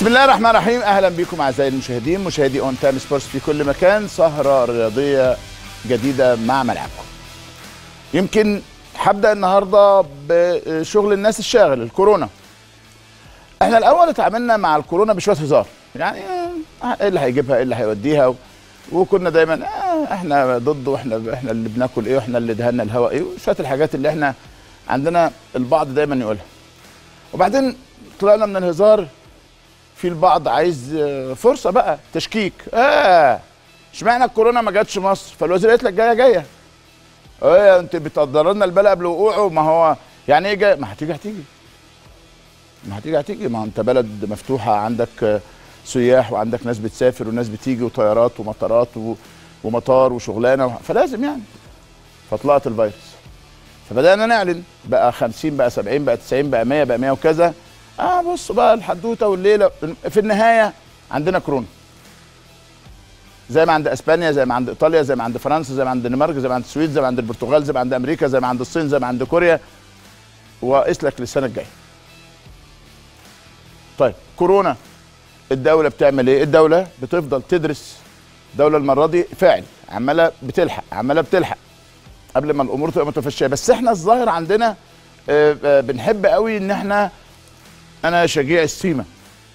بسم الله الرحمن الرحيم اهلا بكم اعزائي المشاهدين مشاهدي اون تايم سبورتس في كل مكان سهره رياضيه جديده مع ملعبكم يمكن هبدا النهارده بشغل الناس الشاغل الكورونا احنا الاول اتعاملنا مع الكورونا بشويه هزار يعني ايه اللي هيجيبها ايه اللي هيوديها و... وكنا دايما آه احنا ضد واحنا احنا اللي بناكل ايه واحنا اللي دهنا الهواء ايه وشويه الحاجات اللي احنا عندنا البعض دايما يقولها وبعدين طلعنا من الهزار في البعض عايز فرصه بقى تشكيك اه اشمعنى الكورونا ما جاتش مصر فالوزير قالت لك جايه جايه ايه انت بتقدر لنا البلد قبل وقوعه ما هو يعني ايه جاي ما هتيجي هتيجي ما هتيجي هتيجي ما انت بلد مفتوحه عندك سياح وعندك ناس بتسافر وناس بتيجي وطيارات ومطارات ومطار وشغلانه فلازم يعني فطلعت الفيروس فبدانا نعلن بقى 50 بقى 70 بقى 90 بقى 100 بقى 100 وكذا اه بص بقى الحدوته والليله في النهايه عندنا كورونا زي ما عند اسبانيا زي ما عند ايطاليا زي ما عند فرنسا زي ما عند الدنمارك زي ما عند السويد زي ما عند البرتغال زي ما عند امريكا زي ما عند الصين زي ما عند كوريا واسلك للسنه الجايه طيب كورونا الدوله بتعمل ايه الدوله بتفضل تدرس الدوله المره دي فاعل عماله بتلحق عماله بتلحق قبل ما الامور تبقى متفشيه بس احنا الظاهر عندنا آه آه بنحب قوي ان احنا انا شجيع السيما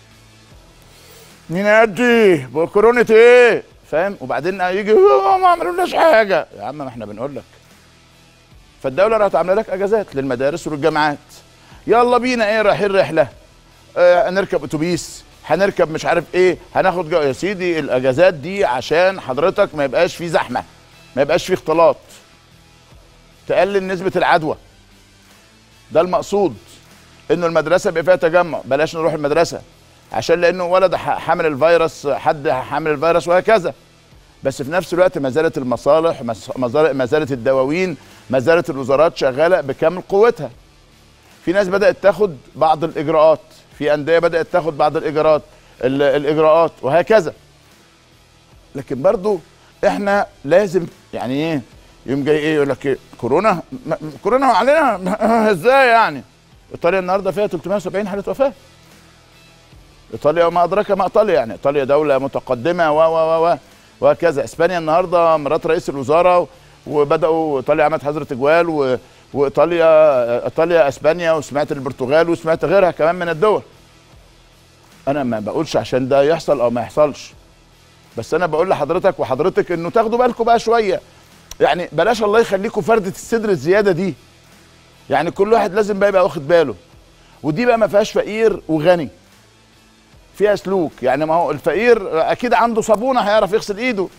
ننادي بكورونا ايه فاهم وبعدين يجي ما عملولناش حاجه يا عم ما احنا بنقول لك فالدوله راحت عامله لك اجازات للمدارس وللجامعات يلا بينا ايه رايحين رحله آه هنركب اتوبيس هنركب مش عارف ايه هناخد يا سيدي الاجازات دي عشان حضرتك ما يبقاش في زحمه ما يبقاش في اختلاط تقلل نسبه العدوى ده المقصود انه المدرسه بيبقى فيها تجمع بلاش نروح المدرسه عشان لانه ولد حامل الفيروس حد حامل الفيروس وهكذا بس في نفس الوقت ما زالت المصالح ما زالت الدواوين ما زالت الوزارات شغاله بكامل قوتها في ناس بدات تاخد بعض الاجراءات في انديه بدات تاخد بعض الاجراءات الاجراءات وهكذا لكن برضو احنا لازم يعني ايه يوم جاي ايه يقول لك إيه كورونا كورونا علينا ازاي يعني ايطاليا النهارده فيها 370 حاله وفاه ايطاليا وما ادراك ما ايطاليا يعني ايطاليا دوله متقدمه و و و وهكذا اسبانيا النهارده مرات رئيس الوزراء وبداوا ايطاليا عملت حظر تجوال و وايطاليا ايطاليا اسبانيا وسمعت البرتغال وسمعت غيرها كمان من الدول انا ما بقولش عشان ده يحصل او ما يحصلش بس انا بقول لحضرتك وحضرتك انه تاخدوا بالكم بقى شويه يعني بلاش الله يخليكم فرده الصدر الزياده دي يعني كل واحد لازم بقى يبقى واخد باله ودي بقى ما فيهاش فقير وغني فيها سلوك يعني ما هو الفقير اكيد عنده صابونه هيعرف يغسل ايده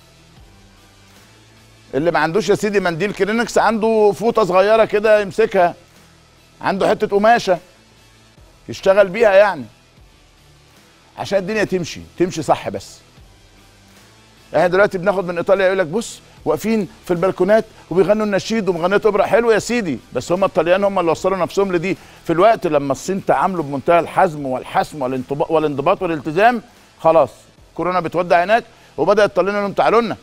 اللي ما عندوش يا سيدي منديل كلينكس عنده فوطه صغيره كده يمسكها عنده حته قماشه يشتغل بيها يعني عشان الدنيا تمشي تمشي صح بس احنا دلوقتي بناخد من ايطاليا يقول لك بص واقفين في البلكونات وبيغنوا النشيد ومغنيه اوبرا حلو يا سيدي بس هم الطليان هم اللي وصلوا نفسهم لدي في الوقت لما الصين تعاملوا بمنتهى الحزم والحسم والانضباط والانضباط والالتزام خلاص كورونا بتودع هناك وبدا الطليان لهم تعالوا لنا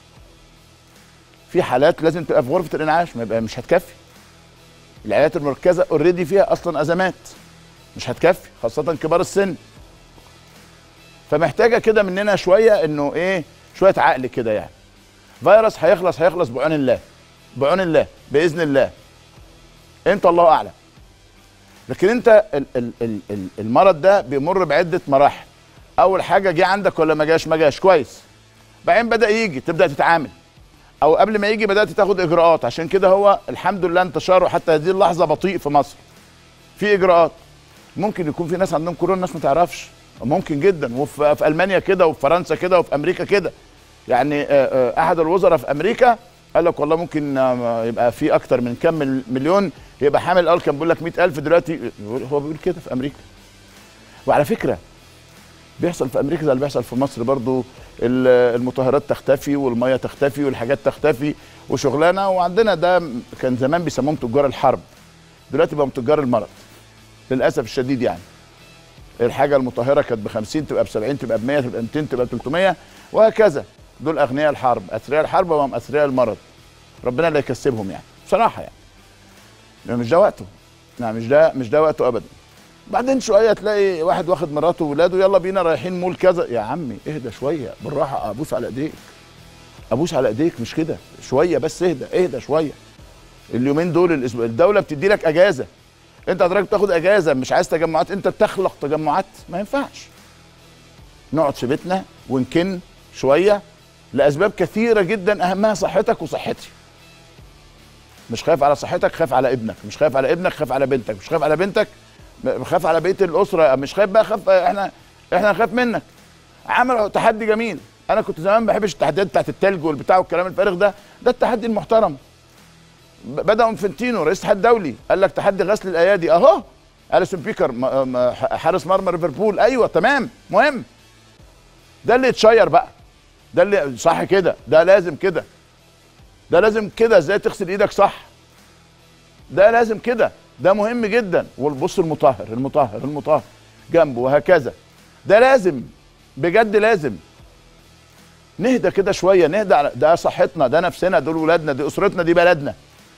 في حالات لازم تبقى في غرفه الانعاش ما يبقى مش هتكفي العيادات المركزه اوريدي فيها اصلا ازمات مش هتكفي خاصه كبار السن فمحتاجه كده مننا شويه انه ايه شويه عقل كده يعني فيروس هيخلص هيخلص بعون الله بعون الله باذن الله انت الله اعلم لكن انت ال ال ال ال المرض ده بيمر بعده مراحل اول حاجه جه عندك ولا ما جاش ما جاش كويس بعدين بدا يجي تبدا تتعامل او قبل ما يجي بدات تاخد اجراءات عشان كده هو الحمد لله انتشاره حتى هذه اللحظه بطيء في مصر في اجراءات ممكن يكون في ناس عندهم كورونا الناس ما تعرفش ممكن جدا وفي في المانيا كده وفي فرنسا كده وفي امريكا كده يعني احد الوزراء في امريكا قال لك والله ممكن يبقى في اكتر من كم مليون يبقى حامل قال كان بيقول لك 100000 دلوقتي هو بيقول كده في امريكا وعلى فكره بيحصل في امريكا زي اللي بيحصل في مصر برضو المطهرات تختفي والميه تختفي والحاجات تختفي وشغلانه وعندنا ده كان زمان بيسموهم تجار الحرب دلوقتي بقوا تجار المرض للاسف الشديد يعني الحاجه المطهره كانت ب 50 تبقى ب 70 تبقى ب 100 تبقى ب 200 تبقى ب 300 وهكذا دول اغنياء الحرب اثرياء الحرب وهم اثرياء المرض ربنا اللي يكسبهم يعني بصراحه يعني مش ده وقته لا مش ده مش ده وقته ابدا بعدين شويه تلاقي واحد واخد مراته وولاده يلا بينا رايحين مول كذا يا عمي اهدى شويه بالراحه ابوس على ايديك ابوس على ايديك مش كده شويه بس اهدى اهدى شويه اليومين دول الاسبوع الدوله بتدي لك اجازه انت حضرتك بتاخد اجازه مش عايز تجمعات انت بتخلق تجمعات ما ينفعش نقعد في بيتنا ونكن شويه لاسباب كثيره جدا اهمها صحتك وصحتي مش خايف على صحتك خايف على ابنك مش خايف على ابنك خايف على بنتك مش خايف على بنتك م- خايف على بقيه الاسره مش خايف بقى خايف احنا احنا نخاف منك عملوا تحدي جميل انا كنت زمان ما بحبش التحديات بتاعت التلج والبتاع والكلام الفارغ ده ده التحدي المحترم ب- بدا انفنتينو رئيس الاتحاد الدولي قال لك تحدي غسل الايادي اهو اليسون بيكر م- م- حارس مرمى ليفربول ايوه تمام مهم ده اللي يتشير بقى ده اللي صح كده ده لازم كده ده لازم كده ازاي تغسل ايدك صح ده لازم كده ده مهم جدا والبص المطهر المطهر المطهر جنبه وهكذا ده لازم بجد لازم نهدى كده شويه نهدى على ده صحتنا ده نفسنا دول ولادنا دي اسرتنا دي بلدنا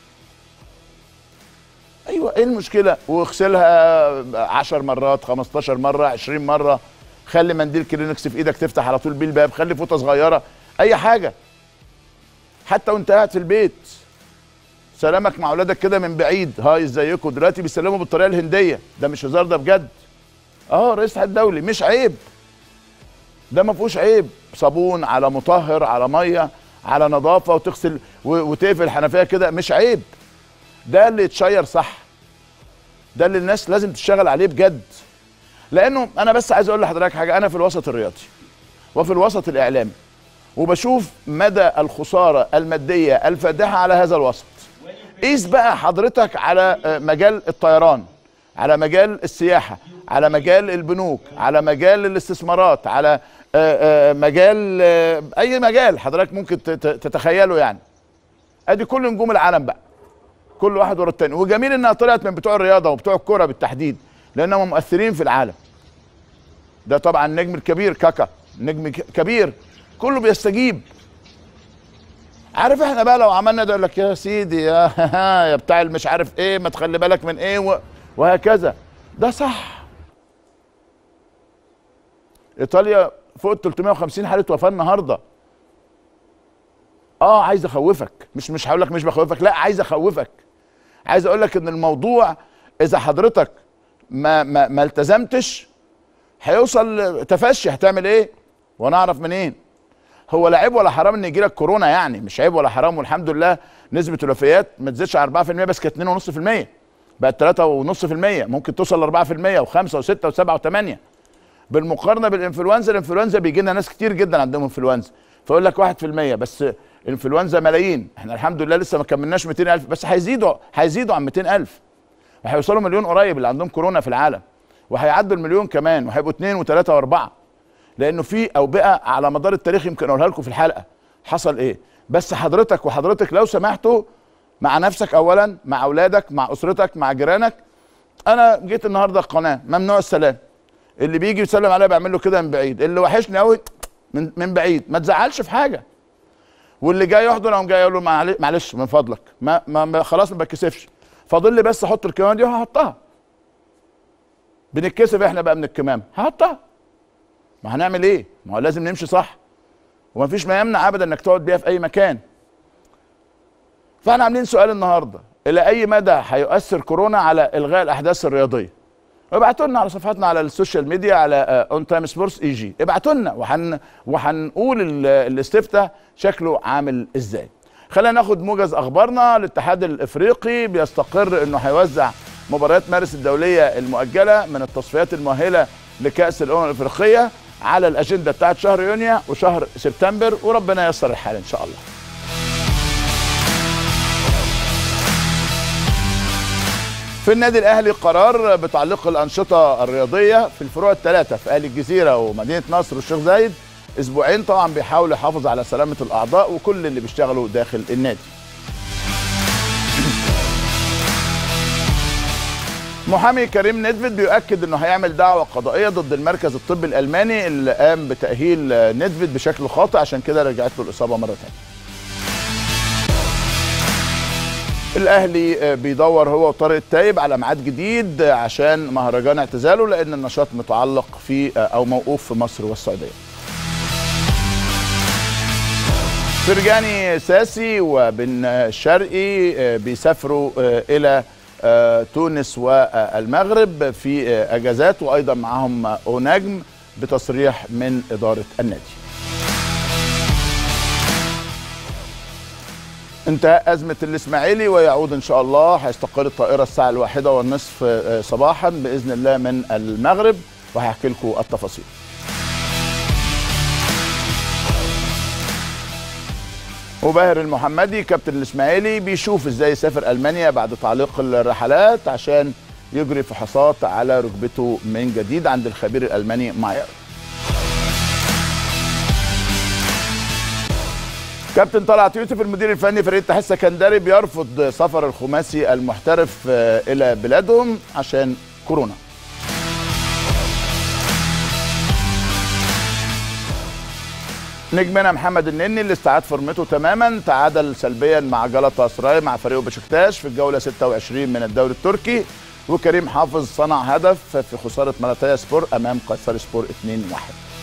ايوه ايه المشكله واغسلها 10 مرات 15 مره 20 مره خلي منديل كلينكس في ايدك تفتح على طول بيه الباب خلي فوطه صغيره اي حاجه حتى وانت قاعد في البيت سلامك مع اولادك كده من بعيد هاي ازيكم دلوقتي بيسلموا بالطريقه الهنديه ده مش هزار ده بجد اه رئيس الاتحاد الدولي مش عيب ده ما فيهوش عيب صابون على مطهر على ميه على نظافه وتغسل و- وتقفل الحنفيه كده مش عيب ده اللي يتشير صح ده اللي الناس لازم تشتغل عليه بجد لانه انا بس عايز اقول لحضرتك حاجه انا في الوسط الرياضي وفي الوسط الاعلامي وبشوف مدى الخساره الماديه الفادحه على هذا الوسط قيس بقى حضرتك على آه، مجال الطيران على مجال السياحه على مجال البنوك على مجال الاستثمارات على آه، آه، مجال آه، اي مجال حضرتك ممكن ت- ت- تتخيله يعني ادي كل نجوم العالم بقى كل واحد ورا التاني وجميل انها طلعت من بتوع الرياضه وبتوع الكوره بالتحديد لانهم مؤثرين في العالم ده طبعا النجم الكبير كاكا نجم ك- كبير كله بيستجيب عارف احنا بقى لو عملنا ده يقول لك يا سيدي يا يا بتاع اللي مش عارف ايه ما تخلي بالك من ايه و- وهكذا ده صح ايطاليا فوق 350 حاله وفاه النهارده اه عايز اخوفك مش مش هقول لك مش بخوفك لا عايز اخوفك عايز اقول لك ان الموضوع اذا حضرتك ما ما, ما التزمتش هيوصل تفشي هتعمل ايه وانا اعرف منين هو لا عيب ولا حرام ان يجي لك كورونا يعني مش عيب ولا حرام والحمد لله نسبه الوفيات ما تزيدش على 4% بس كانت 2.5% بقت 3.5% ممكن توصل ل 4% و5 و6 و7 و8 بالمقارنه بالانفلونزا الانفلونزا بيجي لنا ناس كتير جدا عندهم انفلونزا فيقول لك 1% بس انفلونزا ملايين احنا الحمد لله لسه ما كملناش 200000 بس هيزيدوا هيزيدوا عن 200000 وهيوصلوا مليون قريب اللي عندهم كورونا في العالم وهيعدوا المليون كمان وهيبقوا اثنين وثلاثه واربعه لانه في اوبئه على مدار التاريخ يمكن اقولها لكم في الحلقه حصل ايه بس حضرتك وحضرتك لو سمحتوا مع نفسك اولا مع اولادك مع اسرتك مع جيرانك انا جيت النهارده القناه ممنوع السلام اللي بيجي يسلم عليا بعمل له كده من بعيد اللي وحشني قوي من من بعيد ما تزعلش في حاجه واللي جاي يحضن اقوم جاي اقول له معل- معلش من فضلك ما, ما, ما خلاص ما بتكسفش فاضل لي بس احط الكمامه دي وهحطها بنتكسف احنا بقى من الكمامه هحطها ما هنعمل ايه ما هو لازم نمشي صح ومفيش ما يمنع ابدا انك تقعد بيها في اي مكان فاحنا عاملين سؤال النهارده الى اي مدى هيؤثر كورونا على الغاء الاحداث الرياضيه ابعتوا لنا على صفحاتنا على السوشيال ميديا على اون تايم سبورتس اي جي ابعتوا لنا وحن وهنقول ال- الاستفتاء شكله عامل ازاي خلينا ناخد موجز اخبارنا الاتحاد الافريقي بيستقر انه هيوزع مباريات مارس الدوليه المؤجله من التصفيات المؤهله لكاس الامم الافريقيه على الاجنده بتاعت شهر يونيو وشهر سبتمبر وربنا ييسر الحال ان شاء الله في النادي الاهلي قرار بتعليق الانشطه الرياضيه في الفروع الثلاثه في اهلي الجزيره ومدينه نصر والشيخ زايد اسبوعين طبعا بيحاول يحافظ على سلامه الاعضاء وكل اللي بيشتغلوا داخل النادي محامي كريم ندفد بيؤكد انه هيعمل دعوه قضائيه ضد المركز الطبي الالماني اللي قام بتاهيل ندفد بشكل خاطئ عشان كده رجعت له الاصابه مره ثانيه الاهلي بيدور هو وطارق التايب على ميعاد جديد عشان مهرجان اعتزاله لان النشاط متعلق في او موقوف في مصر والسعوديه فرجاني ساسي وبن شرقي بيسافروا الى تونس والمغرب في اجازات وايضا معهم اونجم بتصريح من اداره النادي انتهاء أزمة الإسماعيلي ويعود إن شاء الله هيستقر الطائرة الساعة الواحدة والنصف صباحا بإذن الله من المغرب وهحكي لكم التفاصيل وباهر المحمدي كابتن الإسماعيلي بيشوف إزاي يسافر ألمانيا بعد تعليق الرحلات عشان يجري فحوصات على ركبته من جديد عند الخبير الألماني ماير كابتن طلعت يوسف المدير الفني فريق الاتحاد السكندري بيرفض سفر الخماسي المحترف الى بلادهم عشان كورونا نجمنا محمد النني اللي استعاد فورمته تماما تعادل سلبيا مع جلطة سراي مع فريقه بشكتاش في الجوله 26 من الدوري التركي وكريم حافظ صنع هدف في خساره مالاتايا سبور امام قيصر سبور 2-1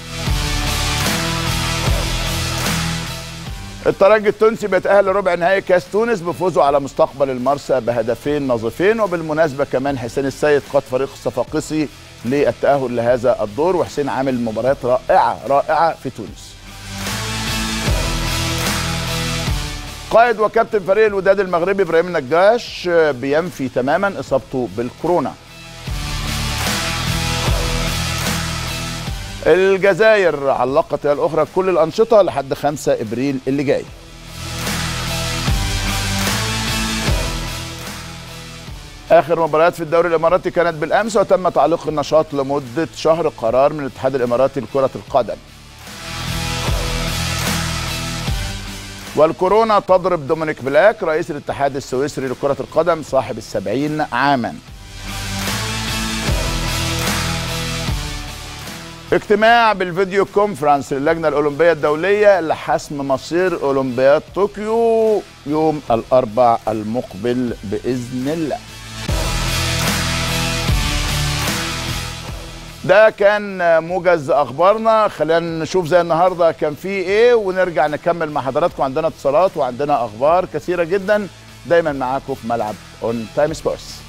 الترجي التونسي بيتأهل لربع نهائي كاس تونس بفوزه على مستقبل المرسى بهدفين نظيفين وبالمناسبة كمان حسين السيد قاد فريق الصفاقسي للتأهل لهذا الدور وحسين عامل مباريات رائعة رائعة في تونس قائد وكابتن فريق الوداد المغربي ابراهيم النجاش بينفي تماما اصابته بالكورونا الجزائر علقت هي الاخرى كل الانشطه لحد 5 ابريل اللي جاي اخر مباريات في الدوري الاماراتي كانت بالامس وتم تعليق النشاط لمده شهر قرار من الاتحاد الاماراتي لكره القدم والكورونا تضرب دومينيك بلاك رئيس الاتحاد السويسري لكره القدم صاحب السبعين عاما اجتماع بالفيديو كونفرنس للجنة الأولمبية الدولية لحسم مصير أولمبياد طوكيو يوم الأربع المقبل بإذن الله ده كان موجز أخبارنا خلينا نشوف زي النهاردة كان فيه إيه ونرجع نكمل مع حضراتكم عندنا اتصالات وعندنا أخبار كثيرة جدا دايما معاكم في ملعب اون تايم سبورتس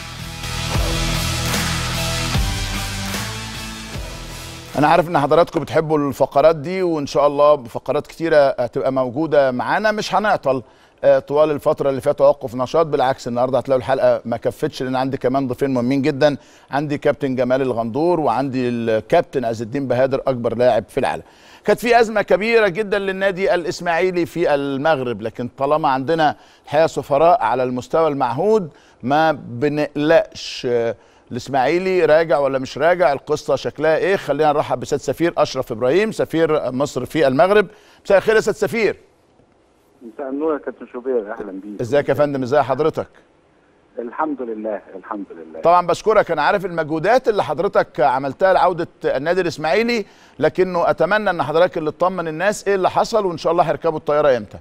انا عارف ان حضراتكم بتحبوا الفقرات دي وان شاء الله فقرات كتيره هتبقى موجوده معانا مش هنعطل طوال الفترة اللي فيها توقف نشاط بالعكس النهارده هتلاقوا الحلقة ما كفتش لأن عندي كمان ضيفين مهمين جدا عندي كابتن جمال الغندور وعندي الكابتن عز الدين بهادر أكبر لاعب في العالم. كانت في أزمة كبيرة جدا للنادي الإسماعيلي في المغرب لكن طالما عندنا الحقيقة سفراء على المستوى المعهود ما بنقلقش الاسماعيلي راجع ولا مش راجع القصه شكلها ايه خلينا نرحب بسيد سفير اشرف ابراهيم سفير مصر في المغرب مساء الخير يا سيد سفير مساء النور يا كابتن شوبير اهلا بيك ازيك يا فندم ازي حضرتك الحمد لله الحمد لله طبعا بشكرك انا عارف المجهودات اللي حضرتك عملتها لعوده النادي الاسماعيلي لكنه اتمنى ان حضرتك اللي تطمن الناس ايه اللي حصل وان شاء الله هيركبوا الطياره امتى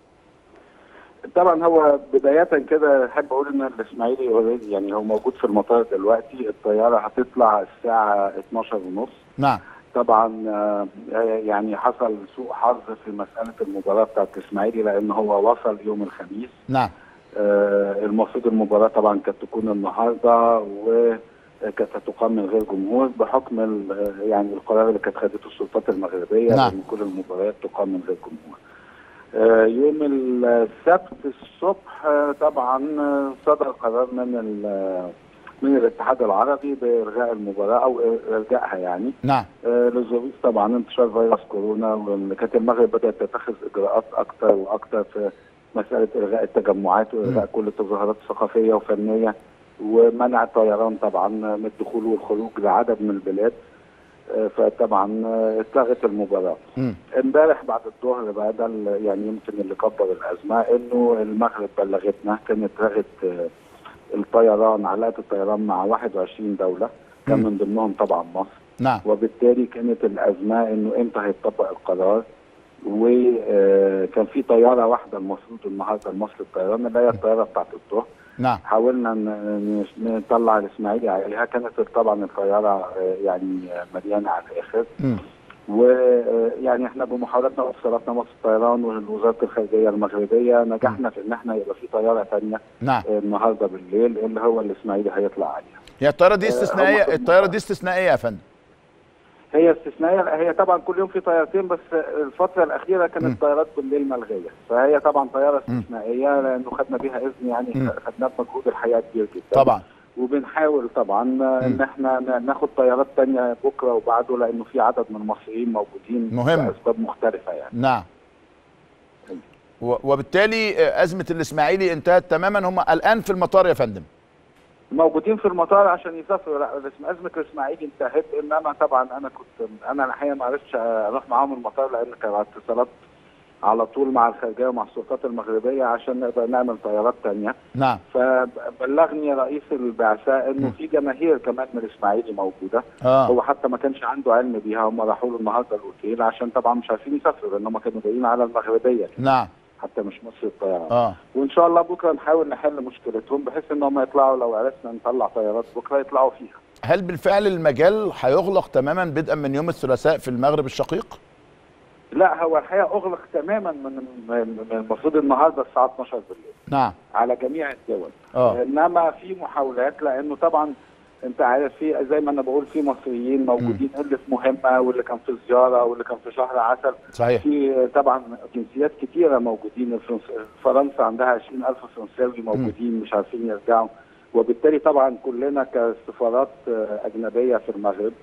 طبعا هو بداية كده احب اقول ان الاسماعيلي اوريدي يعني هو موجود في المطار دلوقتي الطيارة هتطلع الساعة 12 ونص نعم طبعا يعني حصل سوء حظ في مسألة المباراة بتاعت الاسماعيلي لان هو وصل يوم الخميس نعم آه المفروض المباراة طبعا كانت تكون النهاردة وكانت هتقام من غير جمهور بحكم يعني القرار اللي كانت خدته السلطات المغربية نعم. ان كل المباريات تقام من غير جمهور يوم السبت الصبح طبعا صدر قرار من من الاتحاد العربي بالغاء المباراه او ارجائها يعني نعم لظروف طبعا انتشار فيروس كورونا وكانت المغرب بدات تتخذ اجراءات اكثر واكثر في مساله الغاء التجمعات والغاء كل التظاهرات الثقافيه وفنيه ومنع الطيران طبعا من الدخول والخروج لعدد من البلاد فطبعا اتلغت المباراه. امبارح بعد الظهر بقى ده يعني يمكن اللي كبر الازمه انه المغرب بلغتنا كانت لغت الطيران علاقه الطيران مع 21 دوله كان مم. من ضمنهم طبعا مصر نعم وبالتالي كانت الازمه انه امتى هيطبق القرار وكان في طياره واحده المفروض النهارده لمصر الطيران اللي هي الطياره بتاعت الظهر نعم حاولنا ن- ن- نطلع الاسماعيلي عليها كانت طبعا الطياره آه، يعني آه، مليانه على الاخر مم. ويعني احنا بمحاولاتنا واتصالاتنا مصر الطيران ووزاره الخارجيه المغربيه نجحنا في ان احنا يبقى في طياره ثانيه نعم النهارده بالليل اللي هو الاسماعيلي هيطلع عليها. هي الطياره دي آه، استثنائيه هم- الطياره دي استثنائيه يا فندم هي استثنائيه لا، هي طبعا كل يوم في طيارتين بس الفتره الاخيره كانت مم. الطيارات بالليل ملغيه فهي طبعا طياره استثنائيه لانه خدنا بيها اذن يعني مم. خدناه بمجهود الحقيقه كبير جدا. طبعا وبنحاول طبعا ان احنا ن- ناخد طيارات تانية بكره وبعده لانه في عدد من المصريين موجودين مهم. لاسباب مختلفه يعني. نعم و- وبالتالي آه، ازمه الاسماعيلي انتهت تماما هم الان في المطار يا فندم موجودين في المطار عشان يسافروا لا الاسم- ازمه الاسماعيلي انتهت انما طبعا انا كنت انا الحقيقه ما عرفتش اروح معاهم المطار لان كان على اتصالات على طول مع الخارجيه ومع السلطات المغربيه عشان نقدر نعمل طيارات تانية نعم فبلغني رئيس البعثاء انه في جماهير كمان من الاسماعيلي موجوده اه هو حتى ما كانش عنده علم بيها هم راحوا له النهارده الاوتيل عشان طبعا مش عارفين يسافروا لان هم كانوا جايين على المغربيه نعم حتى مش مصر الطيران اه وان شاء الله بكره نحاول نحل مشكلتهم بحيث ان هم يطلعوا لو عرفنا نطلع طيارات بكره يطلعوا فيها هل بالفعل المجال هيغلق تماما بدءا من يوم الثلاثاء في المغرب الشقيق لا هو الحقيقه اغلق تماما من من- من المفروض النهارده الساعه 12 بالليل نعم على جميع الدول اه انما في محاولات لانه طبعا انت عارف في زي ما انا بقول في مصريين موجودين اللي في مهمه واللي كان في زياره واللي كان في شهر عسل صحيح في طبعا جنسيات كتيره موجودين الفرنس- فرنسا عندها 20000 فرنساوي موجودين مش عارفين يرجعوا وبالتالي طبعا كلنا كسفارات آه، اجنبيه في المغرب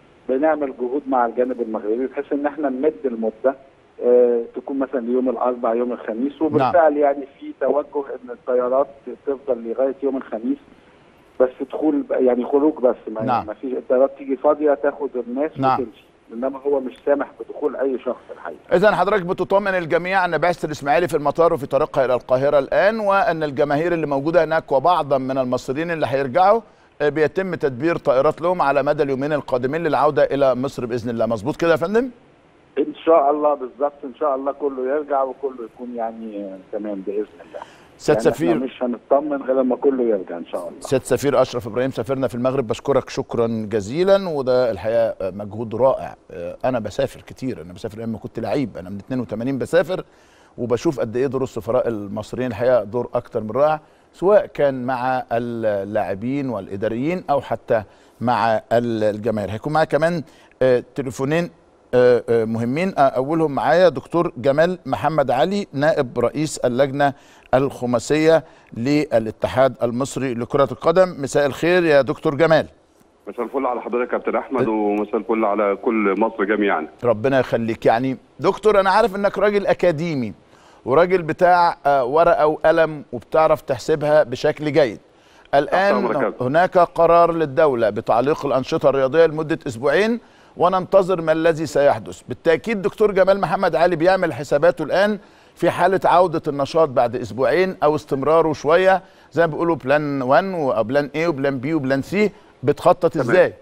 بنعمل جهود مع الجانب المغربي بحيث ان احنا نمد المده آه، تكون مثلا يوم الاربعاء يوم الخميس وبالفعل يعني في توجه ان الطيارات تفضل لغايه يوم الخميس بس دخول يعني خروج بس ما, نعم. ما فيش الطيارات تيجي فاضيه تاخد الناس نعم. وتمشي انما هو مش سامح بدخول اي شخص الحقيقه اذا حضرتك بتطمن الجميع ان بعثه الاسماعيلي في المطار وفي طريقها الى القاهره الان وان الجماهير اللي موجوده هناك وبعضا من المصريين اللي هيرجعوا آه، بيتم تدبير طائرات لهم على مدى اليومين القادمين للعوده الى مصر باذن الله مظبوط كده يا فندم ان شاء الله بالظبط ان شاء الله كله يرجع وكله يكون يعني آه، تمام باذن الله سيد يعني إحنا سفير مش هنطمن غير لما كله يرجع ان شاء الله سيد سفير اشرف ابراهيم سفيرنا في المغرب بشكرك شكرا جزيلا وده الحقيقه مجهود رائع آه، انا بسافر كتير انا بسافر لما كنت لعيب انا من 82 بسافر وبشوف قد ايه دور السفراء المصريين الحقيقه دور اكتر من رائع سواء كان مع اللاعبين والاداريين او حتى مع ال- الجماهير هيكون معايا كمان آه، تليفونين آه، آه، مهمين آه، اولهم معايا دكتور جمال محمد علي نائب رئيس اللجنه الخماسيه للاتحاد المصري لكره القدم مساء الخير يا دكتور جمال مساء الفل على حضرتك يا كابتن احمد ومساء الفل على كل مصر جميعا ربنا يخليك يعني دكتور انا عارف انك راجل اكاديمي وراجل بتاع آه، ورقه وقلم وبتعرف تحسبها بشكل جيد الان أمرك يا كابتن. هناك قرار للدوله بتعليق الانشطه الرياضيه لمده اسبوعين وننتظر ما الذي سيحدث بالتاكيد دكتور جمال محمد علي بيعمل حساباته الان في حاله عوده النشاط بعد اسبوعين او استمراره شويه زي ما بيقولوا بلان 1 وبلان اي وبلان بي وبلان سي بتخطط ازاي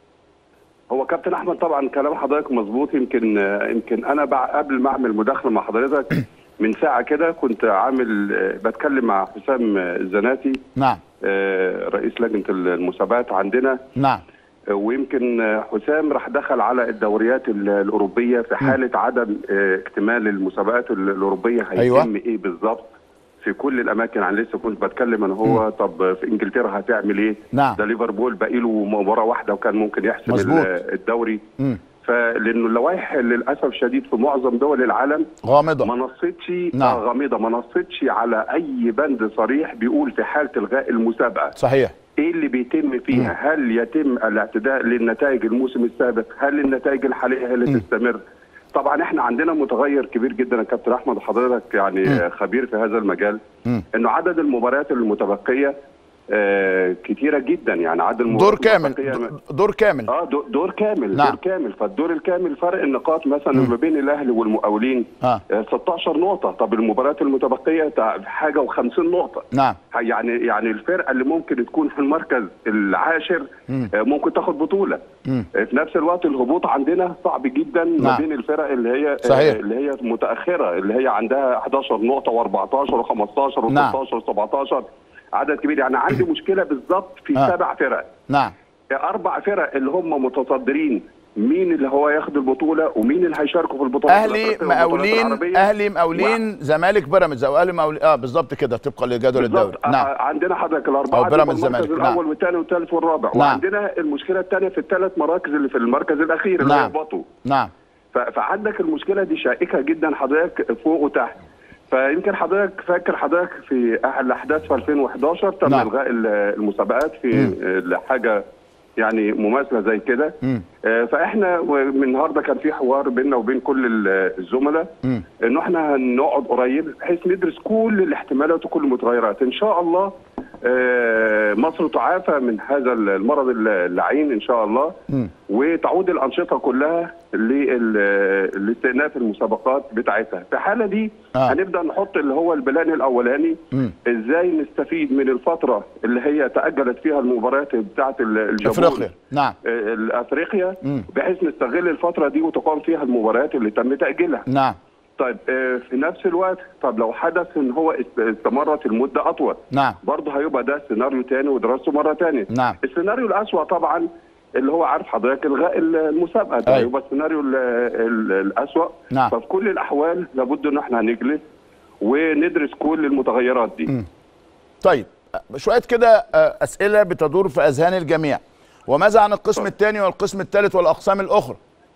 هو كابتن احمد طبعا كلام حضرتك مظبوط يمكن آه، يمكن انا بع- قبل ما اعمل مداخله مع حضرتك من ساعه كده كنت عامل آه، بتكلم مع حسام آه، الزناتي نعم آه، رئيس لجنه المسابقات عندنا نعم آه، ويمكن آه، حسام راح دخل على الدوريات ال- الاوروبيه في حاله عدم آه، اكتمال المسابقات ال- الاوروبيه هيتم أيوة. ايه بالظبط في كل الاماكن انا لسه كنت بتكلم ان هو طب في انجلترا هتعمل ايه نعم. ده ليفربول باقي له مباراه واحده وكان ممكن يحسم مظبوط. ال- الدوري مم. فلانه اللوائح للاسف الشديد في معظم دول العالم غامضه ما نصتش نعم. آه، غامضه ما نصتش على اي بند صريح بيقول في حاله الغاء المسابقه صحيح ايه اللي بيتم فيها؟ هل يتم الاعتداء للنتائج الموسم السابق؟ هل النتائج الحاليه هي اللي تستمر؟ طبعا احنا عندنا متغير كبير جدا يا كابتن احمد حضرتك يعني خبير في هذا المجال مم. انه عدد المباريات المتبقيه آه كتيره جدا يعني عدد دور المباريات كامل المتبقية- دور كامل اه دو- دور كامل نعم. دور كامل فالدور الكامل فرق النقاط مثلا ما بين الاهلي والمقاولين آه. آه 16 نقطه طب المباريات المتبقيه تع- حاجه و50 نقطه نعم يعني يعني الفرقه اللي ممكن تكون في المركز العاشر آه، ممكن تاخد بطوله مم. آه، في نفس الوقت الهبوط عندنا صعب جدا ما نعم. بين الفرق اللي هي آه، صحيح. اللي هي متاخره اللي هي عندها 11 نقطه و14 و15 نعم. و16 و17 عدد كبير يعني عندي مشكله بالظبط في آه. سبع فرق نعم اربع فرق اللي هم متصدرين مين اللي هو ياخد البطوله ومين اللي هيشاركوا في البطولات اهلي الأفريقية والبطولات مقاولين العربية. اهلي مقاولين زمالك بيراميدز او اهلي مقاولين اه بالظبط كده طبقا لجدول الدوري بالظبط نعم آه، عندنا حضرتك أو الاربعه بيراميدز دول المركز الزمالك، نعم. الاول والثاني والثالث والرابع نعم. وعندنا المشكله الثانيه في الثلاث مراكز اللي في المركز الاخير اللي نعم. هيهبطوا نعم ف- فعندك المشكله دي شائكه جدا حضرتك فوق وتحت فيمكن حضرتك فاكر حضرتك في احد الاحداث في 2011 تم نعم. الغاء ال- المسابقات في آه، حاجه يعني مماثله زي كده مم. آه، فاحنا من النهارده كان في حوار بيننا وبين كل ال- الزملاء مم. انه احنا هنقعد قريب بحيث ندرس كل الاحتمالات وكل المتغيرات ان شاء الله آه، مصر تعافى من هذا المرض اللعين ان شاء الله مم. وتعود الانشطه كلها لل- لاستئناف المسابقات بتاعتها في الحاله دي آه. هنبدا نحط اللي هو البلان الاولاني مم. ازاي نستفيد من الفتره اللي هي تاجلت فيها المباريات بتاعه ال- الجابون افريقيا نعم آه، افريقيا مم. بحيث نستغل الفتره دي وتقام فيها المباريات اللي تم تاجيلها نعم طيب آه، في نفس الوقت طب لو حدث ان هو است- استمرت المده اطول نعم برضه هيبقى ده سيناريو تاني ودراسته مره تانية نعم. السيناريو الاسوأ طبعا اللي هو عارف حضرتك الغاء المسابقه ده أيوة. هيبقى السيناريو ال- ال- الاسوأ نعم. ففي كل الاحوال لابد ان احنا هنجلس وندرس كل المتغيرات دي طيب شويه كده آه، اسئله بتدور في اذهان الجميع وماذا عن القسم الثاني والقسم الثالث والاقسام الاخرى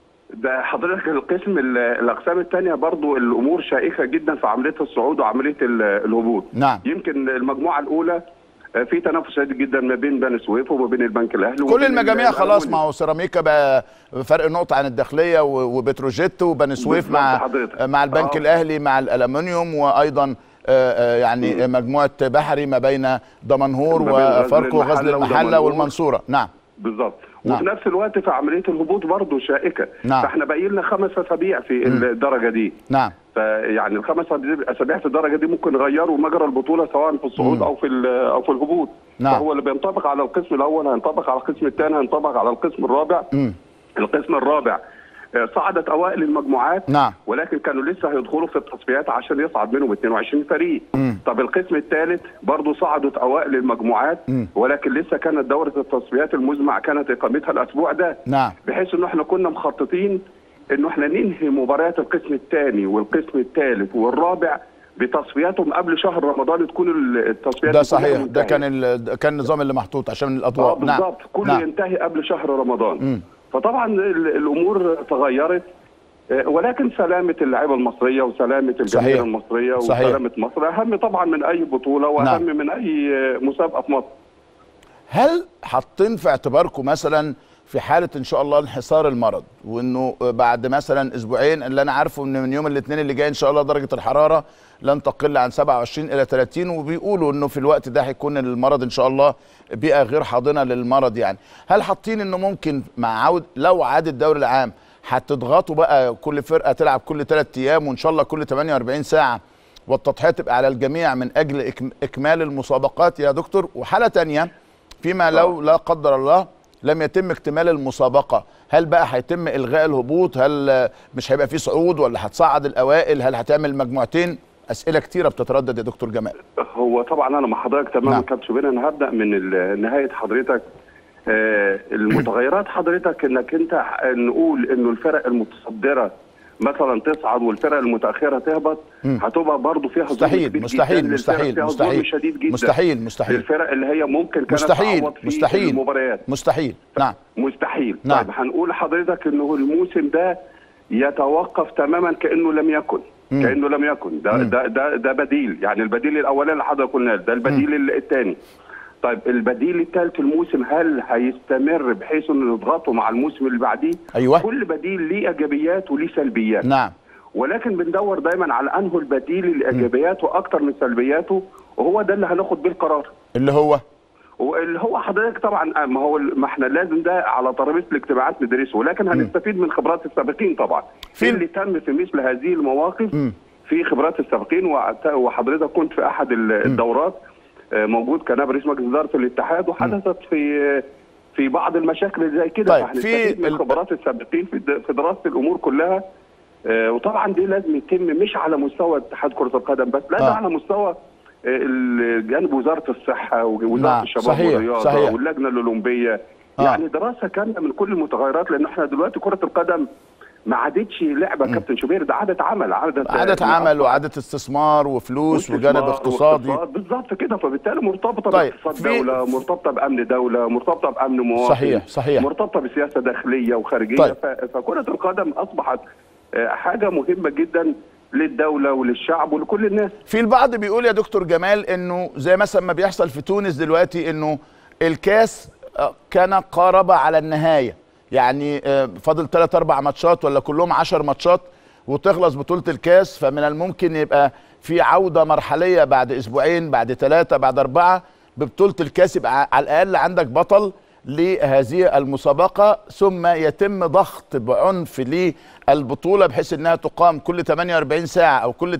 ده حضرتك القسم ال- الاقسام الثانيه برضو الامور شائكه جدا في عمليه الصعود وعمليه ال- الهبوط نعم. يمكن المجموعه الاولى آه، في تنافس شديد جدا ما بين بني سويف وما بين البنك الاهلي كل وما بين المجاميع ال- خلاص الألمونيوم. ما هو سيراميكا بقى فرق نقطة عن الداخلية و- وبتروجيت وبني سويف بالظبط مع حضرتك. مع البنك آه. الأهلي مع الألمنيوم وأيضا آه، آه، يعني مجموعة بحري ما بين دمنهور ما بين غزل وفاركو وغزل المحلة المحلة ودمنهور. والمنصورة نعم بالظبط نعم. وفي نفس الوقت في عمليه الهبوط برضه شائكه نعم. فاحنا باقي لنا خمس اسابيع في الدرجه دي نعم فيعني الخمس اسابيع في الدرجه دي ممكن يغيروا مجرى البطوله سواء في الصعود او في ال- او في الهبوط نعم. فهو اللي بينطبق على القسم الاول هينطبق على القسم الثاني هينطبق على القسم الرابع مم. القسم الرابع آه، صعدت اوائل المجموعات نعم. ولكن كانوا لسه هيدخلوا في التصفيات عشان يصعد منهم 22 فريق مم. طب القسم الثالث برضه صعدت اوائل المجموعات مم. ولكن لسه كانت دوره التصفيات المزمع كانت اقامتها الاسبوع ده نعم بحيث ان احنا كنا مخططين انه احنا ننهي مباريات القسم الثاني والقسم الثالث والرابع بتصفياتهم قبل شهر رمضان تكون التصفيات ده دي كلها صحيح ده منتهية. كان ال- ده كان النظام اللي محطوط عشان اه الأضواء نعم بالظبط كله نعم ينتهي قبل شهر رمضان مم. فطبعا ال- الامور تغيرت آه، ولكن سلامه اللعيبه المصريه وسلامه صحيح. الجماهير المصريه صحيح. وسلامه مصر اهم طبعا من اي بطوله واهم نعم. من اي آه، مسابقه في مصر هل حاطين في اعتباركم مثلا في حاله ان شاء الله انحصار المرض وانه بعد مثلا اسبوعين اللي انا عارفه ان من يوم الاثنين اللي جاي ان شاء الله درجه الحراره لن تقل عن 27 الى 30 وبيقولوا انه في الوقت ده هيكون المرض ان شاء الله بيئه غير حاضنه للمرض يعني هل حاطين انه ممكن مع عود لو عاد الدوري العام هتضغطوا بقى كل فرقه تلعب كل ثلاث ايام وان شاء الله كل 48 ساعه والتضحيه تبقى على الجميع من اجل إكم- اكمال المسابقات يا دكتور وحاله تانية فيما لو لا قدر الله لم يتم اكتمال المسابقه هل بقى هيتم الغاء الهبوط هل آه، مش هيبقى في صعود ولا هتصعد الاوائل هل هتعمل مجموعتين اسئله كتيره بتتردد يا دكتور جمال هو طبعا انا مع حضرتك تماما نعم. كابتن شوبير انا هبدا من ال- نهايه حضرتك آه، المتغيرات حضرتك انك انت ح- نقول انه الفرق المتصدره مثلا تصعد والفرق المتاخره تهبط هتبقى برضه فيها ظلم مستحيل كبير مستحيل جداً للفرق، مستحيل فيها ظلم مستحيل شديد جدا مستحيل مستحيل للفرق اللي هي ممكن كانت مستحيل تعوض في مستحيل المباريات مستحيل نعم مستحيل نعم. طيب هنقول لحضرتك انه الموسم ده يتوقف تماما كانه لم يكن مم. كانه لم يكن ده مم. ده ده, ده بديل يعني البديل الاولاني اللي حضرتك قلنا ده البديل الثاني طيب البديل الثالث الموسم هل هيستمر بحيث انه نضغطه مع الموسم اللي بعديه أيوة. كل بديل ليه ايجابيات وليه سلبيات نعم ولكن بندور دايما على انه البديل اللي ايجابياته اكتر من سلبياته وهو ده اللي هناخد بيه القرار اللي هو واللي هو حضرتك طبعا ما هو ما احنا لازم ده على ترابيزه الاجتماعات ندرسه ولكن هنستفيد من خبرات السابقين طبعا في- في اللي تم في مثل هذه المواقف مم. في خبرات السابقين وعت- وحضرتك كنت في احد ال- الدورات آه، موجود كنائب رئيس مجلس اداره الاتحاد وحدثت في في بعض المشاكل اللي زي كده طيب، فهنستفيد في من ال- خبرات السابقين في د- في دراسه الامور كلها آه، وطبعا دي لازم يتم مش على مستوى اتحاد كره القدم بس لا ده آه. على مستوى آه، ال- جانب وزاره الصحه ووزاره نعم، الشباب صحيح، والرياضه صحيح. واللجنه الاولمبيه آه. يعني دراسه كامله من كل المتغيرات لان احنا دلوقتي كره القدم ما عادتش لعبه كابتن شوبير ده عاده عمل عاده عادة عمل وعادة استثمار وفلوس وجانب واستثمار اقتصادي واقتصاد. بالظبط كده فبالتالي مرتبطه طيب، باقتصاد في- دوله مرتبطه بامن دوله مرتبطه بامن مواطن صحيح، صحيح. مرتبطه بسياسه داخليه وخارجيه طيب. ف- فكره القدم اصبحت آه، حاجه مهمه جدا للدوله وللشعب ولكل الناس في البعض بيقول يا دكتور جمال انه زي مثلا ما بيحصل في تونس دلوقتي انه الكاس آه، كان قارب على النهايه يعني آه، فاضل 3 4 ماتشات ولا كلهم 10 ماتشات وتخلص بطوله الكاس فمن الممكن يبقى في عوده مرحليه بعد اسبوعين بعد ثلاثه بعد اربعه ببطوله الكاس يبقى على الاقل عندك بطل لهذه المسابقه ثم يتم ضغط بعنف للبطوله بحيث انها تقام كل 48 ساعه او كل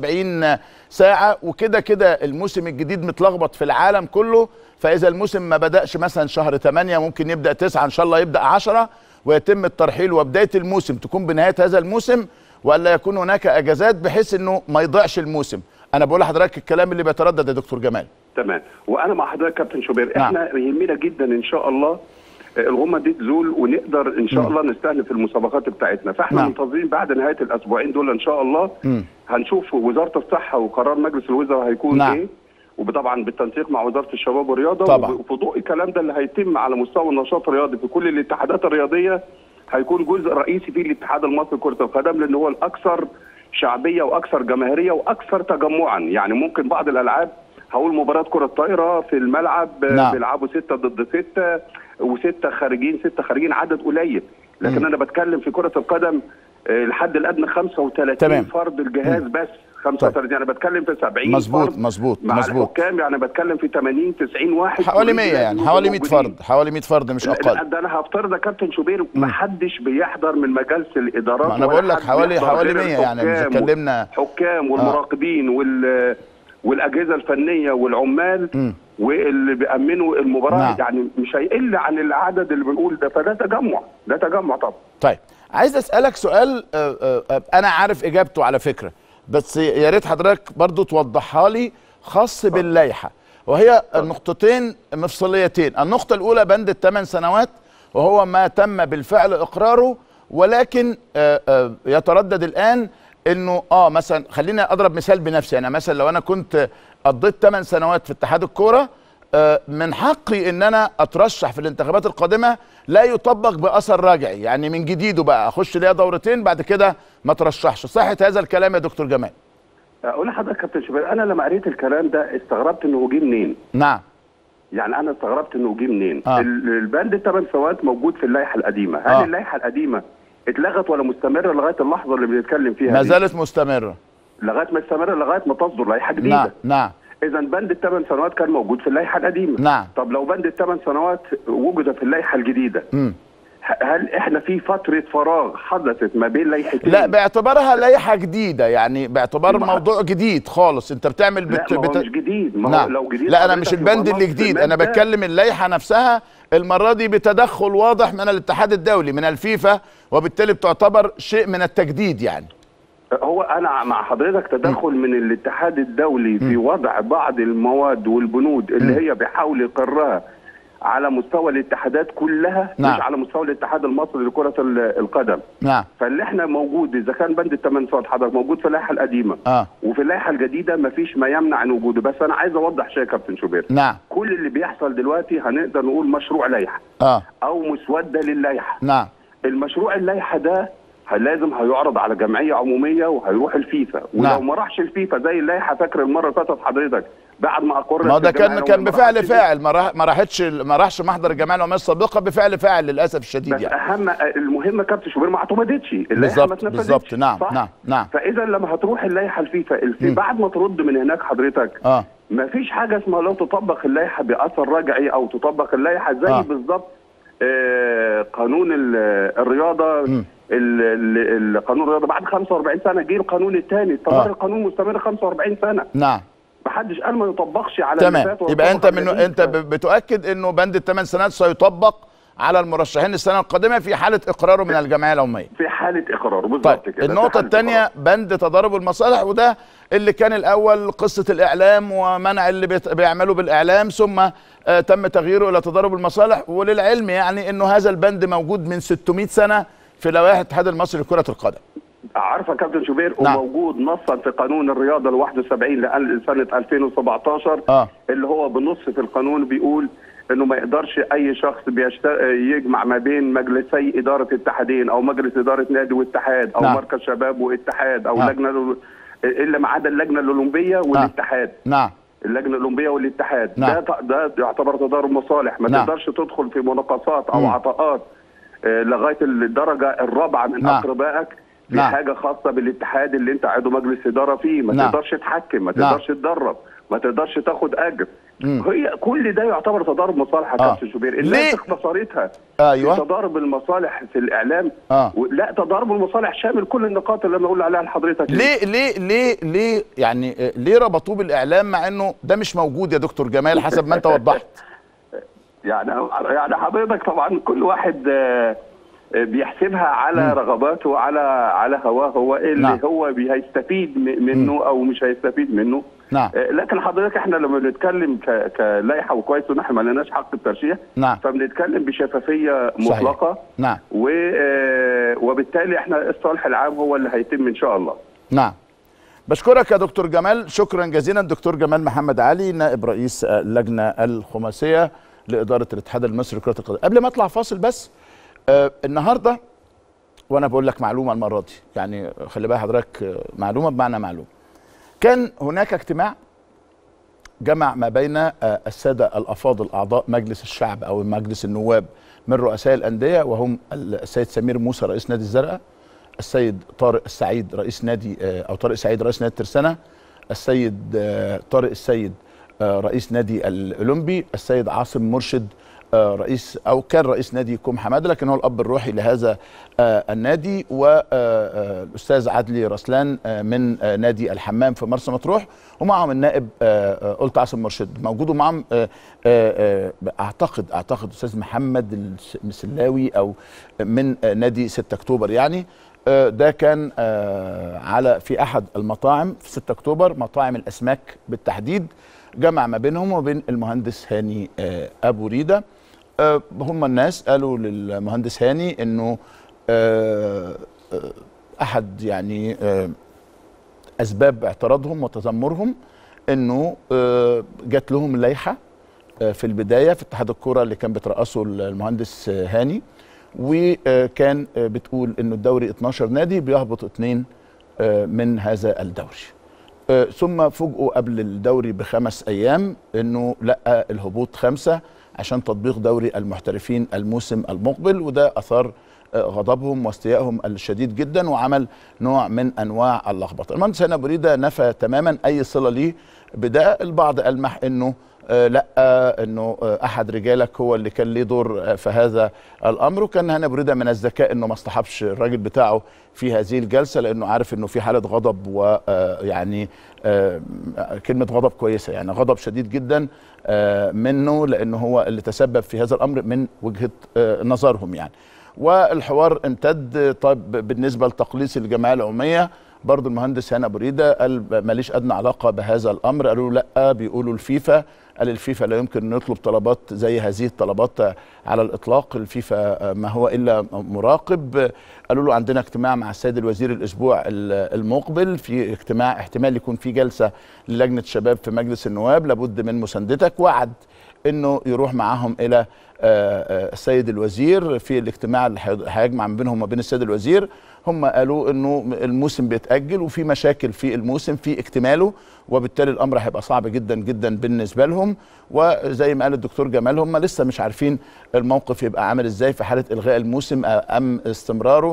72 ساعه وكده كده الموسم الجديد متلخبط في العالم كله فاذا الموسم ما بداش مثلا شهر 8 ممكن يبدا 9 ان شاء الله يبدا 10 ويتم الترحيل وبدايه الموسم تكون بنهايه هذا الموسم والا يكون هناك اجازات بحيث انه ما يضيعش الموسم انا بقول لحضرتك الكلام اللي بيتردد يا دكتور جمال تمام وانا مع حضرتك كابتن شوبير نعم. احنا يهمنا جدا ان شاء الله آه، الغمه دي تزول ونقدر ان شاء الله نستهدف المسابقات بتاعتنا فاحنا نعم. منتظرين بعد نهايه الاسبوعين دول ان شاء الله مم. هنشوف وزاره الصحه وقرار مجلس الوزراء هيكون نعم. ايه وطبعا بالتنسيق مع وزاره الشباب والرياضه طبعا. وفي ضوء الكلام ده اللي هيتم على مستوى النشاط الرياضي في كل الاتحادات الرياضيه هيكون جزء رئيسي فيه الاتحاد المصري لكره القدم لان هو الاكثر شعبيه واكثر جماهيريه واكثر تجمعا يعني ممكن بعض الالعاب هقول مباراه كره طايره في الملعب آه، نعم. بيلعبوا سته ضد سته وسته خارجين سته خارجين عدد قليل لكن مم. انا بتكلم في كره القدم آه، الحد الادنى 35 تمام. فرد الجهاز بس 35 يعني بتكلم في 70 مظبوط فرد مظبوط مع مظبوط الحكام يعني بتكلم في 80 90 واحد حوالي كل 100 لازم يعني يبقوا حوالي 100 موجودين. فرد حوالي 100 فرد مش لا اقل ده انا هفترض يا كابتن شوبير ما حدش بيحضر من مجالس الادارات ما أنا ولا بقول لك حد حوالي- بيحضر حوالي غير 100 يعني إذا الحكام اتكلمنا- حكام والمراقبين وال والاجهزه الفنيه والعمال مم. واللي بيامنوا المباراه نعم. يعني مش هيقل عن العدد اللي بنقول ده فده تجمع ده تجمع طبعا طيب عايز اسالك سؤال آه، آه، آه، انا عارف اجابته على فكره بس يا ريت حضرتك برضو توضحها لي خاص باللائحه وهي النقطتين مفصليتين النقطه الاولى بند الثمان سنوات وهو ما تم بالفعل اقراره ولكن آه، آه، يتردد الان انه اه مثلا خليني اضرب مثال بنفسي انا مثلا لو انا كنت قضيت 8 سنوات في اتحاد الكوره آه، من حقي ان انا اترشح في الانتخابات القادمه لا يطبق باثر راجعي يعني من جديده بقى اخش ليا دورتين بعد كده ما ترشحش صحه هذا الكلام يا دكتور جمال اقول لحضرتك يا كابتن شوبير انا لما قريت الكلام ده استغربت انه جه منين نعم يعني انا استغربت انه جه منين آه. ال- البند الثمان سنوات موجود في اللائحه القديمه هل آه. اللائحه القديمه اتلغت ولا مستمره لغايه اللحظه اللي بنتكلم فيها ما دي؟ زالت مستمره لغايه ما تستمر لغايه ما تصدر لائحه جديده نعم نعم اذا بند الثمان سنوات كان موجود في اللائحه القديمه نعم. طب لو بند الثمان سنوات وجد في اللائحه الجديده مم. ه- هل احنا في فتره فراغ حدثت ما بين لائحتين لا باعتبارها لائحه جديده يعني باعتبار ما- موضوع جديد خالص انت بتعمل لا بت... ما هو بت... مش جديد ما هو نعم لو جديد لا انا حضرتك مش يبقى البند اللي نص جديد انا مادة- بتكلم اللائحه نفسها المره دي بتدخل واضح من الاتحاد الدولي من الفيفا وبالتالي بتعتبر شيء من التجديد يعني هو انا مع حضرتك تدخل من الاتحاد الدولي في وضع بعض المواد والبنود اللي هي بيحاول يقرها على مستوى الاتحادات كلها نعم. مش على مستوى الاتحاد المصري لكره ال- القدم نعم فاللي احنا موجود اذا كان بند الثمان سنوات حضرتك موجود في اللائحه القديمه اه وفي اللائحه الجديده مفيش ما يمنع عن وجوده بس انا عايز اوضح شيء يا كابتن شوبير نعم كل اللي بيحصل دلوقتي هنقدر نقول مشروع لائحه اه او مسوده للائحه نعم المشروع اللائحه ده ه- لازم هيعرض على جمعيه عموميه وهيروح الفيفا ولو نعم. ما راحش الفيفا زي اللائحه فاكر المره اللي فاتت حضرتك بعد ما اقرت ما هو ده كان الجمعية كان وما بفعل راحتش فاعل ما راح ما راحتش ما راحش محضر الجمعيه العموميه السابقه بفعل فاعل للاسف الشديد بس يعني اهم المهم كابتن شوبير ما اعتمدتش اللائحه ما بالظبط اتنفذتش بالظبط نعم صح؟ نعم نعم فاذا لما هتروح اللائحه الفيفا الفي بعد ما ترد من هناك حضرتك اه ما فيش حاجه اسمها لو تطبق اللائحه باثر رجعي او تطبق اللائحه زي آه. آه. بالظبط آه قانون ال- الرياضه مم. ال- ال- ال- قانون الرياضه بعد 45 سنه جه القانون الثاني آه. استمر القانون مستمر 45 سنه نعم محدش قال ما يطبقش على اللي تمام فات يبقى انت ويطبق من على انت الجديد. ب- بتؤكد انه بند الثمان سنوات سيطبق على المرشحين السنه القادمه في حاله اقراره من الجمعيه العموميه في حاله اقراره طيب بالظبط كده في النقطة حالة الثانية إقرار. بند تضارب المصالح وده اللي كان الأول قصة الإعلام ومنع اللي بيت- بيعملوا بالإعلام ثم آه تم تغييره إلى تضارب المصالح وللعلم يعني إنه هذا البند موجود من 600 سنة في لوائح الاتحاد المصري لكرة القدم عارفه يا كابتن شوبير نعم. وموجود نصا في قانون الرياضه ال 71 لسنه 2017 آه. اللي هو بنص في القانون بيقول انه ما يقدرش اي شخص بيشت... يجمع ما بين مجلسي اداره اتحادين او مجلس اداره نادي واتحاد او نعم. مركز شباب واتحاد او نعم. لجنه لل- الا ما عدا اللجنه الاولمبيه والاتحاد نعم اللجنه الاولمبيه والاتحاد نعم. ده ت- ده يعتبر تضارب مصالح ما نعم. تقدرش تدخل في مناقصات او مم. عطاءات آه، لغايه الدرجه الرابعه من نعم. اقربائك في نعم. حاجه خاصه بالاتحاد اللي انت عضو مجلس اداره فيه ما نعم. تقدرش تحكم ما نعم. تقدرش تدرب ما تقدرش تاخد اجر مم. هي كل ده يعتبر تضارب مصالح يا آه. كابتن شوبير ليه؟ الناس اختصرتها أيوة. في تضارب المصالح في الاعلام آه. و- لا تضارب المصالح شامل كل النقاط اللي انا بقول عليها لحضرتك ليه ليه ليه ليه يعني آه، ليه ربطوه بالإعلام مع إنه ده مش موجود يا دكتور جمال حسب ما أنت وضحت يعني يعني حضرتك طبعا كل واحد آه، آه، بيحسبها على رغباته وعلى على هواه هو ايه اللي نعم. هو بي- هيستفيد م- منه او مش هيستفيد منه نعم. آه، لكن حضرتك احنا لما بنتكلم ك- كلائحه وكويس ان احنا ما لناش حق الترشيح نعم. فبنتكلم بشفافيه صحيح. مطلقه نعم و آه، وبالتالي احنا الصالح العام هو اللي هيتم ان شاء الله نعم بشكرك يا دكتور جمال شكرا جزيلا دكتور جمال محمد علي نائب رئيس اللجنة الخماسية لإدارة الاتحاد المصري لكرة القدم قبل ما أطلع فاصل بس آه النهاردة وأنا بقول لك معلومة المرة دي يعني خلي بقى حضرتك آه، معلومة بمعنى معلومة كان هناك اجتماع جمع ما بين آه، السادة الأفاضل أعضاء مجلس الشعب أو مجلس النواب من رؤساء الأندية وهم السيد سمير موسى رئيس نادي الزرقاء السيد طارق السعيد رئيس نادي آه، أو طارق السعيد رئيس نادي ترسانة السيد آه، طارق السيد آه، رئيس نادي الأولمبي السيد عاصم مرشد آه، رئيس او كان رئيس نادي كوم حماده لكن هو الاب الروحي لهذا آه، النادي والاستاذ عدلي رسلان آه، من آه، نادي الحمام في مرسى مطروح ومعهم النائب آه، آه، قلت عاصم مرشد موجود ومعهم آه، آه، آه، اعتقد اعتقد استاذ محمد الس- المسلاوي او من آه، نادي 6 اكتوبر يعني آه، ده كان آه، على في احد المطاعم في 6 اكتوبر مطاعم الاسماك بالتحديد جمع ما بينهم وبين المهندس هاني آه، ابو ريده آه، هم الناس قالوا للمهندس هاني انه آه، آه، احد يعني آه، اسباب اعتراضهم وتذمرهم انه آه، جات لهم اللائحه آه، في البدايه في اتحاد الكره اللي كان بترأسه المهندس آه، هاني وكان آه، بتقول انه الدوري 12 نادي بيهبط اثنين آه، من هذا الدوري آه، ثم فوجئوا قبل الدوري بخمس ايام انه لا الهبوط خمسه عشان تطبيق دوري المحترفين الموسم المقبل وده اثار آه، غضبهم واستيائهم الشديد جدا وعمل نوع من انواع اللخبطه. المهندس هاني ابو ريده نفى تماما اي صله ليه بده البعض المح انه آه، لا آه، انه آه، احد رجالك هو اللي كان ليه دور آه، في هذا الامر وكان هاني ابو ريده من الذكاء انه ما اصطحبش الراجل بتاعه في هذه الجلسه لانه عارف انه في حاله غضب ويعني كلمه غضب كويسه يعني غضب شديد جدا آه، منه لانه هو اللي تسبب في هذا الامر من وجهه آه، نظرهم يعني والحوار امتد طيب بالنسبه لتقليص الجمعيه العموميه برضو المهندس هاني ابو ريده قال ماليش ادنى علاقه بهذا الامر قالوا له لا بيقولوا الفيفا قال الفيفا لا يمكن ان يطلب طلبات زي هذه الطلبات على الاطلاق الفيفا ما هو الا مراقب قالوا له عندنا اجتماع مع السيد الوزير الاسبوع ال- المقبل في اجتماع احتمال يكون في جلسه للجنه شباب في مجلس النواب لابد من مساندتك وعد انه يروح معاهم الى آه، آه، السيد الوزير في الاجتماع اللي هي- هيجمع ما بينهم وما بين السيد الوزير هم قالوا انه الموسم بيتاجل وفي مشاكل في الموسم في اكتماله وبالتالي الامر هيبقى صعب جدا جدا بالنسبه لهم وزي ما قال الدكتور جمال هم لسه مش عارفين الموقف يبقى عامل ازاي في حاله الغاء الموسم ام استمراره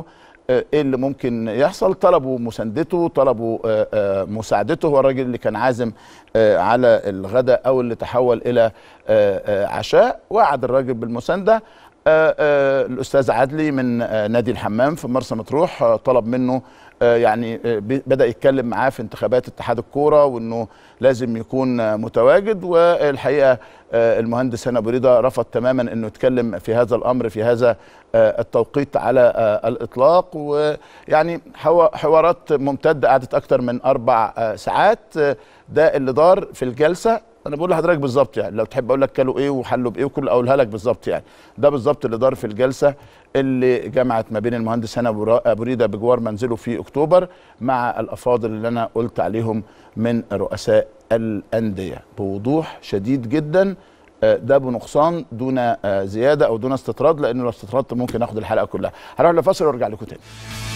آه، ايه اللي ممكن يحصل طلبوا مساندته طلبوا آه، آه، مساعدته هو الراجل اللي كان عازم آه، على الغداء او اللي تحول الى آه، آه، عشاء وعد الراجل بالمسانده آه، آه، الاستاذ عدلي من آه، نادي الحمام في مرسى مطروح آه، طلب منه آه، يعني آه، ب- بدا يتكلم معاه في انتخابات اتحاد الكوره وانه لازم يكون آه، متواجد والحقيقه آه، المهندس هنا بريده رفض تماما انه يتكلم في هذا الامر في هذا آه، التوقيت على آه، الاطلاق ويعني حوا- حوارات ممتده قعدت اكثر من اربع آه، ساعات آه، ده اللي دار في الجلسه انا بقول لحضرتك بالظبط يعني لو تحب اقول لك كلوا ايه وحلوا بايه وكل اقولها لك بالظبط يعني ده بالظبط اللي دار في الجلسه اللي جمعت ما بين المهندس هنا برا- ابو ريده بجوار منزله في اكتوبر مع الافاضل اللي انا قلت عليهم من رؤساء الانديه بوضوح شديد جدا آه، ده بنقصان دون آه، زياده او دون استطراد لانه لو استطردت ممكن ناخد الحلقه كلها هروح لفاصل وارجع لكم تاني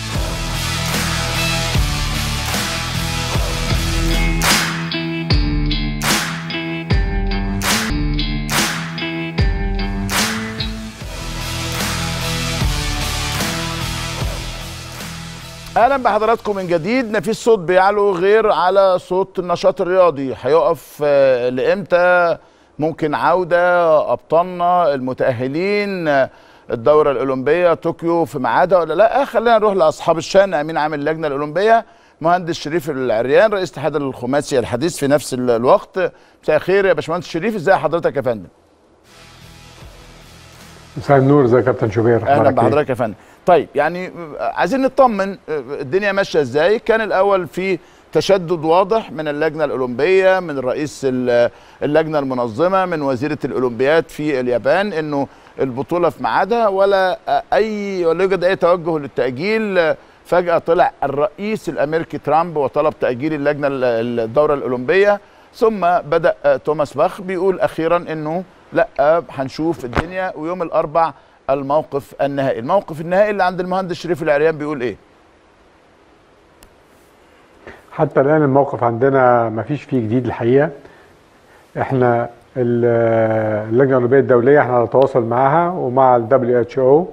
اهلا بحضراتكم من جديد مفيش صوت بيعلو غير على صوت النشاط الرياضي هيقف آه، لامتى ممكن عوده ابطالنا المتاهلين آه، الدوره الاولمبيه طوكيو في ميعادها ولا لا آه، خلينا نروح لاصحاب الشان امين عام اللجنه الاولمبيه مهندس شريف العريان رئيس اتحاد الخماسي الحديث في نفس ال- الوقت مساء الخير يا باشمهندس شريف ازي حضرتك يا فندم مساء النور ازيك يا كابتن شوبير اهلا أخبارك إيه؟ بحضرتك يا فندم طيب يعني عايزين نطمن الدنيا ماشيه ازاي كان الاول في تشدد واضح من اللجنه الاولمبيه من رئيس ال- اللجنه المنظمه من وزيره الاولمبياد في اليابان انه البطوله في ميعادها ولا اي ولا يوجد اي توجه للتاجيل فجاه طلع الرئيس الامريكي ترامب وطلب تاجيل اللجنه ال- الدوره الاولمبيه ثم بدا توماس باخ بيقول اخيرا انه لا هنشوف الدنيا ويوم الاربع الموقف النهائي الموقف النهائي اللي عند المهندس شريف العريان بيقول ايه حتى الان الموقف عندنا ما فيش فيه جديد الحقيقه احنا ال- اللجنه الاولمبيه الدوليه احنا على تواصل معاها ومع الدبليو اتش او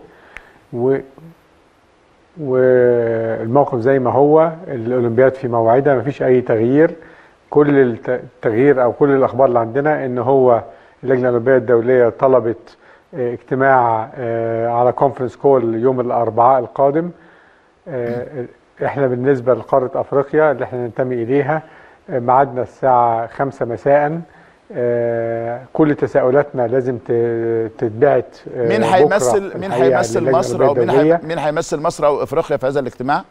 والموقف زي ما هو الاولمبياد في موعدها ما فيش اي تغيير كل الت- التغيير او كل الاخبار اللي عندنا ان هو اللجنه الاولمبيه الدوليه طلبت اه، اجتماع اه، على كونفرنس كول يوم الاربعاء القادم اه، احنا بالنسبه لقاره افريقيا اللي احنا ننتمي اليها اه، ميعادنا الساعه 5 مساء اه، كل تساؤلاتنا لازم ت- تتبعت اه، مين بكرة هيمثل في مين الحقيقة هيمثل للجنة مصر او الأولمبية مين الدولية. هي- مين هيمثل مصر او افريقيا في هذا الاجتماع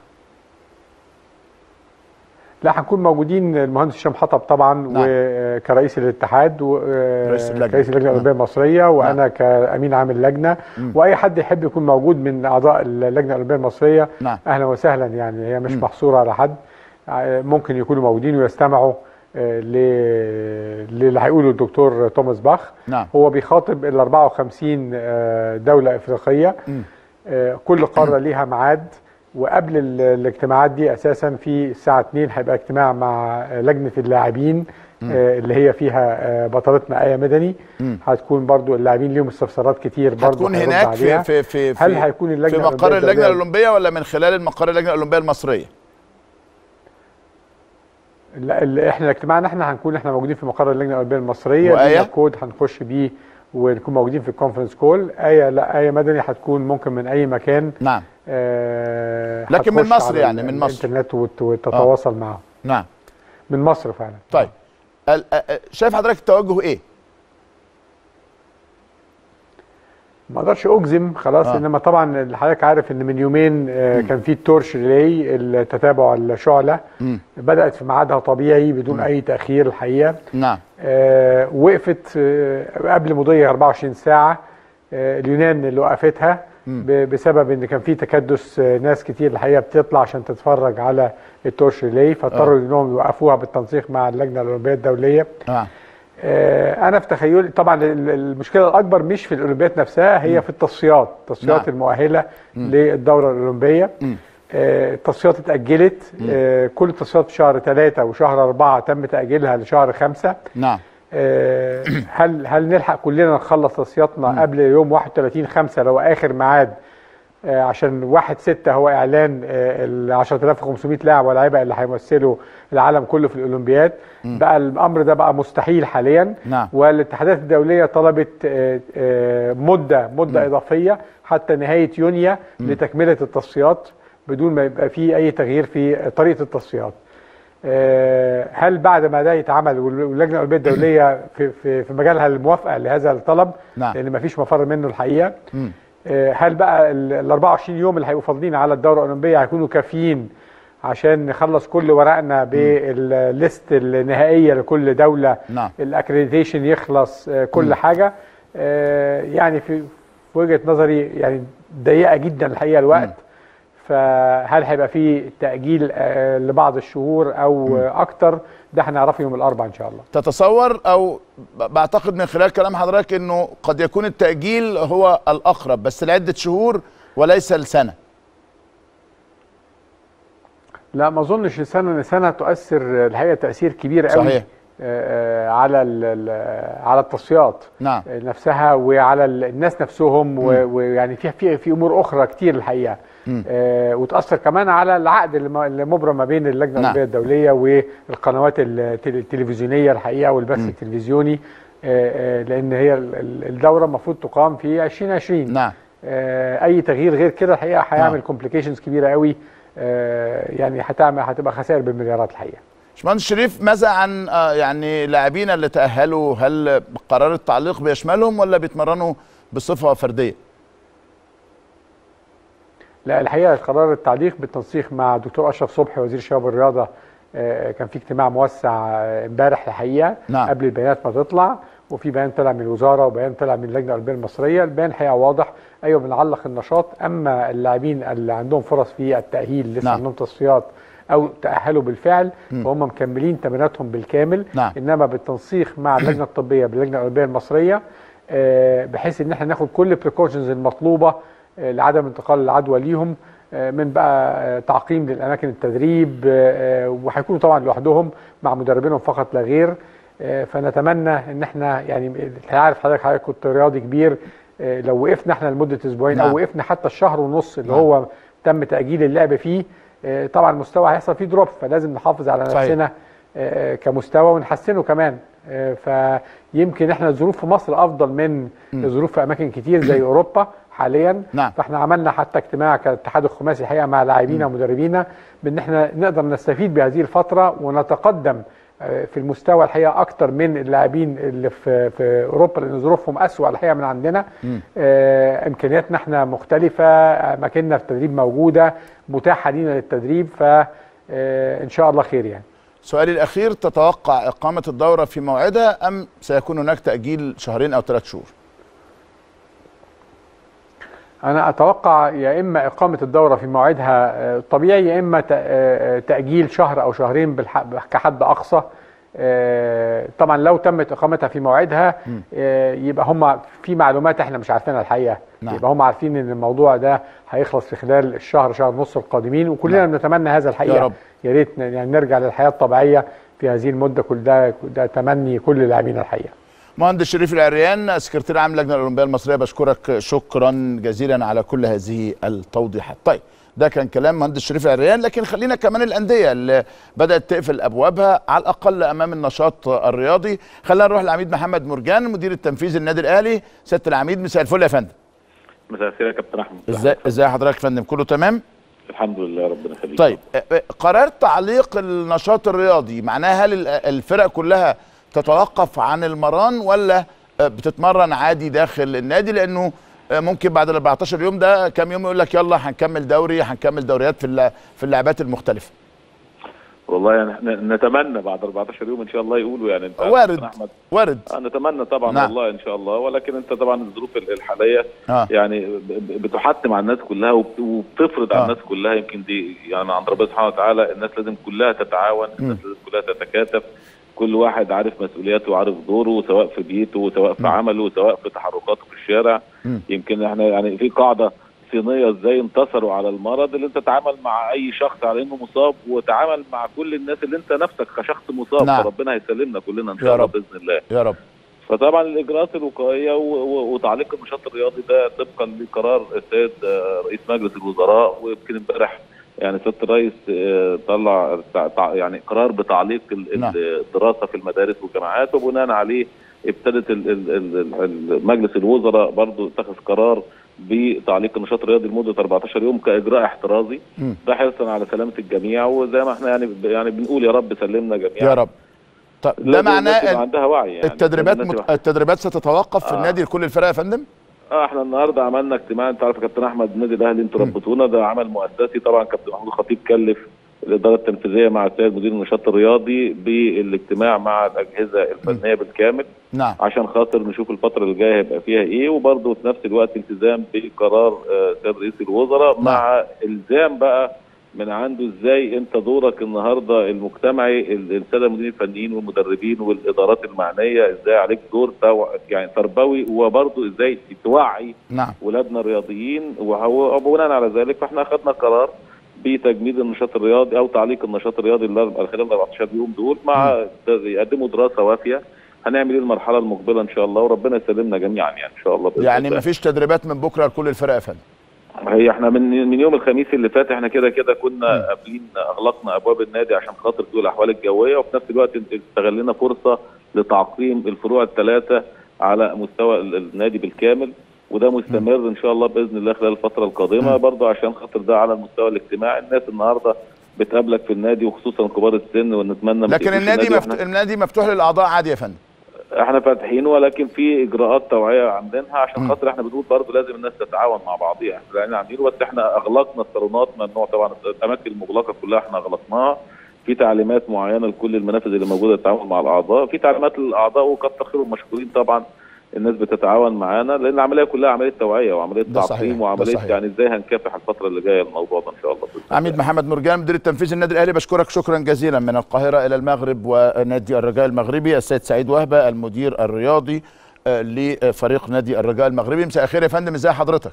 لا هنكون موجودين المهندس هشام حطب طبعا نعم. وكرئيس الاتحاد رئيس اللجنة. وكرئيس اللجنه الاولمبيه المصريه وانا كامين عام اللجنه واي حد يحب يكون موجود من اعضاء اللجنه الاولمبيه المصريه نعم. اهلا وسهلا يعني هي مش محصوره على حد ع- ممكن يكونوا موجودين ويستمعوا آه، ل- للي هيقوله الدكتور توماس باخ نعم. هو بيخاطب ال 54 آه، دوله افريقيه آه، كل قاره ليها ميعاد وقبل ال- الاجتماعات دي اساسا في الساعه 2 هيبقى اجتماع مع آه، لجنه اللاعبين آه، اللي هي فيها آه، بطلتنا ايه مدني هتكون برضو اللاعبين ليهم استفسارات كتير برضو هتكون هيرد هناك في عليها. في في هل في- هيكون اللجنه في مقر الأولمبية اللجنه الدولية- الاولمبيه ولا من خلال المقر اللجنه الاولمبيه المصريه لا ال- احنا اجتماعنا احنا هنكون احنا موجودين في مقر اللجنه الاولمبيه المصريه وآية؟ لينا كود هنخش بيه ونكون موجودين في الكونفرنس كول ايه لا ايه مدني هتكون ممكن من اي مكان نعم آه لكن من هتخش مصر على يعني، ال- من مصر. الانترنت وت- وتتواصل معاهم نعم من مصر فعلا طيب ال- أ- أ- شايف حضرتك التوجه ايه ما اقدرش اجزم خلاص آه. آه. انما طبعا اللي حضرتك عارف ان من يومين آه كان في التورش ريلي التتابع الشعله مم. بدات في ميعادها طبيعي بدون اي تاخير الحقيقه نعم آه وقفت آه قبل مضي 24 ساعه آه اليونان اللي وقفتها ب- بسبب ان كان في تكدس آه ناس كتير الحقيقه بتطلع عشان تتفرج على التورش ريلي فاضطروا انهم يوقفوها بالتنسيق مع اللجنه الاولمبيه الدوليه نعم آه، انا في تخيلي طبعا ال- المشكله الاكبر مش في الاولمبياد نفسها هي في التصفيات التصفيات نعم. المؤهله للدوره الاولمبيه آه، التصفيات اتاجلت آه، كل التصفيات في شهر ثلاثة وشهر أربعة تم تاجيلها لشهر خمسة نعم آه، هل هل نلحق كلنا نخلص تصفياتنا قبل يوم 31 5 لو اخر ميعاد آه، عشان واحد ستة هو اعلان آه، ال 10500 لاعب ولاعيبه اللي هيمثلوا العالم كله في الاولمبياد بقى الامر ده بقى مستحيل حاليا نعم. والاتحادات الدوليه طلبت آه، آه، مده مده اضافيه حتى نهايه يونيو لتكمله التصفيات بدون ما يبقى فيه اي تغيير في طريقه التصفيات آه، هل بعد ما ده يتعمل وال- واللجنه الاولمبيه الدوليه في في في مجالها الموافقه لهذا الطلب نعم. لان ما فيش مفر منه الحقيقه مم. آه، هل بقى ال 24 يوم اللي هيبقوا فاضلين على الدوره الاولمبيه هيكونوا كافيين عشان نخلص كل ورقنا بالليست النهائيه لكل دوله نعم. الاكريديشن يخلص آه، كل حاجه آه، يعني في في وجهه نظري يعني ضيقه جدا الحقيقه الوقت فهل هيبقى في تاجيل آه، لبعض الشهور او آه، اكتر ده هنعرفه يوم الاربعاء ان شاء الله تتصور او ب- بعتقد من خلال كلام حضرتك انه قد يكون التاجيل هو الاقرب بس لعده شهور وليس لسنه لا ما اظنش سنه سنه تؤثر الحقيقه تاثير كبير قوي صحيح. آه، آه، على ال- ال- على التصفيات نعم. آه، نفسها وعلى ال- الناس نفسهم و- ويعني في في في امور اخرى كتير الحقيقه آه، وتاثر كمان على العقد اللي م- اللي مبرم ما بين اللجنه نعم. الاولمبيه الدوليه والقنوات التل- التلفزيونيه الحقيقه والبث التلفزيوني آه، آه، لان هي ال- ال- الدوره المفروض تقام في 2020 نعم آه، اي تغيير غير كده الحقيقه هيعمل نعم. كومبليكيشنز كبيره قوي آه، يعني هتعمل هتبقى خسائر بالمليارات الحقيقه باشمهندس شريف ماذا عن آه، يعني لاعبين اللي تاهلوا هل قرار التعليق بيشملهم ولا بيتمرنوا بصفه فرديه لا الحقيقه قرار التعليق بالتنسيق مع الدكتور اشرف صبحي وزير الشباب والرياضه آه، كان في اجتماع موسع آه، امبارح الحقيقه نعم. قبل البيانات ما تطلع وفي بيان طلع من الوزاره وبيان طلع من اللجنه الاولمبيه المصريه البيان الحقيقه واضح ايوه بنعلق النشاط اما اللاعبين اللي عندهم فرص في التاهيل لسه نعم. عندهم تصفيات او تاهلوا بالفعل فهم مكملين تمريناتهم بالكامل نعم. انما بالتنسيق مع اللجنه الطبيه باللجنه الاولمبيه المصريه آه، بحيث ان احنا ناخد كل البريكوشنز المطلوبه آه، لعدم انتقال العدوى ليهم آه، من بقى آه، تعقيم للاماكن التدريب آه، آه، وهيكونوا طبعا لوحدهم مع مدربينهم فقط لا غير آه، فنتمنى ان احنا يعني انت عارف حضرتك حضرتك كنت رياضي كبير آه، لو وقفنا احنا لمده اسبوعين نعم. او وقفنا حتى الشهر ونص اللي نعم. هو تم تاجيل اللعب فيه آه، طبعا المستوى هيحصل فيه دروب فلازم نحافظ على صحيح. نفسنا آه، كمستوى ونحسنه كمان آه، فيمكن احنا الظروف في مصر افضل من الظروف في اماكن كتير زي اوروبا حاليا نعم. فاحنا عملنا حتى اجتماع كاتحاد الخماسي الحقيقه مع لاعبينا ومدربينا بان احنا نقدر نستفيد بهذه الفتره ونتقدم آه، في المستوى الحقيقه اكتر من اللاعبين اللي في في اوروبا لان ظروفهم اسوء الحقيقه من عندنا آه، امكانياتنا احنا مختلفه اماكننا في التدريب موجوده متاحه لينا للتدريب فان شاء الله خير يعني سؤالي الاخير تتوقع اقامه الدوره في موعدها ام سيكون هناك تاجيل شهرين او ثلاث شهور انا اتوقع يا اما اقامه الدوره في موعدها آه، الطبيعي يا اما تأ- آه، تاجيل شهر او شهرين بالح- كحد اقصى آه، طبعا لو تمت اقامتها في موعدها آه، يبقى هم في معلومات احنا مش عارفينها الحقيقه نعم. يبقى هم عارفين ان الموضوع ده هيخلص في خلال الشهر شهر ونص القادمين وكلنا نعم. بنتمنى هذا الحقيقه يا رب. يا ريت ن- يعني نرجع للحياه الطبيعيه في هذه المده كل ده ده تمني كل اللاعبين الحقيقه مهندس شريف العريان سكرتير عام اللجنه الاولمبيه المصريه بشكرك شكرا جزيلا على كل هذه التوضيحات. طيب ده كان كلام مهندس شريف العريان لكن خلينا كمان الانديه اللي بدات تقفل ابوابها على الاقل امام النشاط الرياضي. خلينا نروح للعميد محمد مرجان مدير التنفيذي النادي الاهلي. سياده العميد مساء الفل يا فندم. مساء الخير يا كابتن احمد ازاي ازاي حضرتك يا فندم كله تمام؟ الحمد لله ربنا يخليك طيب اه، اه، قرار تعليق النشاط الرياضي معناه هل ال- الفرق كلها تتوقف عن المران ولا اه، بتتمرن عادي داخل النادي لانه اه، ممكن بعد ال 14 يوم ده كام يوم يقول لك يلا هنكمل دوري هنكمل دوريات في الل- في اللعبات المختلفه والله يعني احنا نتمنى بعد 14 يوم ان شاء الله يقولوا يعني انت وارد كابتن احمد وارد آه، نتمنى طبعا نعم. والله ان شاء الله ولكن انت طبعا الظروف ال- الحاليه اه يعني ب- ب- بتحتم على الناس كلها وبت- وبتفرض آه. على الناس كلها يمكن دي يعني عند ربنا سبحانه وتعالى الناس لازم كلها تتعاون الناس لازم كلها تتكاتف كل واحد عارف مسؤولياته وعارف دوره سواء في بيته سواء في عمله سواء في تحركاته في الشارع مم. يمكن احنا يعني في قاعده صينيه ازاي انتصروا على المرض اللي انت تتعامل مع اي شخص على انه مصاب وتعامل مع كل الناس اللي انت نفسك كشخص مصاب نعم. فربنا هيسلمنا كلنا ان يا شاء الله رب. باذن الله يا رب فطبعا الاجراءات الوقائيه و- و- وتعليق النشاط الرياضي ده طبقا لقرار السيد آه، رئيس مجلس الوزراء ويمكن امبارح يعني سياده الرئيس آه، طلع تع- تع- يعني قرار بتعليق ال- نعم. الدراسه في المدارس والجامعات وبناء عليه ابتدت ال- ال- ال- ال- مجلس الوزراء برضو اتخذ قرار بتعليق النشاط الرياضي لمده 14 يوم كاجراء احترازي مم. ده حرصا على سلامه الجميع وزي ما احنا يعني يعني بنقول يا رب سلمنا جميعا يا رب طب ده لازم الناس معناه يبقى ال- عندها وعي يعني التدريبات لازم الناس مت... التدريبات ستتوقف في آه. النادي لكل الفرق يا فندم اه احنا النهارده عملنا اجتماع انت عارف يا كابتن احمد النادي الاهلي انتوا ربطونا ده عمل مؤسسي طبعا كابتن محمود الخطيب كلف الاداره التنفيذيه مع السيد مدير النشاط الرياضي بالاجتماع مع الاجهزه الفنيه بالكامل نعم عشان خاطر نشوف الفتره اللي جايه هيبقى فيها ايه وبرضه في نفس الوقت التزام بقرار آه، سيد رئيس الوزراء مع الزام بقى من عنده ازاي انت دورك النهارده المجتمعي ال- الساده المديرين الفنيين والمدربين والادارات المعنيه ازاي عليك دور تو- يعني تربوي وبرضه ازاي توعي نعم ولادنا الرياضيين وهو وبناء على ذلك فاحنا اخذنا قرار بتجميد النشاط الرياضي او تعليق النشاط الرياضي الأربع- خلال 14 يوم دول مع يقدموا دراسه وافيه هنعمل ايه المرحله المقبله ان شاء الله وربنا يسلمنا جميعا يعني ان شاء الله بإذن يعني الله. مفيش تدريبات من بكره لكل الفرق يا فندم هي احنا من من يوم الخميس اللي فات احنا كده كده كنا قابلين اغلقنا ابواب النادي عشان خاطر دول الاحوال الجويه وفي نفس الوقت استغلنا فرصه لتعقيم الفروع الثلاثه على مستوى ال- النادي بالكامل وده مستمر ان شاء الله باذن الله خلال الفتره القادمه برضه عشان خاطر ده على المستوى الاجتماعي الناس النهارده بتقابلك في النادي وخصوصا كبار السن ونتمنى ما لكن تقفلش النادي النادي مفت... وإحنا- النادي مفتوح للاعضاء عادي يا فندم احنا فاتحين ولكن في اجراءات توعيه عاملينها عشان مم. خاطر احنا بنقول برضه لازم الناس تتعاون مع بعضيها احنا يعني عاملين بس احنا اغلقنا الصالونات ممنوع طبعا الاماكن المغلقه كلها احنا اغلقناها في تعليمات معينه لكل المنافذ اللي موجوده للتعامل مع الاعضاء في تعليمات للاعضاء وكتر خيرهم مشكورين طبعا الناس بتتعاون معانا لان العمليه كلها عمليه توعيه وعمليه ده صحيح، تعقيم ده وعمليه صحيح. يعني ازاي هنكافح الفتره اللي جايه الموضوع ده ان شاء الله بإذن الله. عميد محمد مرجان مدير التنفيذي النادي الاهلي بشكرك شكرا جزيلا من القاهره الى المغرب ونادي الرجاء المغربي السيد سعيد وهبه المدير الرياضي آه، لفريق نادي الرجاء المغربي مساء الخير يا فندم ازي حضرتك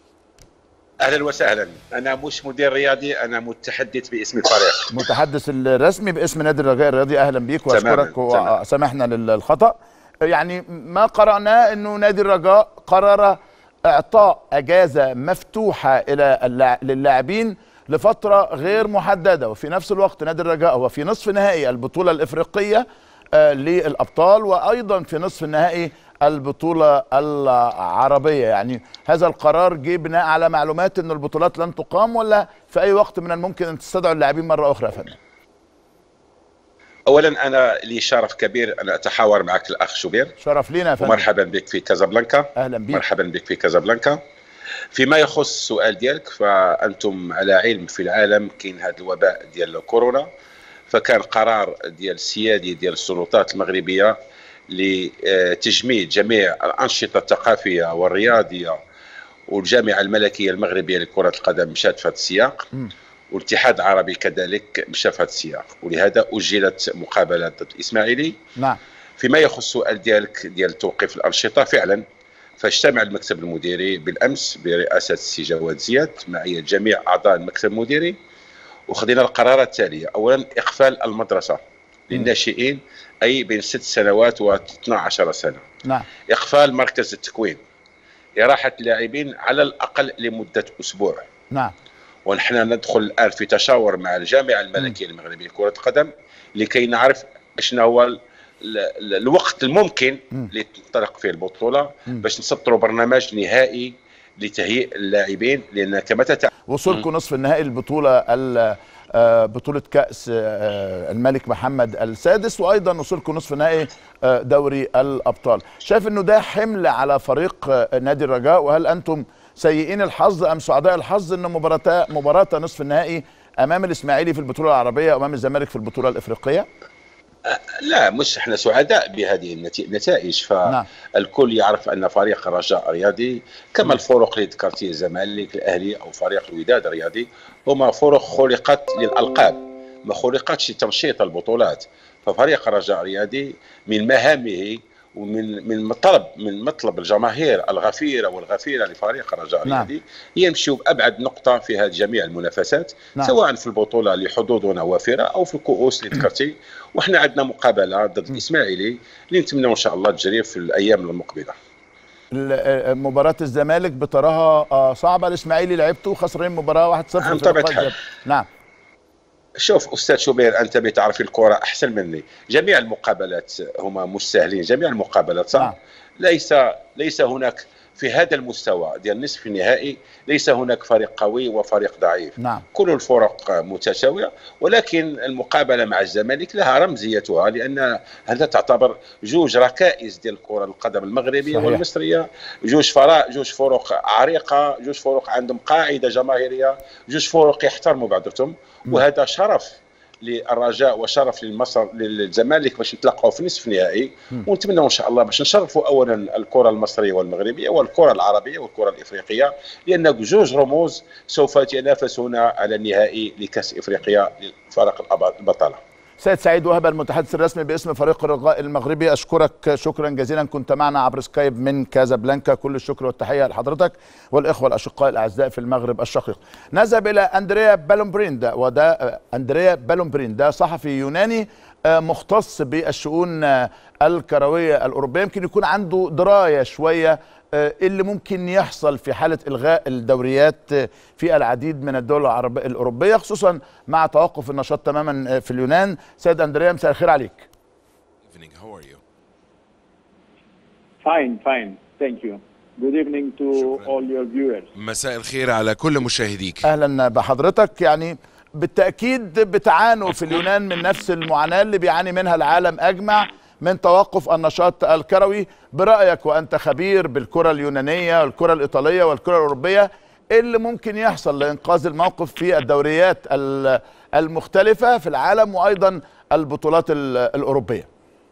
اهلا وسهلا انا مش مدير رياضي انا متحدث باسم الفريق متحدث الرسمي باسم نادي الرجاء الرياضي اهلا بيك واشكرك تماماً. وسامحنا للخطا يعني ما قراناه انه نادي الرجاء قرر اعطاء اجازه مفتوحه الى اللاع- للاعبين لفتره غير محدده وفي نفس الوقت نادي الرجاء هو في نصف نهائي البطوله الافريقيه آه، للابطال وايضا في نصف النهائي البطوله العربيه يعني هذا القرار جه بناء على معلومات ان البطولات لن تقام ولا في اي وقت من الممكن ان تستدعوا اللاعبين مره اخرى يا فندم اولا انا لي شرف كبير ان اتحاور معك الاخ شوبير شرف لينا يا فندم ومرحبا بك في كازابلانكا اهلا بيك مرحبا بك في كازابلانكا فيما يخص السؤال ديالك فانتم على علم في العالم كاين هذا الوباء ديال كورونا فكان قرار ديال السيادي ديال السلطات المغربيه لتجميد جميع الانشطه الثقافيه والرياضيه والجامعه الملكيه المغربيه لكره القدم مشات في هذا السياق مم. والاتحاد العربي كذلك مشى في هذا السياق ولهذا اجلت مقابلات ضد الاسماعيلي نعم فيما يخص السؤال ديالك ديال توقيف الانشطه فعلا فاجتمع المكتب المديري بالامس برئاسه السي جواد زياد معي جميع اعضاء المكتب المديري وخذينا القرارات التاليه اولا اقفال المدرسه للناشئين اي بين ست سنوات و 12 سنه نعم اقفال مركز التكوين اراحه اللاعبين على الاقل لمده اسبوع نعم ونحن ندخل الان في تشاور مع الجامعه الملكيه المغربيه لكره القدم لكي نعرف شنو هو ال- ال- الوقت الممكن مم. لتنطلق فيه البطوله مم. باش نسطروا برنامج نهائي لتهيئ اللاعبين لان كما تتعلم وصولكم نصف النهائي البطوله ال- آه، بطولة كأس آه، الملك محمد السادس وأيضا وصولكم نصف نهائي آه، دوري الأبطال شايف أنه ده حمل على فريق آه، نادي الرجاء وهل أنتم سيئين الحظ أم سعداء الحظ أن مباراة مباراة نصف النهائي أمام الإسماعيلي في البطولة العربية وأمام الزمالك في البطولة الإفريقية لا مش احنا سعداء بهذه النتي- النتائج نعم. فالكل يعرف ان فريق الرجاء الرياضي كما الفرق اللي ذكرتي الزمالك الاهلي او فريق الوداد الرياضي هما فرق خلقت للالقاب ما خلقتش لتنشيط البطولات ففريق الرجاء الرياضي من مهامه ومن من مطلب من مطلب الجماهير الغفيره والغفيره لفريق الرجاء نعم. الرياضي يمشوا بابعد نقطه في هذه جميع المنافسات نعم. سواء في البطوله اللي حظوظنا وافره او في الكؤوس اللي ذكرتي وحنا عندنا مقابله ضد الاسماعيلي اللي نتمنى ان شاء الله تجري في الايام المقبله ال- آه، مباراة الزمالك بتراها آه، صعبة الإسماعيلي لعبته خسرين مباراة 1-0 نعم، في طبيعة لقاء الحال. الذهاب. نعم شوف استاذ شوبير انت بتعرف الكره احسن مني جميع المقابلات هما مش سهلين جميع المقابلات صح نعم. ليس ليس هناك في هذا المستوى ديال نصف النهائي ليس هناك فريق قوي وفريق ضعيف نعم كل الفرق متساويه ولكن المقابله مع الزمالك لها رمزيتها لان هذا تعتبر جوج ركائز ديال كره القدم المغربيه صحيح. صحيح. والمصريه جوج فرق جوج فرق عريقه جوج فرق عندهم قاعده جماهيريه جوج فرق يحترموا بعضهم وهذا شرف للرجاء وشرف للمصر للزمالك باش يتلقوا في نصف نهائي ونتمنى ان شاء الله باش نشرفوا اولا الكره المصريه والمغربيه والكره العربيه والكره الافريقيه لان جوج رموز سوف يتنافسون على النهائي لكاس افريقيا لفرق الأب- البطله سيد سعيد وهب المتحدث الرسمي باسم فريق الرجاء المغربي أشكرك شكرا جزيلا كنت معنا عبر سكايب من كازابلانكا كل الشكر والتحية لحضرتك والإخوة الأشقاء الأعزاء في المغرب الشقيق نذهب إلى أندريا بالومبرين ده وده آه، أندريا بالومبرين ده صحفي يوناني آه، مختص بالشؤون آه، الكروية الأوروبية يمكن يكون عنده دراية شوية آه، إيه اللي ممكن يحصل في حالة إلغاء الدوريات آه، في العديد من الدول العربية الأوروبية خصوصا مع توقف النشاط تماما آه، في اليونان سيد أندريا مساء الخير عليك evening. How are you? Fine, fine. Thank you. Good evening to all your viewers. مساء الخير على كل مشاهديك اهلا بحضرتك يعني بالتاكيد بتعانوا في اليونان من نفس المعاناه اللي بيعاني منها العالم اجمع من توقف النشاط الكروي برايك وانت خبير بالكره اليونانيه والكره الايطاليه والكره الاوروبيه ايه اللي ممكن يحصل لانقاذ الموقف في الدوريات ال- المختلفه في العالم وايضا البطولات ال- الاوروبيه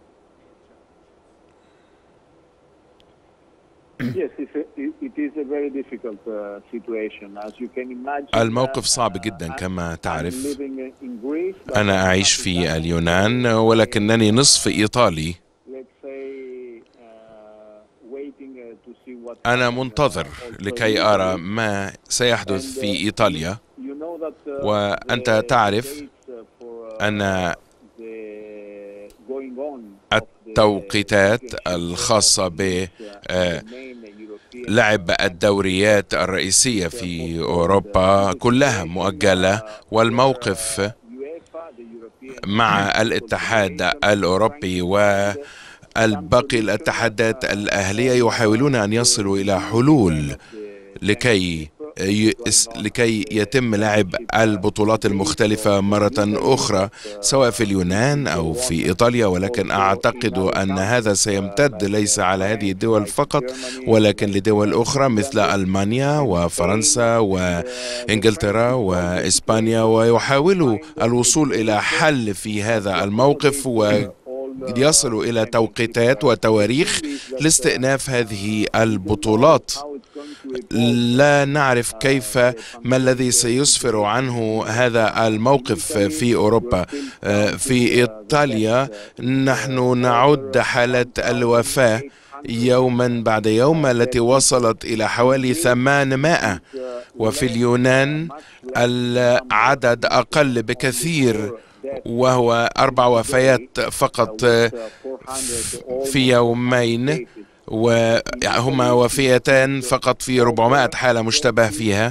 yes, it's a, it, it is a very difficult uh, situation. As you can imagine, الموقف uh, صعب جدا كما I'm تعرف living in Greece, but أنا أعيش في اليونان ولكنني نصف إيطالي let's say, uh, waiting uh, to see what أنا happens, uh, منتظر also لكي in أرى Italy. ما سيحدث في إيطاليا You know that, uh, وأنت the تعرف dates, uh, for, uh, أن the going on of the التوقيتات championship, الخاصة uh, ب the آه، main European لعب الدوريات الرئيسية في أوروبا كلها مؤجلة والموقف UEFA, the European مع الاتحاد الأوروبي والباقي الاتحادات الأهلية يحاولون أن يصلوا إلى حلول لكي يس- لكي يتم لعب البطولات المختلفة مرة أخرى سواء في اليونان أو في إيطاليا ولكن أعتقد أن هذا سيمتد ليس على هذه الدول فقط ولكن لدول أخرى مثل ألمانيا وفرنسا وإنجلترا وإسبانيا ويحاولوا الوصول إلى حل في هذا الموقف ويصلوا إلى توقيتات وتواريخ لاستئناف هذه البطولات لا نعرف كيف ما الذي سيسفر عنه هذا الموقف في اوروبا آه، في ايطاليا نحن نعد حاله الوفاه يوما بعد يوم التي وصلت الى حوالي 800 وفي اليونان العدد اقل بكثير وهو اربع وفيات فقط آه، في يومين وهما وفيتان فقط في 400 حالة مشتبه فيها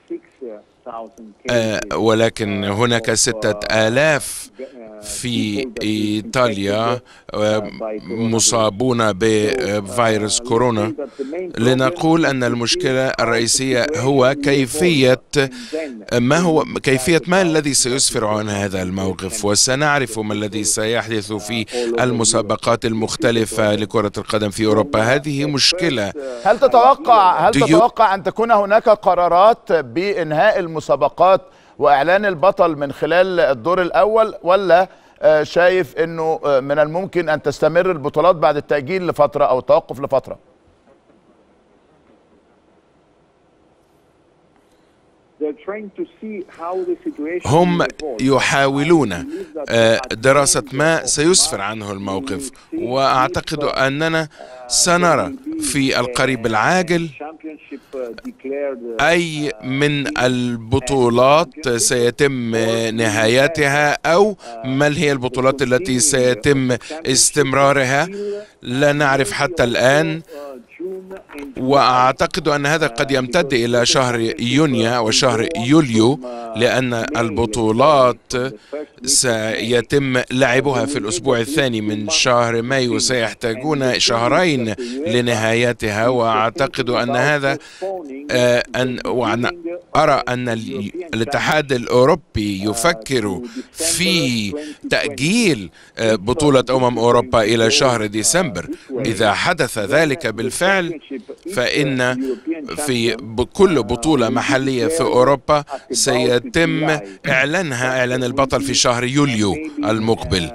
آه، ولكن هناك ستة آلاف في إيطاليا آه، مصابون بفيروس كورونا لنقول أن المشكلة الرئيسية هو كيفية ما هو كيفية ما الذي سيسفر عن هذا الموقف وسنعرف ما الذي سيحدث في المسابقات المختلفة لكرة القدم في أوروبا هذه مشكلة هل تتوقع هل Do you- تتوقع ان تكون هناك قرارات بانهاء المسابقات واعلان البطل من خلال الدور الاول ولا آه، شايف انه آه، من الممكن ان تستمر البطولات بعد التاجيل لفتره او التوقف لفتره they're trying to see how the situation هم will evolve. يحاولون I believe that آه، at the دراسة end ما of سيسفر March, عنه we الموقف will see وأعتقد if, uh, أننا سنرى في القريب العاجل championship, uh, declared, uh, أي من البطولات سيتم نهايتها أو ما هي البطولات التي سيتم استمرارها لا نعرف حتى الآن وأعتقد أن هذا قد يمتد إلى شهر يونيو وشهر يوليو لأن البطولات سيتم لعبها في الأسبوع الثاني من شهر مايو سيحتاجون شهرين لنهايتها وأعتقد أن هذا آه، أن وأنا أرى أن ال- الاتحاد الأوروبي يفكر في تأجيل آه، بطولة أمم أوروبا إلى شهر ديسمبر إذا حدث ذلك بالفعل فإن في ب- كل بطولة محلية في أوروبا سيتم إعلانها إعلان البطل في شهر يوليو المقبل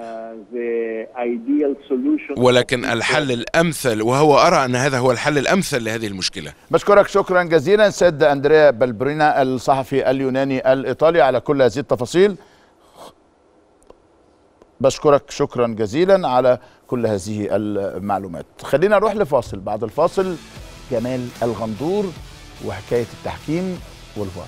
ولكن الحل الأمثل وهو أرى أن هذا هو الحل الأمثل لهذه المشكلة بشكرك شكرا جزيلا سيد اندريا بلبرينا الصحفي اليوناني الايطالي على كل هذه التفاصيل بشكرك شكرا جزيلا على كل هذه المعلومات خلينا نروح لفاصل بعد الفاصل جمال الغندور وحكايه التحكيم والفار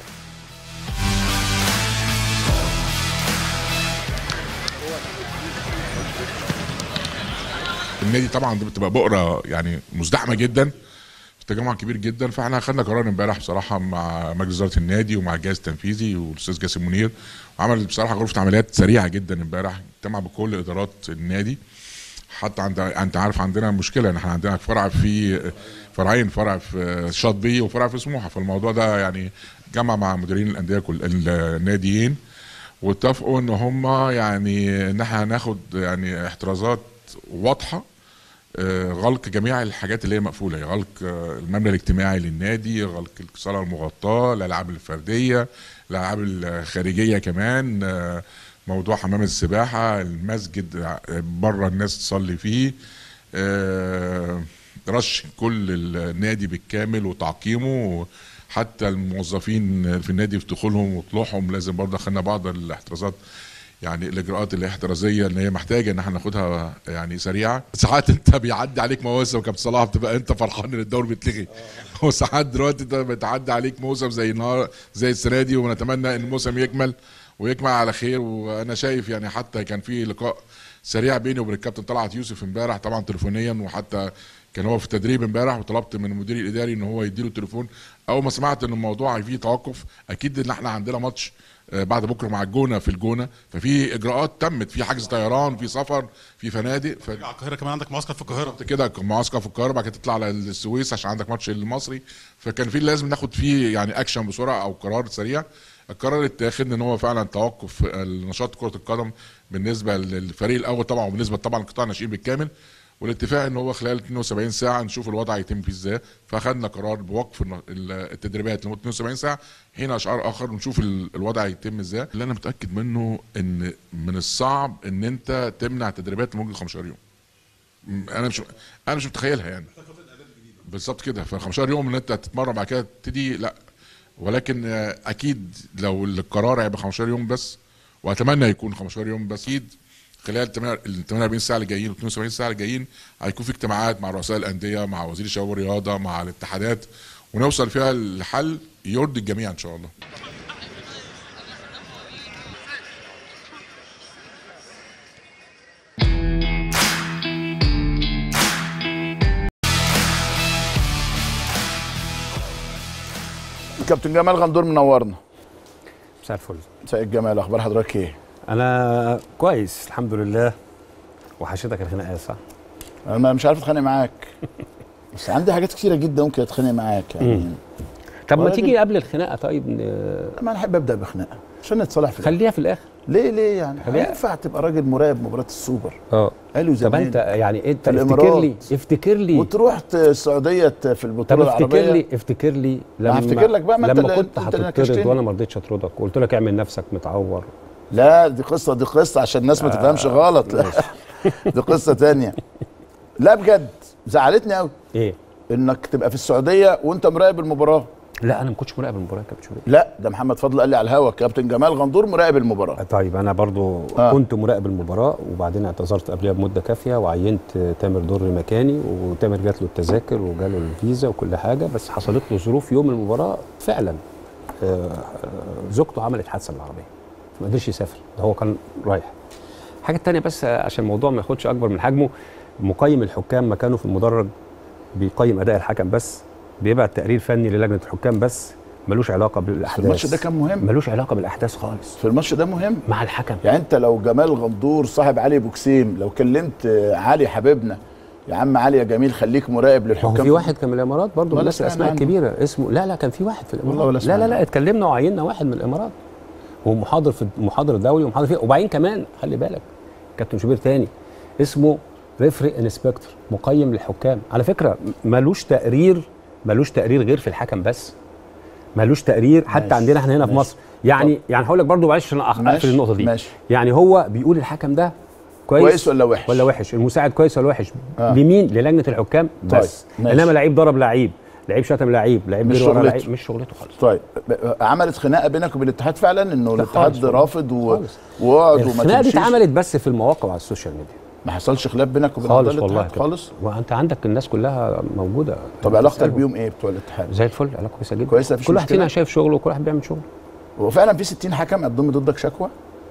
النادي طبعا دي بتبقى بؤره يعني مزدحمه جدا في تجمع كبير جدا فاحنا خدنا قرار امبارح بصراحه مع مجلس اداره النادي ومع الجهاز التنفيذي والاستاذ جاسم منير وعمل بصراحه غرفه عمليات سريعه جدا امبارح اجتمع بكل ادارات النادي حتى عند انت عارف عندنا مشكله ان احنا عندنا فرع في فرعين فرع في شاطبي وفرع في سموحه فالموضوع ده يعني جمع مع مديرين الانديه كل الناديين واتفقوا ان هم يعني ان احنا هناخد يعني احترازات واضحه آه، غلق جميع الحاجات اللي هي مقفوله غلق آه، المبنى الاجتماعي للنادي غلق الصاله المغطاه الالعاب الفرديه الالعاب الخارجيه كمان آه، موضوع حمام السباحه المسجد بره الناس تصلي فيه آه، رش كل النادي بالكامل وتعقيمه حتى الموظفين في النادي في دخولهم وطلوعهم لازم برضه خدنا بعض الاحترازات يعني الاجراءات الاحترازيه اللي هي محتاجه ان احنا ناخدها يعني سريعه ساعات انت بيعدي عليك مواسم كابتن صلاح بتبقى انت فرحان ان الدوري بيتلغي وساعات دلوقتي انت بتعدي عليك موسم زي النهار زي السنه دي ونتمنى ان الموسم يكمل ويكمل على خير وانا شايف يعني حتى كان في لقاء سريع بيني وبين الكابتن طلعت يوسف امبارح طبعا تليفونيا وحتى كان هو في التدريب امبارح وطلبت من المدير الاداري ان هو يديله التليفون اول ما سمعت ان الموضوع فيه توقف اكيد ان احنا عندنا ماتش آه، بعد بكره مع الجونه في الجونه ففي اجراءات تمت في حجز طيران في سفر في فنادق ف... على القاهره كمان عندك معسكر في القاهره بالظبط كده كان معسكر في القاهره بعد كده تطلع على السويس عشان عندك ماتش المصري فكان في لازم ناخد فيه يعني اكشن بسرعه او قرار سريع القرار اللي اتاخد ان هو فعلا توقف النشاط كره القدم بالنسبه للفريق الاول طبعا وبالنسبه طبعا لقطاع الناشئين بالكامل والاتفاق ان هو خلال 72 ساعه نشوف الوضع يتم فيه ازاي فاخدنا قرار بوقف الن- ال- التدريبات لمده 72 ساعه حين اشعار اخر ونشوف ال- الوضع يتم ازاي اللي انا متاكد منه ان من الصعب ان انت تمنع تدريبات لمده 15 يوم م- انا مش انا مش متخيلها يعني بالظبط كده ف 15 يوم ان انت تتمرن بعد كده تبتدي لا ولكن آه، اكيد لو القرار هيبقى 15 يوم بس واتمنى يكون 15 يوم بس اكيد خلال ال 48 ساعه اللي جايين و 72 ساعه اللي جايين هيكون في اجتماعات مع رؤساء الانديه مع وزير الشباب والرياضه مع الاتحادات ونوصل فيها لحل يرضي الجميع ان شاء الله كابتن جمال غندور منورنا مساء الفل سيد جمال اخبار حضرتك ايه انا كويس الحمد لله وحشتك الخناقه صح انا مش عارف اتخانق معاك بس عندي حاجات كتيره جدا ممكن اتخانق معاك يعني مم. طب ما ولكن- تيجي قبل الخناقه طيب ن- ما انا احب ابدا بخناقه عشان نتصالح في الآخر. خليها في الاخر ليه ليه يعني خليها- ينفع تبقى راجل مراقب مباراه السوبر اه قالوا طب زمان انت يعني انت في افتكر الإمارات. لي افتكر لي وتروح ت- السعوديه ت- في طب البطوله افتكر العربيه لي افتكر لي لما هفتكر لك بقى، ما أنت لما اللي- كنت أنت اللي هتطرد نكشتني. وانا ما رضيتش اطردك وقلت لك اعمل نفسك متعور لا دي قصه دي قصه عشان الناس ما تفهمش غلط لا دي قصه تانية لا بجد زعلتني قوي ايه انك تبقى في السعوديه وانت مراقب المباراه لا انا ما كنتش مراقب المباراه يا كابتن شوبير لا ده محمد فضل قال لي على الهوا كابتن جمال غندور مراقب المباراه طيب انا برضو آه. آه. كنت مراقب المباراه وبعدين اعتذرت قبلها بمده كافيه وعينت تامر دري مكاني وتامر جات له التذاكر وجاله الفيزا وكل حاجه بس حصلت له ظروف يوم المباراه فعلا آه، آه، زوجته عملت حادثه بالعربيه ما قدرش يسافر ده هو كان رايح الحاجه الثانيه بس عشان الموضوع ما ياخدش اكبر من حجمه مقيم الحكام مكانه في المدرج بيقيم اداء الحكم بس بيبعت تقرير فني للجنه الحكام بس ملوش علاقه بالاحداث الماتش ده كان مهم ملوش علاقه بالاحداث خالص في الماتش ده مهم مع الحكم يعني انت لو جمال غندور صاحب علي بوكسيم لو كلمت آه، علي حبيبنا يا عم علي يا جميل خليك مراقب ما هو للحكام في واحد كان من الامارات برضه من ولا الناس سمعنا الاسماء عنه. الكبيره اسمه لا لا كان في واحد في الامارات والله ولا لا لا سمعنا لا اتكلمنا وعيننا واحد من الامارات ومحاضر في محاضر دولي ومحاضر فيه وبعدين كمان خلي بالك كابتن شوبير تاني اسمه ريفري انسبكتور مقيم للحكام على فكره ملوش تقرير ملوش تقرير غير في الحكم بس ملوش تقرير حتى ماشي، عندنا احنا هنا في ماشي. مصر يعني يعني هقول لك برضه معلش عشان أخ- ماشي، اقفل النقطه دي ماشي. يعني هو بيقول الحكم ده كويس, كويس ولا وحش؟ ولا وحش المساعد كويس ولا وحش آه. لمين للجنه الحكام طيب، بس ماشي. انما لعيب ضرب لعيب لعيب شتم لعيب لعيب مش جري ورا شغلته. لعيب مش شغلته خالص طيب ب- عملت خناقه بينك وبين الاتحاد فعلا انه الاتحاد خالص. رافض و... خالص. وقعد وما الخناقه دي تمشيش اتعملت بس في المواقع وعلى السوشيال ميديا ما حصلش خلاف بينك وبين خالص أعضاء والله الاتحاد كده. خالص وانت عندك الناس كلها موجوده طب علاقتك تسألهم. بيهم ايه بتوع الاتحاد زي الفل علاقه كويسه جدا كويسة، مفيش كل واحد مشكلة؟ فينا شايف شغله وكل واحد بيعمل شغله هو فعلا في 60 حكم قدموا ضدك شكوى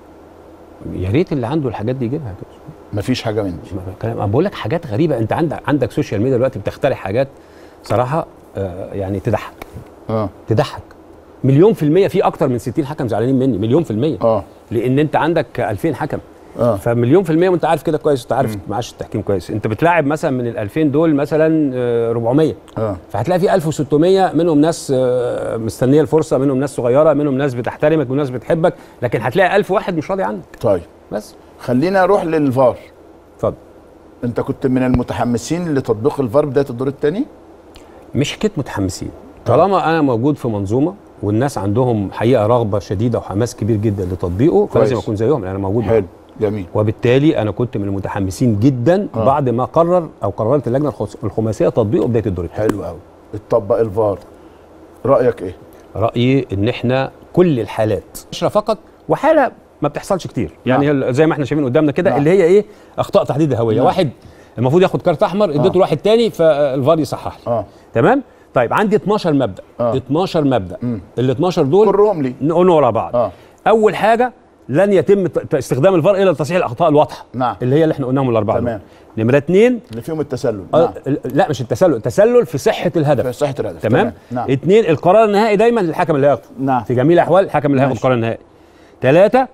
يا ريت اللي عنده الحاجات دي يجيبها مفيش حاجه من دي انا بقول لك حاجات غريبه انت عندك عندك سوشيال ميديا دلوقتي بتخترع حاجات صراحه آه، يعني تضحك اه تضحك مليون في المية في أكتر من 60 حكم زعلانين مني مليون في المية اه لأن أنت عندك 2000 حكم اه فمليون في المية وأنت عارف كده كويس أنت عارف معاش التحكيم كويس أنت بتلاعب مثلا من ال 2000 دول مثلا آه، 400 اه فهتلاقي في 1600 منهم ناس آه، مستنية الفرصة منهم ناس صغيرة منهم ناس بتحترمك وناس بتحبك لكن هتلاقي 1000 واحد مش راضي عنك طيب بس خلينا نروح للفار اتفضل انت كنت من المتحمسين لتطبيق الفار بدايه الدور الثاني مش حكايه متحمسين طالما انا موجود في منظومه والناس عندهم حقيقه رغبه شديده وحماس كبير جدا لتطبيقه فلازم كويس. اكون زيهم لان انا موجود حلو معاهم. جميل وبالتالي انا كنت من المتحمسين جدا آه. بعد ما قرر او قررت اللجنه الخص- الخماسيه تطبيقه بدايه الدور الثاني حلو قوي اتطبق الفار رايك ايه رايي ان احنا كل الحالات عشرة فقط وحاله ما بتحصلش كتير يعني نعم. هي زي ما احنا شايفين قدامنا كده نعم. اللي هي ايه اخطاء تحديد الهويه نعم. واحد المفروض ياخد كارت احمر اديته آه. لواحد تاني فالفار يصحح لي اه تمام طيب عندي 12 مبدا آه. 12 مبدا مم. ال 12 دول كرهم لي نقول ورا بعض اه اول حاجه لن يتم ت- ت- استخدام الفار الا لتصحيح الاخطاء الواضحه نعم. اللي هي اللي احنا قلناهم الاربعه تمام. دول. نمره اثنين اللي فيهم التسلل آه نعم ال- لا مش التسلل التسلل في صحه الهدف في صحه الهدف تمام نعم اثنين القرار النهائي دايما للحكم اللي هياخده نعم في جميع الاحوال الحكم اللي هياخد ماشي. القرار النهائي ثلاثه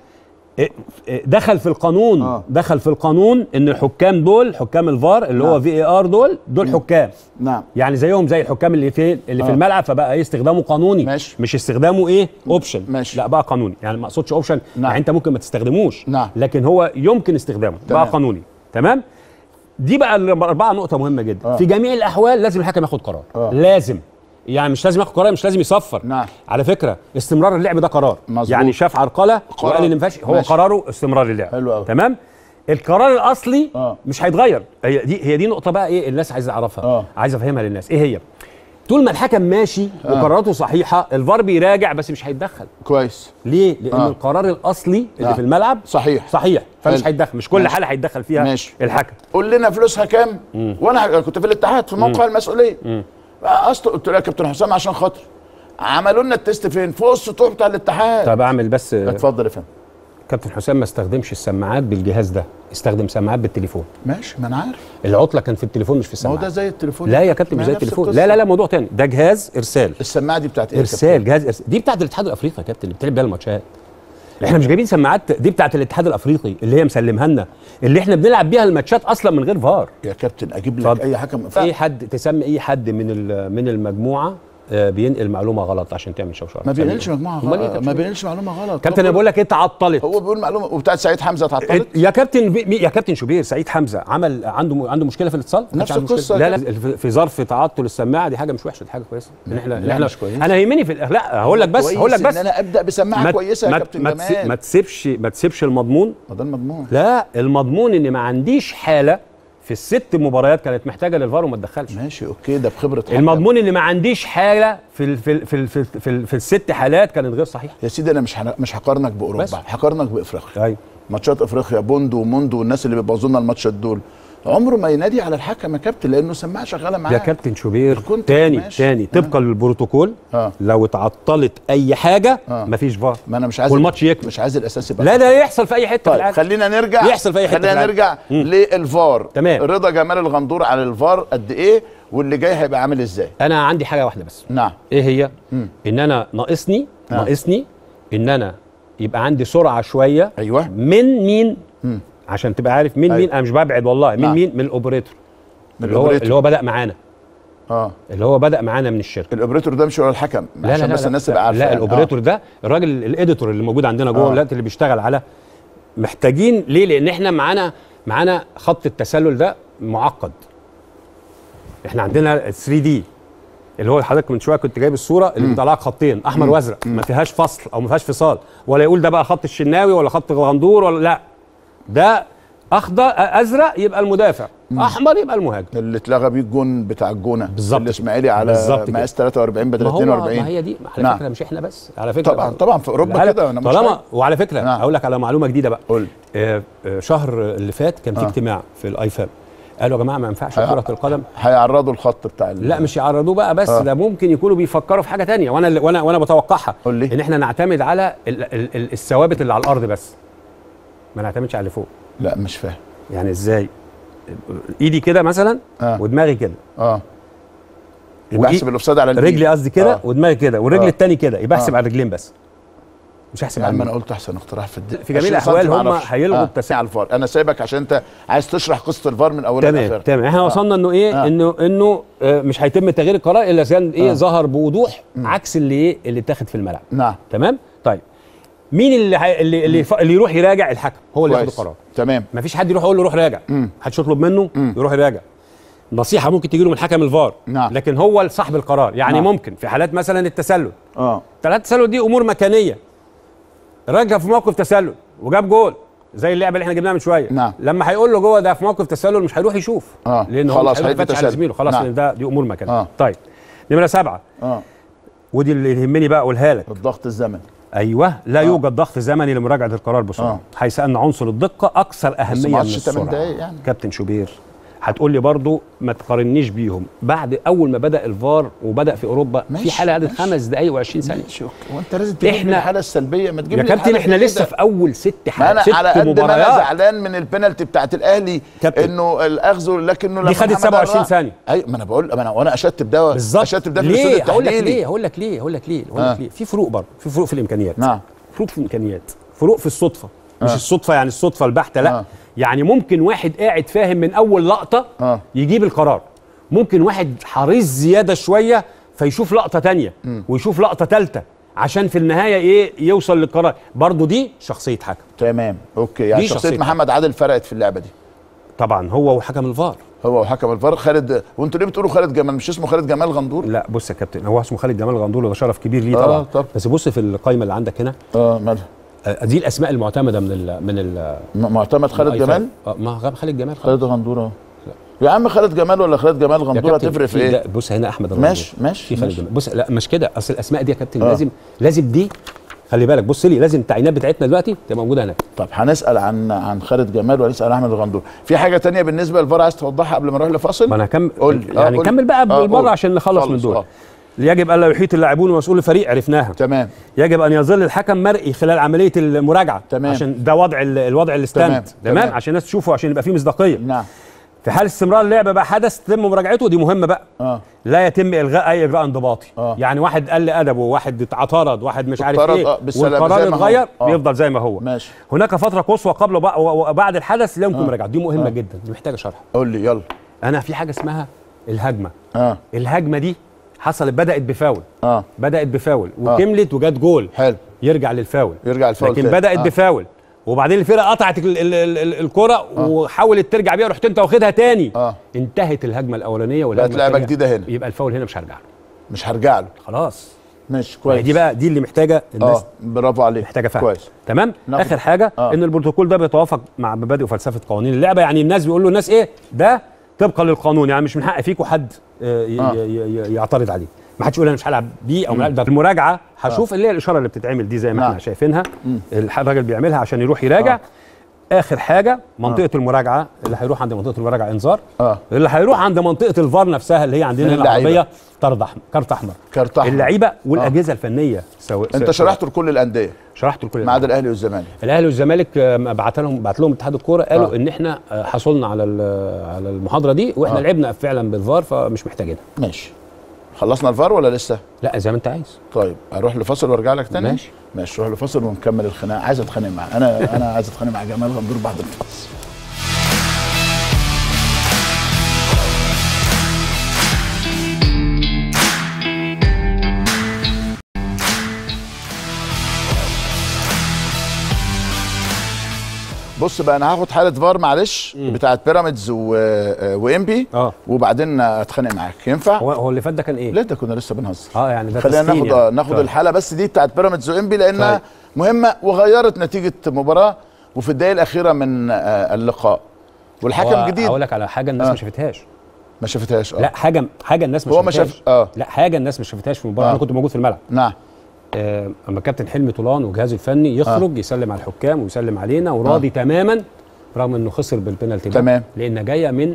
دخل في القانون آه. دخل في القانون ان الحكام دول حكام الفار اللي هو نعم. في اي ار دول دول حكام نعم يعني زيهم زي الحكام اللي في اللي في آه. الملعب فبقى ايه استخدامه قانوني ماشي. مش استخدامه ايه اوبشن ماشي. لا بقى قانوني يعني ما اقصدش اوبشن نعم. يعني انت ممكن ما تستخدموش نعم. لكن هو يمكن استخدامه تمام. بقى قانوني تمام دي بقى الاربعه نقطه مهمه جدا آه. في جميع الاحوال لازم الحكم ياخد قرار آه. لازم يعني مش لازم ياخد قرار مش لازم يصفر نعم. على فكره استمرار اللعب ده قرار مظبوط. يعني شاف عرقله قرار. وقال ان ما ينفعش هو ماشي. قراره استمرار اللعب حلو أوي. تمام القرار الاصلي آه. مش هيتغير هي دي هي دي نقطه بقى ايه الناس عايزه تعرفها آه. عايز افهمها للناس ايه هي طول ما الحكم ماشي آه. وقراراته صحيحه الفار بيراجع بس مش هيتدخل كويس ليه لان آه. آه. القرار الاصلي اللي آه. في الملعب صحيح صحيح فمش حلو. هيتدخل مش كل ماشي. حاله هيتدخل فيها ماشي. الحكم قول لنا فلوسها كام وانا كنت في الاتحاد في موقع المسؤوليه اصل قلت له يا كابتن حسام عشان خاطر عملوا لنا التيست فين فوق السطوح بتاع الاتحاد طب اعمل بس اتفضل يا فندم كابتن حسام ما استخدمش السماعات بالجهاز ده استخدم سماعات بالتليفون ماشي ما انا عارف العطله كان في التليفون مش في ما هو السماعات ده زي التليفون لا يا كابتن ما مش هي زي نفس التليفون القصة. لا لا لا موضوع تاني ده جهاز ارسال السماعه دي بتاعت ايه يا ارسال كابتن؟ جهاز ارسال دي بتاعت الاتحاد الافريقي يا كابتن اللي بتلعب بيها الماتشات احنا مش جايبين سماعات دي بتاعت الاتحاد الافريقي اللي هي مسلمها لنا اللي احنا بنلعب بيها الماتشات اصلا من غير فار يا كابتن اجيب لك اتفضل. اي حكم اي حد تسمي اي حد من ال- من المجموعه آه، بينقل معلومه غلط عشان تعمل شوشره ما بينقلش مجموعه أمال إيه يا غلط كابتن؟ ما بينقلش معلومه غلط كابتن انا هو بقول لك ايه تعطلت هو بيقول معلومه وبتاعت سعيد حمزه اتعطلت يا كابتن بي- يا كابتن شوبير سعيد حمزه عمل عنده عنده مشكله في الاتصال ما نفس كانش عنده القصة مشكلة. يا لا لا في- في ظرف تعطل السماعه دي حاجه مش وحشه دي حاجه كويسه ان احنا لا، إن احنا مش كويس. انا يهمني في ال- لا هقول لك بس كويس هقول لك بس ان انا ابدا بسماعه كويسه يا ما- كابتن ما تسي- ما جمال تسيبش ما تسيبش المضمون ما ده المضمون لا المضمون ان ما عنديش حاله في الست مباريات كانت محتاجه للفار وما تدخلش ماشي اوكي ده بخبره حكم. المضمون ان ما عنديش حاله في ال في ال في ال في, ال في, ال في الست حالات كانت غير صحيحه يا سيدي انا مش هن- مش هقارنك باوروبا بس. هقارنك بافريقيا ايوه ماتشات افريقيا بوندو وموندو والناس اللي بيبوظوا لنا الماتشات دول عمره ما ينادي على الحكم يا كابتن لانه سماعه شغاله معاه يا كابتن شوبير كنت تاني ماشي. تاني طبقا للبروتوكول آه. لو اتعطلت اي حاجه آه. مفيش فار ما انا مش عايز والماتش يكمل مش عايز الاساس يبقى لا ده يحصل في اي حته في طيب العالم خلينا نرجع يحصل في أي حتة في خلينا العالم. نرجع مم. للفار تمام. رضا جمال الغندور على الفار قد ايه واللي جاي هيبقى عامل ازاي انا عندي حاجه واحده بس نعم ايه هي مم. ان انا ناقصني آه. ناقصني ان انا يبقى عندي سرعه شويه ايوه من مين مم. عشان تبقى عارف مين أيوة. مين انا مش ببعد والله من نعم. مين من الاوبريتور من اللي هو الأوبريتور. اللي هو بدا معانا اه اللي هو بدا معانا من الشركه الاوبريتور ده مش هو الحكم لا عشان لا بس لا الناس لا, تبقى عارفه لا يعني. الاوبريتور ده الراجل الاديتور اللي موجود عندنا جوه آه. دلوقتي اللي بيشتغل على محتاجين ليه لان احنا معانا معانا خط التسلل ده معقد احنا عندنا 3 دي اللي هو حضرتك من شويه كنت جايب الصوره اللي بيطلع لك خطين احمر وازرق ما فيهاش فصل او ما فيهاش فصال ولا يقول ده بقى خط الشناوي ولا خط الغندور ولا لا ده اخضر ازرق يبقى المدافع احمر يبقى المهاجم اللي اتلغى بيه الجون بتاع الجونه بالظبط الاسماعيلي على بالظبط كده. مقاس 43 بدل ما هو 42 ما هي دي على نعم. فكره مش احنا بس على فكره طبعا طبعا في اوروبا العالم- كده انا مش طالما فاهم. وعلى فكره نعم. اقول لك على معلومه جديده بقى قول آه، آه، شهر اللي فات كان في آه. اجتماع في الايفاب قالوا يا جماعه ما ينفعش آه. كره القدم هيعرضوا الخط بتاع ال- لا مش يعرضوه بقى بس آه. ده ممكن يكونوا بيفكروا في حاجه تانية وانا اللي- وانا وانا بتوقعها قول لي. ان احنا نعتمد على ال ال ال الثوابت اللي على الارض بس ما نعتمدش على اللي فوق لا مش فاهم يعني ازاي ايدي كده مثلا آه. ودماغي كده اه يبقى وإيه؟ احسب الاوفسايد على اليمين. رجلي قصدي كده آه. ودماغي كده والرجل آه. التاني كده يبقى احسب آه. على الرجلين بس مش هحسب يا على عم انا اليمين. قلت احسن اقتراح في الد... في جميع 20 سم الأحوال هم معرفش. هيلغوا آه. التسع. على الفار انا سايبك عشان انت عايز تشرح قصه الفار من اولها تمام لاخرها تمام احنا آه. وصلنا انه ايه آه. انه انه آه، مش هيتم تغيير القرار الا اذا كان ايه آه. ظهر بوضوح عكس اللي ايه اللي اتاخد في الملعب نعم تمام طيب مين اللي حي... اللي اللي, ف... اللي يروح يراجع الحكم هو اللي ياخد كويس. القرار تمام مفيش حد يروح يقول له روح راجع مم. محدش يطلب منه مم. يروح يراجع نصيحه ممكن تجي له من حكم الفار نعم. لكن هو صاحب القرار يعني نعم. ممكن في حالات مثلا التسلل اه ثلاث تسلل دي امور مكانيه الراجل كان في موقف تسلل وجاب جول زي اللعبه اللي احنا جبناها من شويه نعم. لما هيقول له جوه ده في موقف تسلل مش هيروح يشوف آه. لان هو خلاص مش هيروح هيدي يفتش على تسلل. زميله خلاص نعم. لان ده دي امور مكانيه آه. طيب نمره سبعه اه ودي اللي يهمني بقى اقولها لك الضغط الزمني ايوه لا آه. يوجد ضغط زمني لمراجعه القرار بسرعه آه. حيث ان عنصر الدقه اكثر بس اهميه ما من عادش السرعه 8 دقايق يعني كابتن شوبير هتقول لي برضو ما تقارنيش بيهم بعد اول ما بدا الفار وبدا في اوروبا ماشي، في حاله قعدت ماشي. خمس دقائق و20 ثانيه ماشي اوكي وانت لازم تجيب إحنا- لي الحاله السلبيه ما تجيب يا لي كابتن الحالة احنا الجيدة. لسه في اول ست ما حالات انا ست على قد ما انا مباريات زعلان من البنالتي بتاعت الاهلي كابتن. انه الاخذ لكنه لما دي خدت محمد 27 أنور- ثانية. ايوه ما انا بقول ما انا وانا اشدت بده بالظبط اشدت بده في الاستوديو ليه هقول لك التحليلي. ليه هقول لك ليه هقول لك ليه هقول آه. لك ليه في فروق برضه في فروق في الامكانيات نعم فروق في الامكانيات فروق في الصدفه مش آه. الصدفه يعني الصدفه البحته لا آه. يعني ممكن واحد قاعد فاهم من اول لقطه آه. يجيب القرار ممكن واحد حريص زياده شويه فيشوف لقطه تانية ويشوف لقطه ثالثه عشان في النهايه ايه يوصل للقرار برضه دي شخصيه حكم تمام اوكي يعني دي شخصيه شخصية محمد عادل فرقت في اللعبه دي طبعا هو وحكم الفار هو وحكم الفار خالد وانتوا ليه بتقولوا خالد جمال مش اسمه خالد جمال غندور لا بص يا كابتن هو اسمه خالد جمال غندور وده شرف كبير ليه آه، طبعا طب. بس بص في القائمه اللي عندك هنا اه مالها آه، دي الاسماء المعتمده من ال من ال م- معتمد خالد الآيفاب. جمال اه ما غاب خالد جمال خالد خالد غندور اهو يا عم خالد جمال ولا خالد جمال يا غندور كابتن، هتفرق في في ايه ده- بص هنا احمد الغندور ماشي ماشي في خالد ماشي. جمال بص لا مش كده اصل الاسماء دي يا كابتن آه. لازم لازم دي خلي بالك بص لي لازم التعيينات بتاعتنا دلوقتي تبقى موجوده هناك طب هنسال عن عن خالد جمال وهنسال احمد الغندور في حاجه تانية بالنسبه للفار عايز توضحها قبل ما نروح لفاصل ما انا هكمل قول لي. آه، يعني قول لي. نكمل بقى آه، بالمره قول. عشان نخلص من خلص، دول آه. يجب الا يحيط اللاعبون ومسؤول الفريق عرفناها تمام يجب ان يظل الحكم مرئي خلال عمليه المراجعه تمام. عشان ده وضع ال- الوضع الستاند تمام، تمام, تمام. عشان الناس تشوفه عشان يبقى فيه مصداقيه نعم في حال استمرار اللعبه بقى حدث تتم مراجعته دي مهمه بقى اه لا يتم الغاء اي اجراء انضباطي آه. يعني واحد قل ادبه واحد اعترض واحد مش عارف اعترض، ايه آه، بالسلامة، والقرار زي ما هو. يتغير آه. بيفضل زي ما هو ماشي هناك فتره قصوى قبل وبع- وبعد الحدث لا يمكن آه. مراجعه دي مهمه آه. جدا دي محتاجه شرح قول لي يلا انا في حاجه اسمها الهجمه اه الهجمه دي حصلت بدات بفاول اه بدات بفاول وكملت وجت جول حلو يرجع للفاول يرجع الفاول لكن تاني. بدات آه. بفاول وبعدين الفرقه قطعت ال- ال- ال- ال- الكره وحاولت ترجع بيها رحت انت واخدها تاني اه انتهت الهجمه الاولانيه بقت والهجمه لعبه التانية. جديده هنا يبقى الفاول هنا مش هرجع له مش هرجع له خلاص ماشي يعني كويس دي بقى دي اللي محتاجه الناس اه برافو عليك محتاجه فهم كويس تمام ناخد- اخر حاجه آه. آه. ان البروتوكول ده بيتوافق مع مبادئ وفلسفه قوانين اللعبه يعني الناس بيقولوا الناس ايه ده طبقا للقانون يعني مش من حق فيكم حد آه، ي- آه. ي- ي- يعترض عليه ما حدش يقول انا مش هلعب بيه او ملعب ده المراجعه هشوف اللي هي الاشاره اللي بتتعمل دي زي ما نعم. احنا شايفينها الح- الراجل بيعملها عشان يروح يراجع اخر حاجه منطقه المراجعه اللي هيروح عند منطقه المراجعه انذار اه اللي هيروح عند منطقه الفار نفسها اللي هي عندنا من هنا اللعيبة. العربيه طرد احمر كارت احمر كارت أحمر. اللعيبه والاجهزه الفنيه سواء انت شرحته لكل الانديه شرحته لكل ما عدا الاهلي والزمالك الاهلي والزمالك آه، بعت لهم بعت لهم اتحاد الكوره قالوا آه. آه. ان احنا آه، حصلنا على ال- على المحاضره دي واحنا آه. آه. لعبنا فعلا بالفار فمش محتاجينها ماشي خلصنا الفار ولا لسه لا زي ما انت عايز طيب اروح لفاصل وارجع لك تاني ماشي. ماشي نروح لفاصل ونكمل الخناقه عايز اتخانق معاه انا انا عايز اتخانق مع جمال غندور بعد الفاصل بص بقى انا هاخد حاله فار معلش بتاعت بيراميدز و... وامبي اه وبعدين اتخانق معاك ينفع؟ هو هو اللي فات ده كان ايه؟ لا ده كنا لسه بنهزر اه يعني ده خلينا تسخين ناخد يعني. ناخد طيب. الحاله بس دي بتاعت بيراميدز وانبي لانها طيب. مهمه وغيرت نتيجه مباراه وفي الدقائق الاخيره من آه، اللقاء والحكم هو جديد اقول لك على حاجه الناس آه. ما شافتهاش ما شافتهاش اه لا حاجه حاجه الناس ما هو ما شافتهاش شاف اه لا حاجه الناس ما شافتهاش في المباراه آه. انا كنت موجود في الملعب نعم آه، اما كابتن حلمي طولان وجهازه الفني يخرج يسلم على الحكام ويسلم علينا وراضي تماما رغم انه خسر بالبنالتي ده تمام. لان جايه من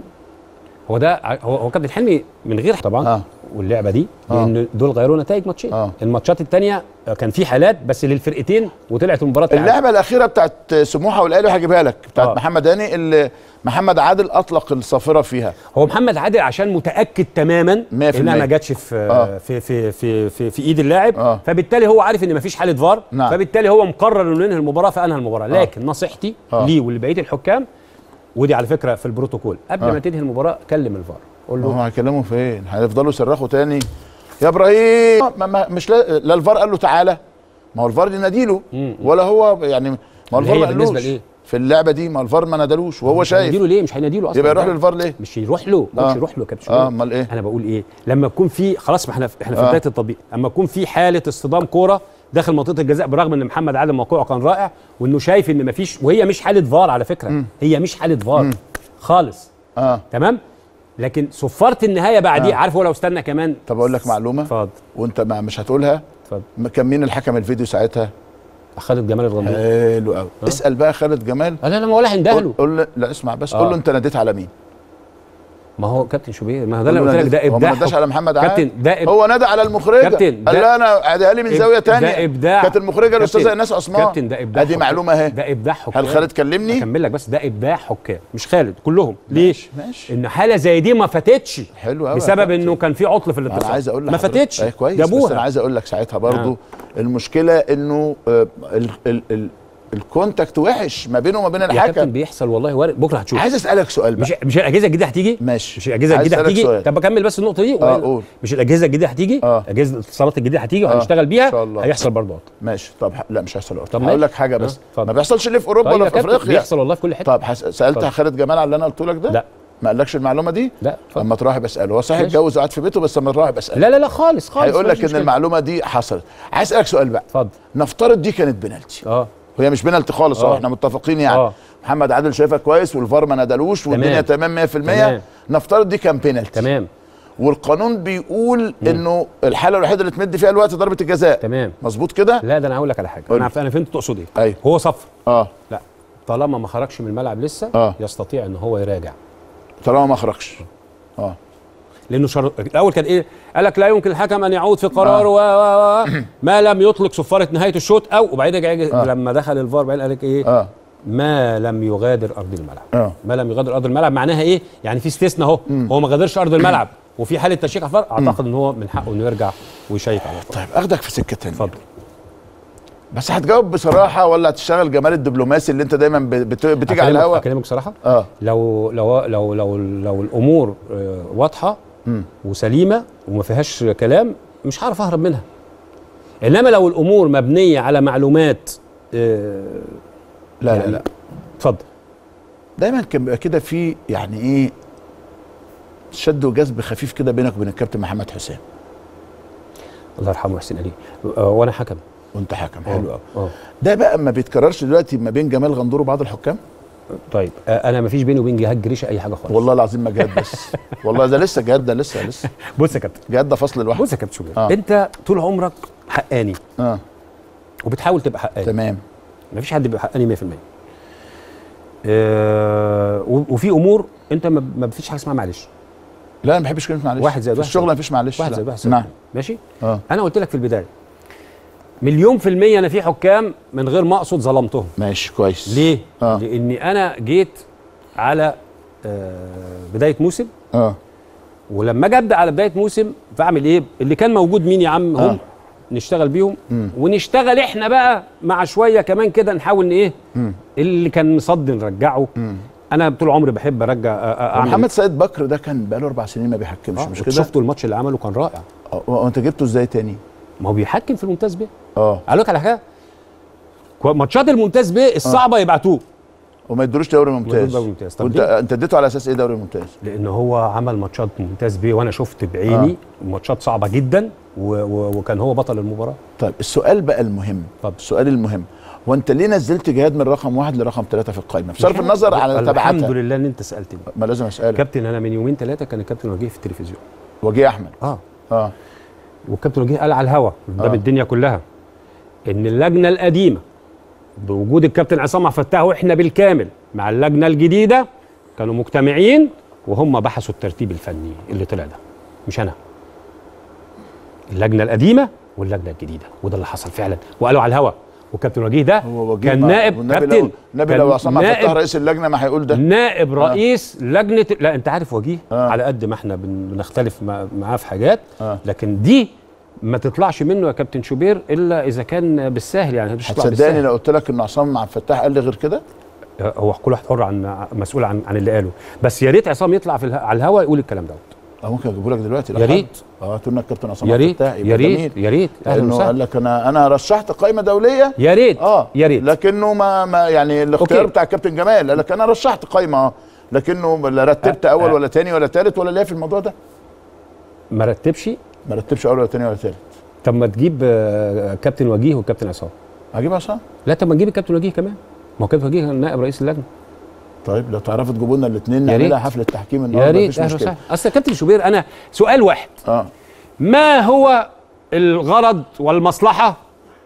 هو ده ع- هو, هو كابتن حلمي من غير طبعا آه. واللعبه دي آه. لان دول غيروا نتائج ماتشين آه. الماتشات الثانيه كان في حالات بس للفرقتين وطلعت المباراه تعادل. اللعبه الاخيره بتاعت سموحه والاهلي هجيبها لك بتاعت آه. محمد هاني اللي محمد عادل اطلق الصافره فيها هو محمد عادل عشان متاكد تماما 100% انها ما جاتش في, آه. في في في في في ايد اللاعب آه. فبالتالي هو عارف ان مفيش حاله فار نعم. فبالتالي هو مقرر انه ينهي المباراه فانهى المباراه لكن نصيحتي آه. ليه ولبقيه الحكام ودي على فكره في البروتوكول قبل آه. ما تنهي المباراه كلم الفار قول ما له هو هيكلموا فين هيفضلوا يصرخوا تاني يا ابراهيم ما ما مش لا, لا الفار قال له تعالى ما هو الفار يناديله مم. ولا هو يعني ما هو اللي الفار هي ما بالنسبة قالوش لإيه؟ في اللعبه دي ما هو الفار ما نادلوش وهو مش شايف هيناديله ليه مش هيناديله اصلا يبقى يروح للفار ليه مش يروح له آه. مش يروح له يا كابتن اه شوقي. امال ايه انا بقول ايه لما يكون في خلاص ما احنا احنا في آه. بدايه التطبيق اما يكون في حاله اصطدام كوره داخل منطقه الجزاء برغم ان محمد عادل موقعه كان رائع وانه شايف ان مفيش وهي مش حاله فار على فكره هي مش حاله فار خالص اه تمام لكن صفاره النهايه بعديه عارف هو لو استنى كمان طب اقول لك معلومه اتفضل وانت ما مش هتقولها اتفضل ما كان مين الحكم الفيديو ساعتها خالد جمال الغندور حلو قوي اسال بقى خالد جمال لا لا ما ولا قول, هندهله قول له لا اسمع بس آه. قول له انت ناديت على مين ما هو كابتن شوبير ما هو ده اللي قول له قلت لك ناديت- ده هو ما ابداع ناداش على محمد عادل كابتن ده إب- هو نادى على المخرجه كابتن، قال ده- لا انا عادها لي من إب- زاويه تانية ده ابداع كانت المخرجه الاستاذه كابتن- ايناس عثمان كابتن ده ابداع ادي حكام. معلومه اهي ده ابداع حكام هل خالد كلمني اكمل لك بس ده ابداع حكام مش خالد كلهم ليه ماشي ماشي ان حاله زي دي ما فاتتش حلو قوي بسبب انه كان في عطل في انا الاتصال عايز اقول لك ما فاتتش أيه كويس بس انا جابوها عايز اقول لك ساعتها برضو المشكله انه آه، ال ال ال الكونتاكت وحش ما بينه وما بين يا كابتن الحكم بيحصل والله وارد بكره هتشوف عايز اسالك سؤال بقى مش مش الاجهزه الجديده هتيجي ماشي مش الاجهزه عايز الجديده أسألك هتيجي سؤال. طب اكمل بس النقطه دي اه ولا- قول مش الاجهزه الجديده هتيجي آه. اجهزه الاتصالات الجديده هتيجي آه. وهنشتغل إن بيها شاء الله. هيحصل برضه عطل ماشي طب ح- لا مش هيحصل طب طب هقول ماشي. لك حاجه آه، بس اتفضل. ما بيحصلش ليه في اوروبا طيب ولا يا في كابتن افريقيا بيحصل والله في كل حته طب حس... سالت اتفضل. خالد جمال على اللي انا قلت لك ده لا ما قالكش المعلومه دي لا اتفضل. لما تروح بساله هو صحيح ماشي. اتجوز وقعد في بيته بس لما تروح بساله لا لا لا خالص خالص هيقول مفيش لك ان مشكلة. المعلومه دي حصلت عايز اسالك سؤال بقى اتفضل نفترض دي كانت بنالتي اه وهي مش بنالتي خالص اه آه. احنا متفقين يعني آه. محمد عادل شايفها كويس والفار ما ندلوش والدنيا تمام 100% تمام. نفترض دي كان بينالتي تمام والقانون بيقول انه الحاله الوحيده اللي تمد فيها الوقت ضربه الجزاء تمام مظبوط كده لا ده انا هقول لك على حاجه قول انا لي. عارف انا فهمت تقصد ايه ايوه هو صفر اه لا طالما ما خرجش من الملعب لسه آه. يستطيع ان هو يراجع طالما ما خرجش اه لانه شر... الاول كان ايه قال لك لا يمكن الحكم ان يعود في قراره و... و... و... ما لم يطلق صفاره نهايه الشوط او وبعدين رجع آه. لما دخل الفار بعدين قال لك ايه اه ما لم يغادر ارض الملعب اه ما لم يغادر ارض الملعب معناها ايه يعني في استثناء اهو هو ما غادرش ارض الملعب وفي حاله تشيك على الفار اعتقد ان هو من حقه انه يرجع ويشيك على الفار طيب اخدك في سكه تانية اتفضل بس هتجاوب بصراحه ولا هتشتغل جمال الدبلوماسي اللي انت دايما ب- بت... بتيجي على أكلمك- الهوا اكلمك بصراحه اه لو لو لو لو لو الامور آه، واضحه مم. وسليمه وما فيهاش كلام مش هعرف اهرب منها انما لو الامور مبنيه على معلومات آه، لا لا يعني- لا اتفضل دايما كان بيبقى كده في يعني ايه شد وجذب خفيف كده بينك وبين الكابتن محمد حسام الله يرحمه حسين علي آه، وانا حكم وانت حكم حلو قوي اه ده بقى ما بيتكررش دلوقتي ما بين جمال غندور وبعض الحكام طيب آه، انا ما فيش بيني وبين جهاد جريشه اي حاجه خالص والله العظيم ما جهاد بس والله ده لسه جهاد ده لسه لسه بص يا كابتن جهاد ده فصل لوحده بص يا كابتن شوبير آه. انت طول عمرك حقاني اه وبتحاول تبقى حقاني تمام ما فيش حد بيبقى حقاني 100% آه و- وفي امور انت ما ما فيش حاجه اسمها معلش لا انا ما بحبش كلمه معلش واحد زائد في واحد الشغل زائد- ما فيش معلش واحد لا. زائد واحد يساوي نعم اتنين. ماشي اه انا قلت لك في البدايه مليون في المية أنا في حكام من غير ما أقصد ظلمتهم ماشي كويس ليه؟ آه. لأني أنا جيت على آه بداية موسم اه ولما اجي ابدا على بدايه موسم فاعمل ايه؟ اللي كان موجود مين يا عم؟ هم آه. نشتغل بيهم مم. ونشتغل احنا بقى مع شويه كمان كده نحاول ان ايه؟ مم. اللي كان مصد نرجعه مم. انا طول عمري بحب ارجع آه، آه، اعمل محمد سيد بكر ده كان بقاله اربع سنين ما بيحكمش آه، مش كده؟ شفتوا الماتش اللي عمله كان رائع آه، وانت جبته ازاي تاني؟ ما هو بيحكم في الممتاز بيه اه اقول لك على حاجه كو- ماتشات الممتاز بيه الصعبه يبعتوه وما يدروش دوري ممتاز دوري ممتاز. طب وانت ليه؟ انت اديته على اساس ايه دوري ممتاز؟ لان هو عمل ماتشات ممتاز بيه وانا شفت بعيني ماتشات صعبه جدا و و وكان هو بطل المباراه طيب السؤال بقى المهم اتفضل. السؤال المهم هو انت ليه نزلت جهاد من رقم واحد لرقم ثلاثه في القائمه؟ بصرف مش النظر عارف. على الحمد تبعاتها لله ان انت سالتني ما لازم اسالك كابتن انا من يومين ثلاثه كان الكابتن وجيه في التلفزيون وجيه احمد اه اه والكابتن وجيه قال على الهوا قدام آه. الدنيا كلها ان اللجنه القديمه بوجود الكابتن عصام عبد الفتاح واحنا بالكامل مع اللجنه الجديده كانوا مجتمعين وهم بحثوا الترتيب الفني اللي طلع ده مش انا اللجنه القديمه واللجنه الجديده وده اللي حصل فعلا وقالوا على الهوا والكابتن وجيه ده هو وجيه كان مع- نائب والنبي كابتن لو النبي كان لو عصام عبد الفتاح نائب رئيس اللجنه ما هيقول ده نائب رئيس لجنه لا انت عارف وجيه آه. على قد ما احنا بن- بنختلف مع- معاه في حاجات آه. لكن دي ما تطلعش منه يا كابتن شوبير الا اذا كان بالسهل يعني مش هتطلع هتصدقني بالسهل لو قلت لك ان عصام عبد الفتاح قال لي غير كده؟ هو كل واحد حر عن مسؤول عن عن اللي قاله بس يا ريت عصام يطلع في اله... على الهوا يقول الكلام دوت اه ممكن اجيبه لك دلوقتي لو يا حد. ريت. اه تقول لك كابتن عصام يا عبد ريت الفتاح يبقى يا ريت جميل. يا ريت اهلا لانه قال وسهلا لك انا انا رشحت قائمه دوليه يا ريت اه يا ريت لكنه ما, ما يعني الاختيار أوكي. بتاع الكابتن جمال قال لك انا رشحت قائمه اه لكنه لا رتبت آه، اول آه. ولا تاني ولا تالت ولا ليه في الموضوع ده ما رتبش ما رتبش اول ولا تاني ولا تالت طب ما تجيب آه، كابتن وجيه والكابتن عصام هجيب عصام لا طب ما تجيب الكابتن وجيه كمان ما هو كابتن وجيه كان نائب رئيس اللجنه طيب لو تعرفوا تجيبوا لنا الاثنين يا ريت. نعملها حفله تحكيم يا النهارده ريت مفيش اهلا مشكله وسهلا اصل يا كابتن شوبير انا سؤال واحد اه ما هو الغرض والمصلحة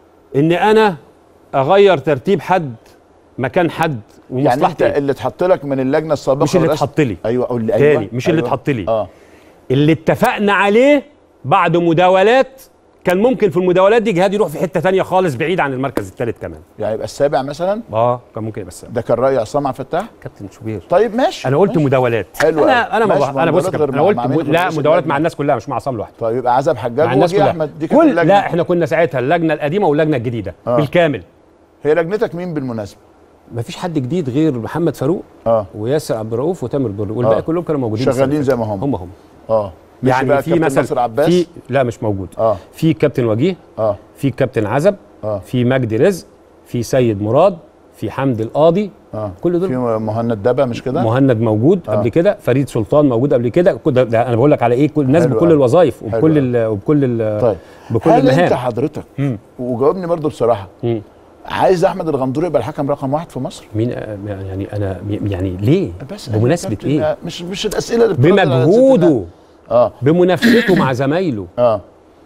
ان انا اغير ترتيب حد مكان حد يعني انت ومصلحتي إيه؟ اللي اتحط لك من اللجنه السابقه مش اللي والرئاسة- اتحط لي ايوه او اللي تاني ايوه مش اللي أيوة. اتحط لي اه اللي اتفقنا عليه بعد مداولات كان ممكن في المداولات دي جهاد يروح في حتة تانية خالص بعيد عن المركز الثالث كمان يعني يبقى السابع مثلا اه كان ممكن يبقى السابع ده كان راي عصام عبد الفتاح كابتن شوبير طيب ماشي انا قلت ماشي. مداولات حلو انا أوي. انا ما ماشي، بح- انا بص مداولات يا غير كابتن، انا مع- قلت مع مين مد- غير لا رئيس مداولات اللجنة؟ مع الناس كلها مش مع عصام لوحده طيب يبقى عزب حجاج مع الناس ووجيه كلها احمد دي كانت كل اللجنه لا احنا كنا ساعتها اللجنه القديمه واللجنه الجديده آه. بالكامل هي لجنتك مين بالمناسبه ما فيش حد جديد غير محمد فاروق اه وياسر عبد الرؤوف وتامر بر والباقي آه. كلهم كانوا موجودين السنة شغالين اللي زي فاتت. ما هم هم هم اه مشي يعني بقى في كابتن مثلا ناصر عباس في لا مش موجود اه في كابتن وجيه اه في كابتن عزب اه في مجدي رزق في سيد مراد في حمد القاضي اه كل في دول مهند دبا مش كده مهند موجود آه. قبل كده فريد سلطان موجود قبل كده كل ده- ده انا بقول لك على ايه كل الناس حلو بكل أوي. الوظائف حلو وبكل أوي. ال وبكل ال طيب بكل هل انت المهام حضرتك مم. وجاوبني برضو بصراحه مم. عايز احمد الغندور يبقى الحكم رقم واحد في مصر مين آه، يعني انا يعني ليه بس بمناسبه كابتن، ايه مش مش الاسئله اللي بترد على ست بمجهوده الناس. اه بمنافسته مع زمايله اه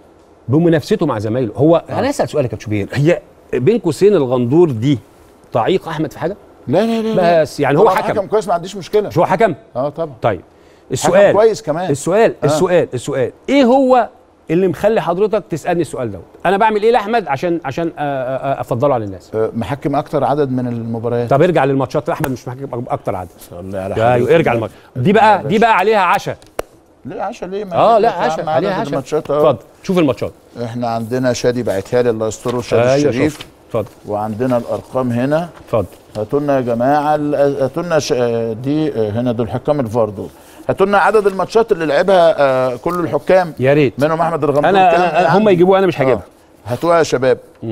بمنافسته مع زمايله هو انا اسال سؤال يا كابتن شوبير هي بين قوسين الغندور دي تعيق احمد في حاجه لا لا لا لا. بس يعني هو طبعاً حكم حكم كويس ما عنديش مشكله مش هو حكم اه طبعا طيب حكم السؤال كويس كمان السؤال آه. السؤال السؤال ايه هو اللي مخلي حضرتك تسالني السؤال دوت انا بعمل ايه لاحمد عشان عشان آه، آه، آه، افضله على الناس آه، محكم اكتر عدد من المباريات طب ارجع للماتشات احمد مش محكم اكتر عدد صلي على ايوه حضرتك. ارجع للماتش دي بقى دي بقى عليها عشاء ليه عشاء ليه ما اه في- لا يا عم عشاء عدد عليها عشاء الماتشات أهو. اتفضل شوف الماتشات احنا عندنا شادي بعتها لي الله يستره شادي ايوه الشريف شوف اتفضل وعندنا الارقام هنا اتفضل هاتوا لنا يا جماعه ال- هاتوا لنا ش... آه، دي آه، هنا دول حكام الفار دول هاتوا لنا عدد الماتشات اللي لعبها آه، كل الحكام يا ريت منهم احمد الغندور انا كام أنا- هم عندي؟ يجيبوها انا مش هجيبها آه. هاتوها يا شباب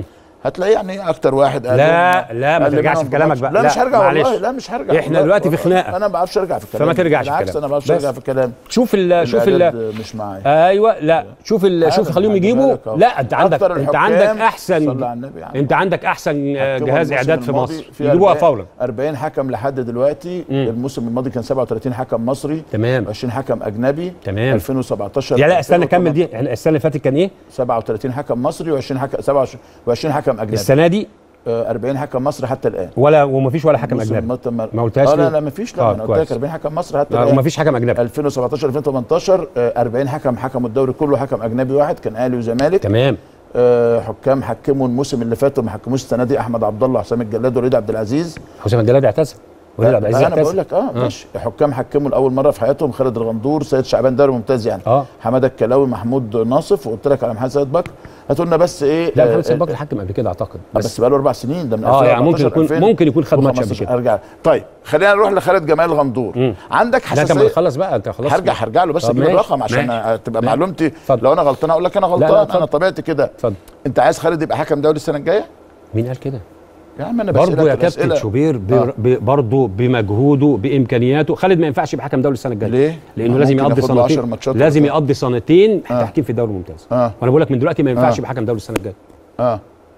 هتلاقيه يعني اكتر واحد قال لا لهم- لا ما قال لي ترجعش منهم في كلامك ماتش. بقى لا, مش هرجع معلش. والله لا مش هرجع احنا والله. دلوقتي في خناقه انا ما بعرفش ارجع في الكلام فما ترجعش في بالعكس كلام. انا ما بعرفش بس. ارجع في الكلام شوف ال شوف ال الإعداد مش معايا ايوه لا شوف ال شوف عارف خليهم خلي يجيبوا بالك أهو. لا انت عندك أكتر انت الحكام عندك صلى احسن على النبي يعني. انت عندك احسن آه، حكموا جهاز الموسم اعداد في الماضي مصر في يجيبوها 40 فورا 40 حكم لحد دلوقتي الموسم الماضي كان 37 حكم مصري تمام 20 حكم اجنبي تمام 2017 لا لا استنى 2018 كمل دي احنا السنه اللي فاتت كان ايه 37 حكم مصري و20 حكم 27 حكم اجنبي السنه دي آه، 40 حكم مصري حتى الان ولا ومفيش ولا حكم الموسم اجنبي الماضي ما- ما قلتهاش اه ليه؟ لا لا مفيش لا آه، انا قلت لك كويس. 40 حكم مصري حتى آه، الان ومفيش حكم اجنبي 2017 2018 آه، 40 حكم حكموا الدوري كله حكم اجنبي واحد كان اهلي وزمالك تمام آه، حكام حكموا الموسم اللي فات وما حكموش السنه دي احمد عبد الله حسام الجلاد وريد عبد العزيز حسام الجلاد اعتزل وليد عبد العزيز لا، انا اعتزل بقول لك اه ماشي حكام حكموا لاول مره في حياتهم خالد الغندور سيد شعبان دوري ممتاز يعني اه حماده الكلاوي محمود ناصف وقلت لك على محمد سيد بكر هاتوا لنا بس ايه لا آه، محمد سيد آه، بكر حكم قبل كده اعتقد بس, بس بقى له اربع سنين ده من اه يعني ممكن 2014 يكون ممكن يكون خد ماتش قبل 2015. كده ارجع طيب خلينا نروح لخالد جمال الغندور مم. عندك لا انت ما حساسيه تخلص بقى انت خلاص هرجع هرجع له بس طب اجيب ماشي، الرقم عشان ماشي. تبقى ماشي. معلومتي اتفضل. لو انا غلطان اقول لك انا لا، غلطان اتفضل. انا طبيعتي كده اتفضل انت عايز خالد يبقى حكم دولي السنه الجايه مين قال كده يا عم انا برضه بسألك يا كابتن الأسئلة. شوبير ب- آه. ب- برضه بمجهوده بامكانياته خالد ما ينفعش يبقى حكم دوري السنه الجايه ليه؟ لانه ما لازم ممكن يقضي ياخد له 10 سنتين ماتشات لازم ولا بتاع. يقضي سنتين آه. تحكيم في الدوري الممتاز اه وانا بقول لك من دلوقتي ما ينفعش آه. يبقى حكم دوري السنه الجايه اه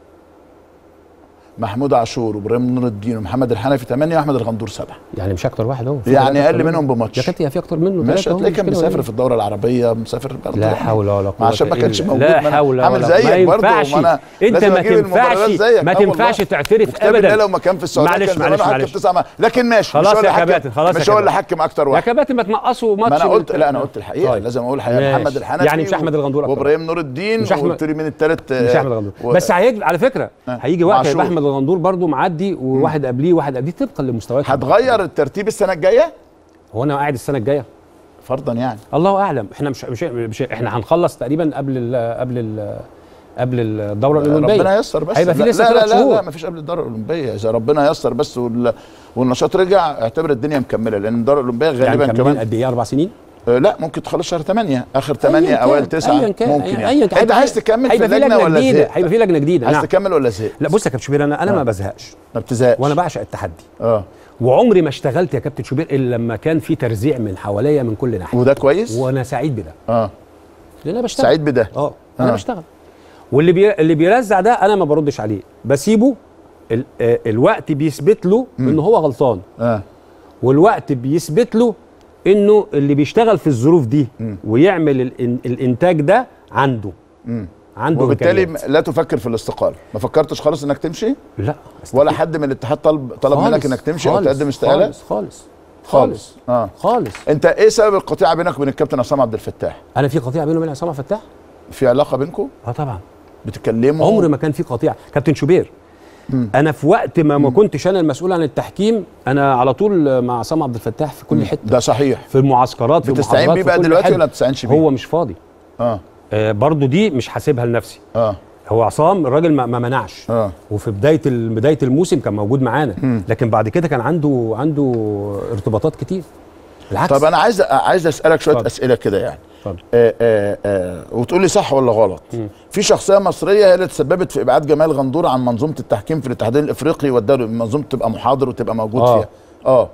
محمود عاشور وابراهيم نور الدين ومحمد الحنفي 8 واحمد الغندور 7 يعني مش اكتر واحد اهو في يعني ثلاثة اقل أكتر منهم بماتش يا كابتن يا في اكتر منه ماشي ثلاثة أهو، هتلاقيه مش كان كده مسافر ولا في الدوره العربيه مسافر برضه لا يعني. حول ولا قوه عشان ما كانش إلا- موجود لا ما أنا حول عامل ولا زيك ما برضه ينفعش ما أنا انت لازم ما أجيب المباريات تنفعش زيك. ما آه والله. تنفعش تعترف وكتاب الله ابدا لو ما كان في السعوديه معلش كان زمان معلش حكم معلش تسعة مع- لكن ماشي خلاص مش هو يا اللي حكم كباتن، خلاص يا مش هو اللي كباتن. حكم اكتر يا واحد كباتن ما تنقصوا ماتش ما انا من- قلت لا انا قلت الحقيقه طيب. لازم اقول الحقيقه ماشي. محمد الحنفي يعني مش احمد الغندور أكتر. وابراهيم نور الدين مش أحمد- وقلت لي من الثالث مش احمد الغندور و- بس هيجي على فكره آه. هيجي وقت وعاشور. هيبقى احمد الغندور برضو معدي وواحد قبليه وواحد قبليه طبقا لمستويات هتغير الترتيب السنه الجايه هو انا قاعد السنه الجايه فرضا يعني الله اعلم احنا مش مش, مش احنا هنخلص تقريبا قبل ال قبل ال قبل الدوره الاولمبيه ربنا ييسر بس هيبقى في لا- لسه لا لا ثلاث لا, شهور لا مفيش قبل الدوره الاولمبيه اذا ربنا ييسر بس وال... والنشاط رجع اعتبر الدنيا مكمله لان الدوره الاولمبيه يعني غالبا كمان كمان قد ايه اربع سنين آه، لا ممكن تخلص شهر 8 اخر 8 أياً اوائل كان، 9 أياً كان، ممكن أياً يعني كان. انت هيبقى عايز في- تكمل في هيبقى في اللجنه لجنه ولا جديده زهقت؟ هيبقى في لجنه جديده عايز نعم تكمل ولا زهقت؟ لا بص يا كابتن شوبير انا انا ما بزهقش ما بتزهقش وانا بعشق التحدي اه وعمري ما اشتغلت يا كابتن شوبير الا لما كان في ترزيع من حواليا من كل ناحيه وده كويس؟ وانا سعيد بده اه لان انا بشتغل سعيد بده اه انا آه. بشتغل واللي بي... اللي بيرزع ده انا ما بردش عليه بسيبه ال... آه، الوقت بيثبت له ان هو غلطان اه والوقت بيثبت له انه اللي بيشتغل في الظروف دي ويعمل الإن... الانتاج ده عنده مم. عنده وبالتالي إمكانيات. لا تفكر في الاستقاله ما فكرتش خالص انك تمشي لا ولا حد من الاتحاد طلب طلب خالص، منك انك تمشي او خالص، تقدم استقاله خالص خالص خالص اه خالص انت ايه سبب القطيعه بينك وبين الكابتن عصام عبد الفتاح انا في قطيعه بينه وبين عصام عبد الفتاح في علاقه بينكم اه طبعا بتتكلموا عمر ما كان في قطيعه كابتن شوبير انا في وقت ما ما كنتش انا المسؤول عن التحكيم انا على طول مع عصام عبد الفتاح في كل حته ده صحيح في المعسكرات في بتستعين المحاضرات بيه في بقى كل دلوقتي حتة. ولا ما بتستعينش بيه هو مش فاضي اه آه برضو دي مش حاسبها لنفسي اه هو عصام الراجل ما, ما منعش اه وفي بدايه ال- بدايه الموسم كان موجود معانا لكن بعد كده كان عنده عنده ارتباطات كتير بالعكس طب انا عايز عايز اسالك شويه اتفضل. اسئله كده يعني اتفضل. آه آه آه وتقول لي صح ولا غلط في شخصيه مصريه هي اللي تسببت في ابعاد جمال غندور عن منظومه التحكيم في الاتحاد الافريقي والدوري المنظومه تبقى محاضر وتبقى موجود آه. فيها اه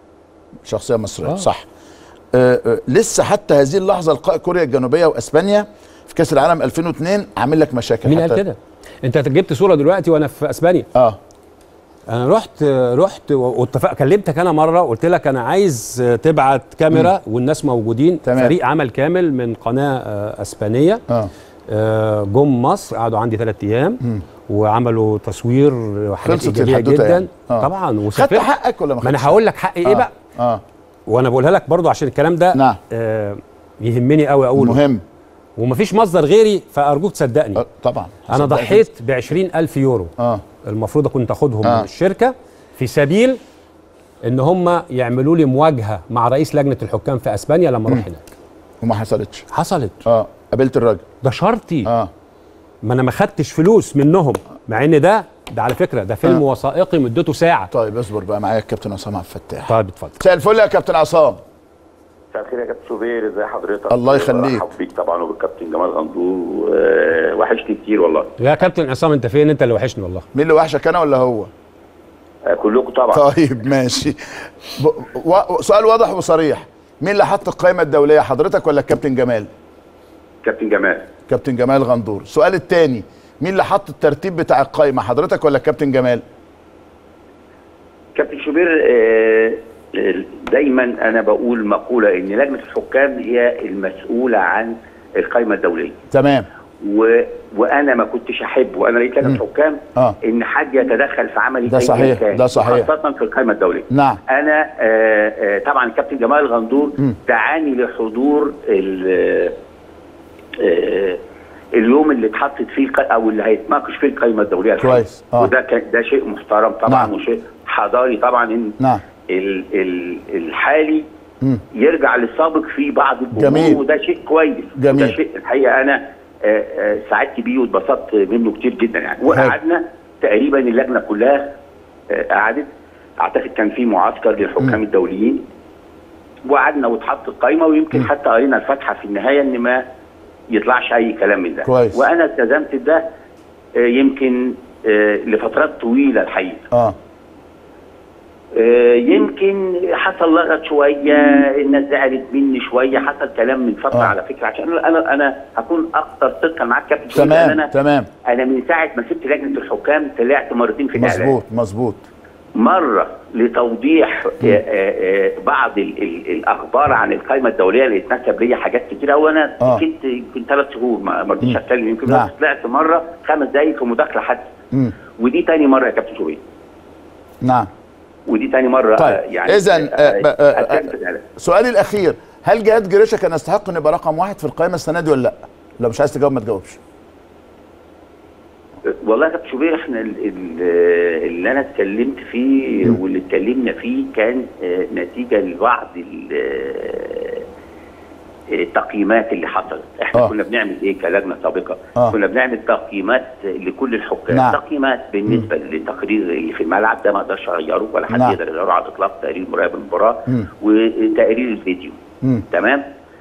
شخصيه مصريه آه. صح آه آه لسه حتى هذه اللحظه لقاء كوريا الجنوبيه واسبانيا في كاس العالم 2002 عامل لك مشاكل مين حتى قال كده انت جبت صوره دلوقتي وانا في اسبانيا اه انا رحت رحت واتفق كلمتك انا مره قلت لك انا عايز تبعت كاميرا والناس موجودين تمام. فريق عمل كامل من قناه آه، اسبانيه اه آه، جم مصر قعدوا عندي ثلاث ايام وعملوا تصوير وحاجات خلصت ايجابيه الحدوتة جدا يعني. آه. طبعا خدت وسافرت حقك ولا ما ما انا خدتش هقول لك حقي ايه آه. بقى اه وانا بقولها لك برضو عشان الكلام ده نعم. آه يهمني قوي اقوله مهم ومفيش مصدر غيري فارجوك تصدقني آه طبعا انا صدقني. ضحيت ب ألف يورو اه المفروض كنت اخدهم آه. من الشركه في سبيل ان هم يعملوا لي مواجهه مع رئيس لجنه الحكام في اسبانيا لما اروح هناك وما حصلتش حصلت اه قابلت الراجل ده شرطي اه ما انا ما خدتش فلوس منهم مع ان ده ده على فكره ده فيلم آه. وثائقي مدته ساعه طيب اصبر بقى معايا الكابتن عصام عبد الفتاح طيب اتفضل مساء الفل يا كابتن عصام مساء الخير يا كابتن شوبير ازي حضرتك الله يخليك. برحب بيك طبعا وبالكابتن جمال غندور و- وحشني كتير والله يا كابتن عصام انت فين انت اللي وحشني والله مين اللي وحشك انا ولا هو آه، كلكم طبعا طيب ماشي ب... و... سؤال واضح وصريح مين اللي حط القائمه الدوليه حضرتك ولا الكابتن جمال كابتن جمال كابتن جمال غندور السؤال الثاني مين اللي حط الترتيب بتاع القائمه حضرتك ولا الكابتن جمال كابتن شوبير آه، آه، دايما انا بقول مقوله ان لجنه الحكام هي المسؤوله عن القائمه الدوليه تمام و... وانا ما كنتش احب وانا رئيس لجنه الحكام اه ان حد يتدخل في عملي ده أي صحيح، كان، ده صحيح. خاصه في القائمه الدوليه نعم انا آه، آه، طبعا الكابتن جمال غندور مم. دعاني لحضور ال- آه، اليوم اللي اتحطت فيه الق- او اللي هيتناقش فيه القائمه الدوليه الحقيقة. كويس، آه. وده كان ده شيء محترم طبعا نعم. وشيء حضاري طبعا ان نعم ال ال الحالي مم. يرجع للسابق في بعض الامور جميل. وده شيء كويس جميل. وده شيء الحقيقه انا آه، آه، سعدت بيه واتبسطت منه كتير جدا يعني وقعدنا تقريبا اللجنه كلها آه، قعدت اعتقد كان في معسكر للحكام الدوليين وقعدنا واتحط القايمه ويمكن حتى قرينا الفاتحه في النهايه ان ما يطلعش اي كلام من ده كويس. وانا التزمت بده آه، يمكن آه، لفترات طويله الحقيقه اه آه، يمكن حصل لغط شويه الناس زعلت مني شويه حصل كلام من فتره آه. على فكره عشان انا انا انا هكون اكثر صدقا معاك كابتن شوقي، لأن تمام انا تمام انا من ساعه ما سبت لجنه الحكام طلعت مرتين في الاعلام مظبوط مظبوط مره لتوضيح آه، آه، آه، بعض ال ال الاخبار عن القائمه الدوليه اللي اتنسب ليا حاجات كتير وانا آه. سكت يمكن ثلاث شهور ما ما رضيتش مم. اتكلم يمكن نعم. بس طلعت مره خمس دقائق في مداخله حتى مم. ودي تاني مره يا كابتن شوقي نعم ودي تاني مره طيب، آه، يعني إذن، آه، آه، ب- آه، أتكلم في الإعلام. سؤالي الاخير هل جهاد جريشه كان يستحق ان يبقى رقم واحد في القائمه السنه دي ولا لا؟ لو مش عايز تجاوب ما تجاوبش والله يا كابتن شوبير احنا ال- ال- اللي انا اتكلمت فيه واللي اتكلمنا فيه كان آه، نتيجه لبعض ال- آه، التقييمات اللي حصلت احنا آه. كنا بنعمل ايه كلجنه سابقه آه. كنا بنعمل تقييمات لكل الحكام نعم. تقييمات بالنسبه للتقرير اللي في الملعب ده ما اقدرش اغيره ولا حد نعم. يقدر يغيره على الاطلاق تقرير مراقب المباراه مم. وتقرير الفيديو مم. تمام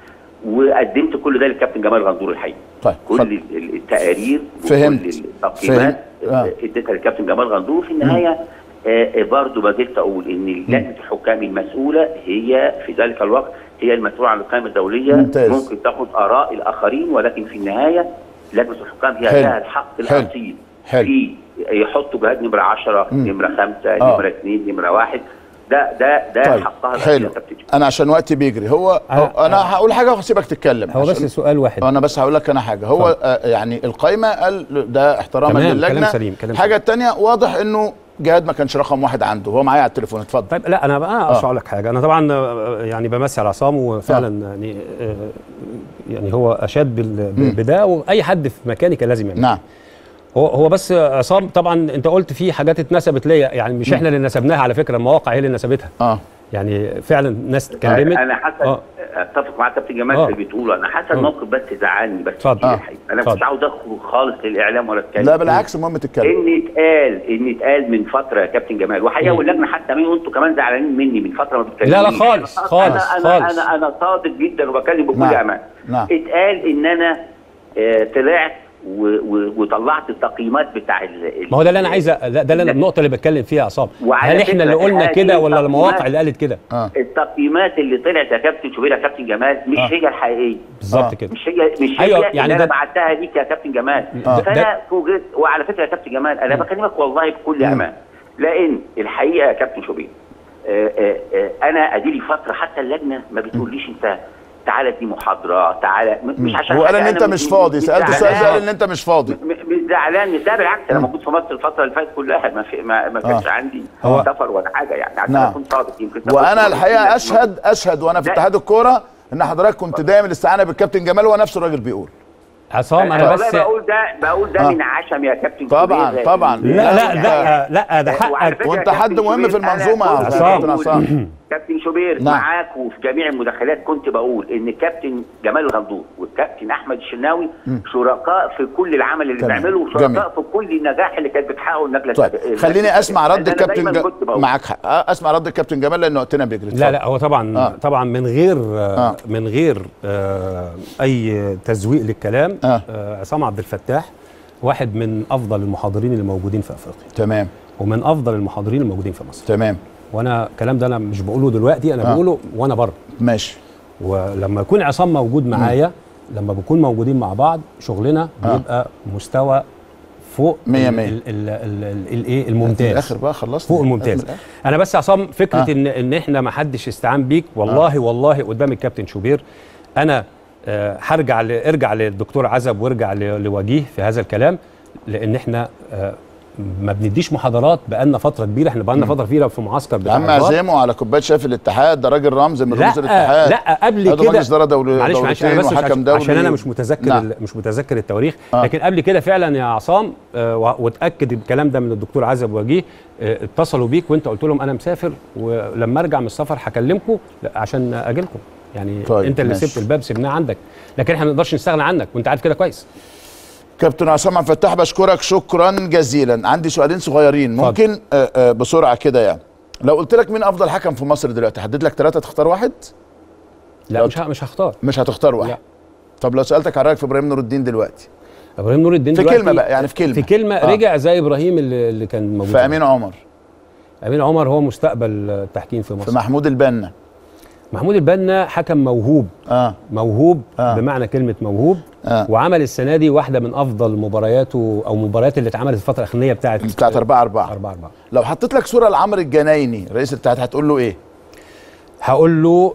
وقدمت كل ده للكابتن جمال غندور الحقيقه طيب كل اتفضل. ال- ال- التقارير فهمت. وكل التقييمات فهمت. آه. آه، اديتها للكابتن جمال غندور في النهايه آه، برضه ما زلت اقول ان لجنه الحكام المسؤوله هي في ذلك الوقت هي المسؤوله عن القائمه الدوليه ممتاز. ممكن تاخذ اراء الاخرين ولكن في النهايه لجنه الحكام هي حلو. لها الحق حلو. الاصيل حلو. في يحطوا جهاد نمره 10 مم. نمره 5 آه. نمره 2 نمره 1 ده ده ده طيب حقها الأصيل حلو يا كابتن انا عشان وقتي بيجري هو, هو أنا- انا هقول حاجه وهسيبك تتكلم هو بس عشان- سؤال واحد انا بس هقول لك انا حاجه هو آه يعني القايمه قال ده احتراما تمام، للجنه كلام سليم، كلام حاجه الثانيه واضح انه جهاد ما كانش رقم واحد عنده هو معايا على التليفون اتفضل طيب لا انا بقى آه. اشرح لك حاجه انا طبعا آه، يعني بمسي على عصام وفعلا يعني آه، يعني هو اشاد بال- مم. بده واي حد في مكاني كان لازم يعمل نعم هو هو بس عصام طبعا انت قلت في حاجات اتنسبت ليا يعني مش احنا اللي نسبناها على فكره المواقع هي اللي نسبتها اه يعني فعلا ناس اتكلمت انا حسن آه. اتفق مع كابتن جمال آه. في اللي بتقوله انا حسن آه. موقف بس زعلني بس اتفضل. كتير آه. الحقيقة. انا اتفضل. مش عاوز اخرج خالص للاعلام ولا اتكلم لا بالعكس المهم تتكلم ان اتقال ان اتقال من فتره يا كابتن جمال وحقيقه مم. واللجنه حتى مين وانتوا كمان زعلانين مني من فتره ما بتكلمونيش لا لا خالص، أنا- خالص، انا انا خالص. انا, أنا صادق جدا وبكلم بكل نعم. امان نعم اتقال ان انا آه، طلعت و- و- وطلعت التقييمات بتاع ال- ال- ما هو ده اللي انا عايز أ- ده, ده اللي أنا- النقطه اللي بتكلم فيها يا عصام وعلى هل احنا اللي فكرة قلنا هذه كده ولا التقييمات- المواقع اللي قالت كده اه التقييمات اللي طلعت يا كابتن شوبير يا كابتن جمال مش آه. هي الحقيقيه بالظبط آه. كده مش هي مش أيوة، هي يعني يعني انا ده- بعتها ليك يا كابتن جمال آه. فانا ده- فوجئت وعلى فكره يا كابتن جمال انا بكلمك والله بكل امان لان الحقيقه يا كابتن شوبير آه، آه، آه، انا اديلي فتره حتى اللجنه ما بتقوليش انت تعالى دي محاضره تعالى م- مش عشان هو قال حاجة، ان أنا انت مش فاضي سالته سؤال زعلان. قال ان انت مش فاضي م- مش زعلان لا بالعكس انا مم. موجود في مصر الفتره اللي فاتت كلها ما في ما, ما كانش آه. عندي هو- سفر ولا حاجه يعني عشان نعم. اكون صادق يمكن وانا الحقيقه اشهد اشهد وانا في لا. اتحاد الكوره ان حضرتك كنت دايم الاستعانه بالكابتن جمال وهو نفس الراجل بيقول عصام انا والله بس بقول ده بقول ده آه. من عشم يا كابتن طبعا شوبير. طبعا لا لا لا لا ده وعلى حقك فكرة وانت يا حد كابتن مهم في شوبير، أنا المنظومه يا كنت عصام بقول- عصام كابتن شوبير نعم. معاك وفي جميع المداخلات كنت بقول ان كابتن جمال الغندور والكابتن احمد الشناوي شركاء في كل العمل اللي تمام. بيعمله وشركاء جميل. في كل النجاح اللي كانت بتحققه النجله طيب السابقة. خليني اسمع رد أنا الكابتن دايماً ج... كنت بقول. معاك حق آه، اسمع رد الكابتن جمال لان وقتنا بيجري لا اتفضل. لا هو طبعا آه. آه. طبعا من غير آه. آه. من غير آه اي تزويق للكلام آه. آه. عصام عبد الفتاح واحد من افضل المحاضرين اللي موجودين في افريقيا تمام ومن افضل المحاضرين الموجودين في مصر تمام وانا الكلام ده انا مش بقوله دلوقتي انا آه. آه. بقوله وانا بره ماشي ولما يكون عصام موجود معايا لما بنكون موجودين مع بعض شغلنا آه. بيبقى مستوى فوق مية ال- مية. ال- ال- ال- ال- الايه في الممتاز الاخر بقى خلصنا فوق من الممتاز الآخر. انا بس يا عصام فكره آه. آه. ان ان احنا ما حدش استعان بيك والله آه. والله قدام الكابتن شوبير انا آه، هرجع ل- ارجع للدكتور عزب وارجع ل- لوجيه في هذا الكلام لان احنا آه، ما بنديش محاضرات بقالنا فتره كبيره احنا بقالنا فتره كبيره في معسكر يا بتاع عم الفار. اعزمه على كوبايه شاي في الاتحاد ده راجل رمز من رموز لا الاتحاد لا قبل هذا كده مجلس إدارة دولي معلش معلش انا دولتين بس وحكم عشان, دولي عشان انا مش متذكر نعم. نعم. مش متذكر التواريخ آه. آه. لكن قبل كده فعلا يا عصام آه و- واتاكد الكلام ده من الدكتور عزب وجيه آه اتصلوا بيك وانت قلت لهم انا مسافر ولما ارجع من السفر هكلمكم عشان اجي لكم يعني طيب، طيب انت اللي ماشي. سبت الباب سيبناه عندك لكن احنا ما نقدرش نستغنى عنك وانت عارف كده كويس كابتن عصام عبد الفتاح بشكرك شكرا جزيلا عندي سؤالين صغيرين اتفضل. ممكن آه، آه، بسرعه كده يعني لو قلت لك مين افضل حكم في مصر دلوقتي حدد لك ثلاثه تختار واحد لا لو مش ه- مش هختار مش هتختار واحد لا. طب لو سالتك على رايك في ابراهيم نور الدين دلوقتي ابراهيم نور الدين في دلوقتي كلمه بقى يعني في كلمه في كلمه آه. آه. رجع زي ابراهيم اللي, اللي كان موجود في امين عمر امين عمر هو مستقبل التحكيم في مصر في محمود البنا محمود البنا حكم موهوب اه موهوب آه. آه. بمعنى كلمه موهوب آه. آه. وعمل السنه دي واحده من افضل مبارياته او مباريات اللي اتعملت الفتره الاخرانيه بتاعت بتاعت 4 4 4 4 لو حطيت لك صوره لعمرو الجنايني رئيس الاتحاد هتقول له ايه؟ هقول له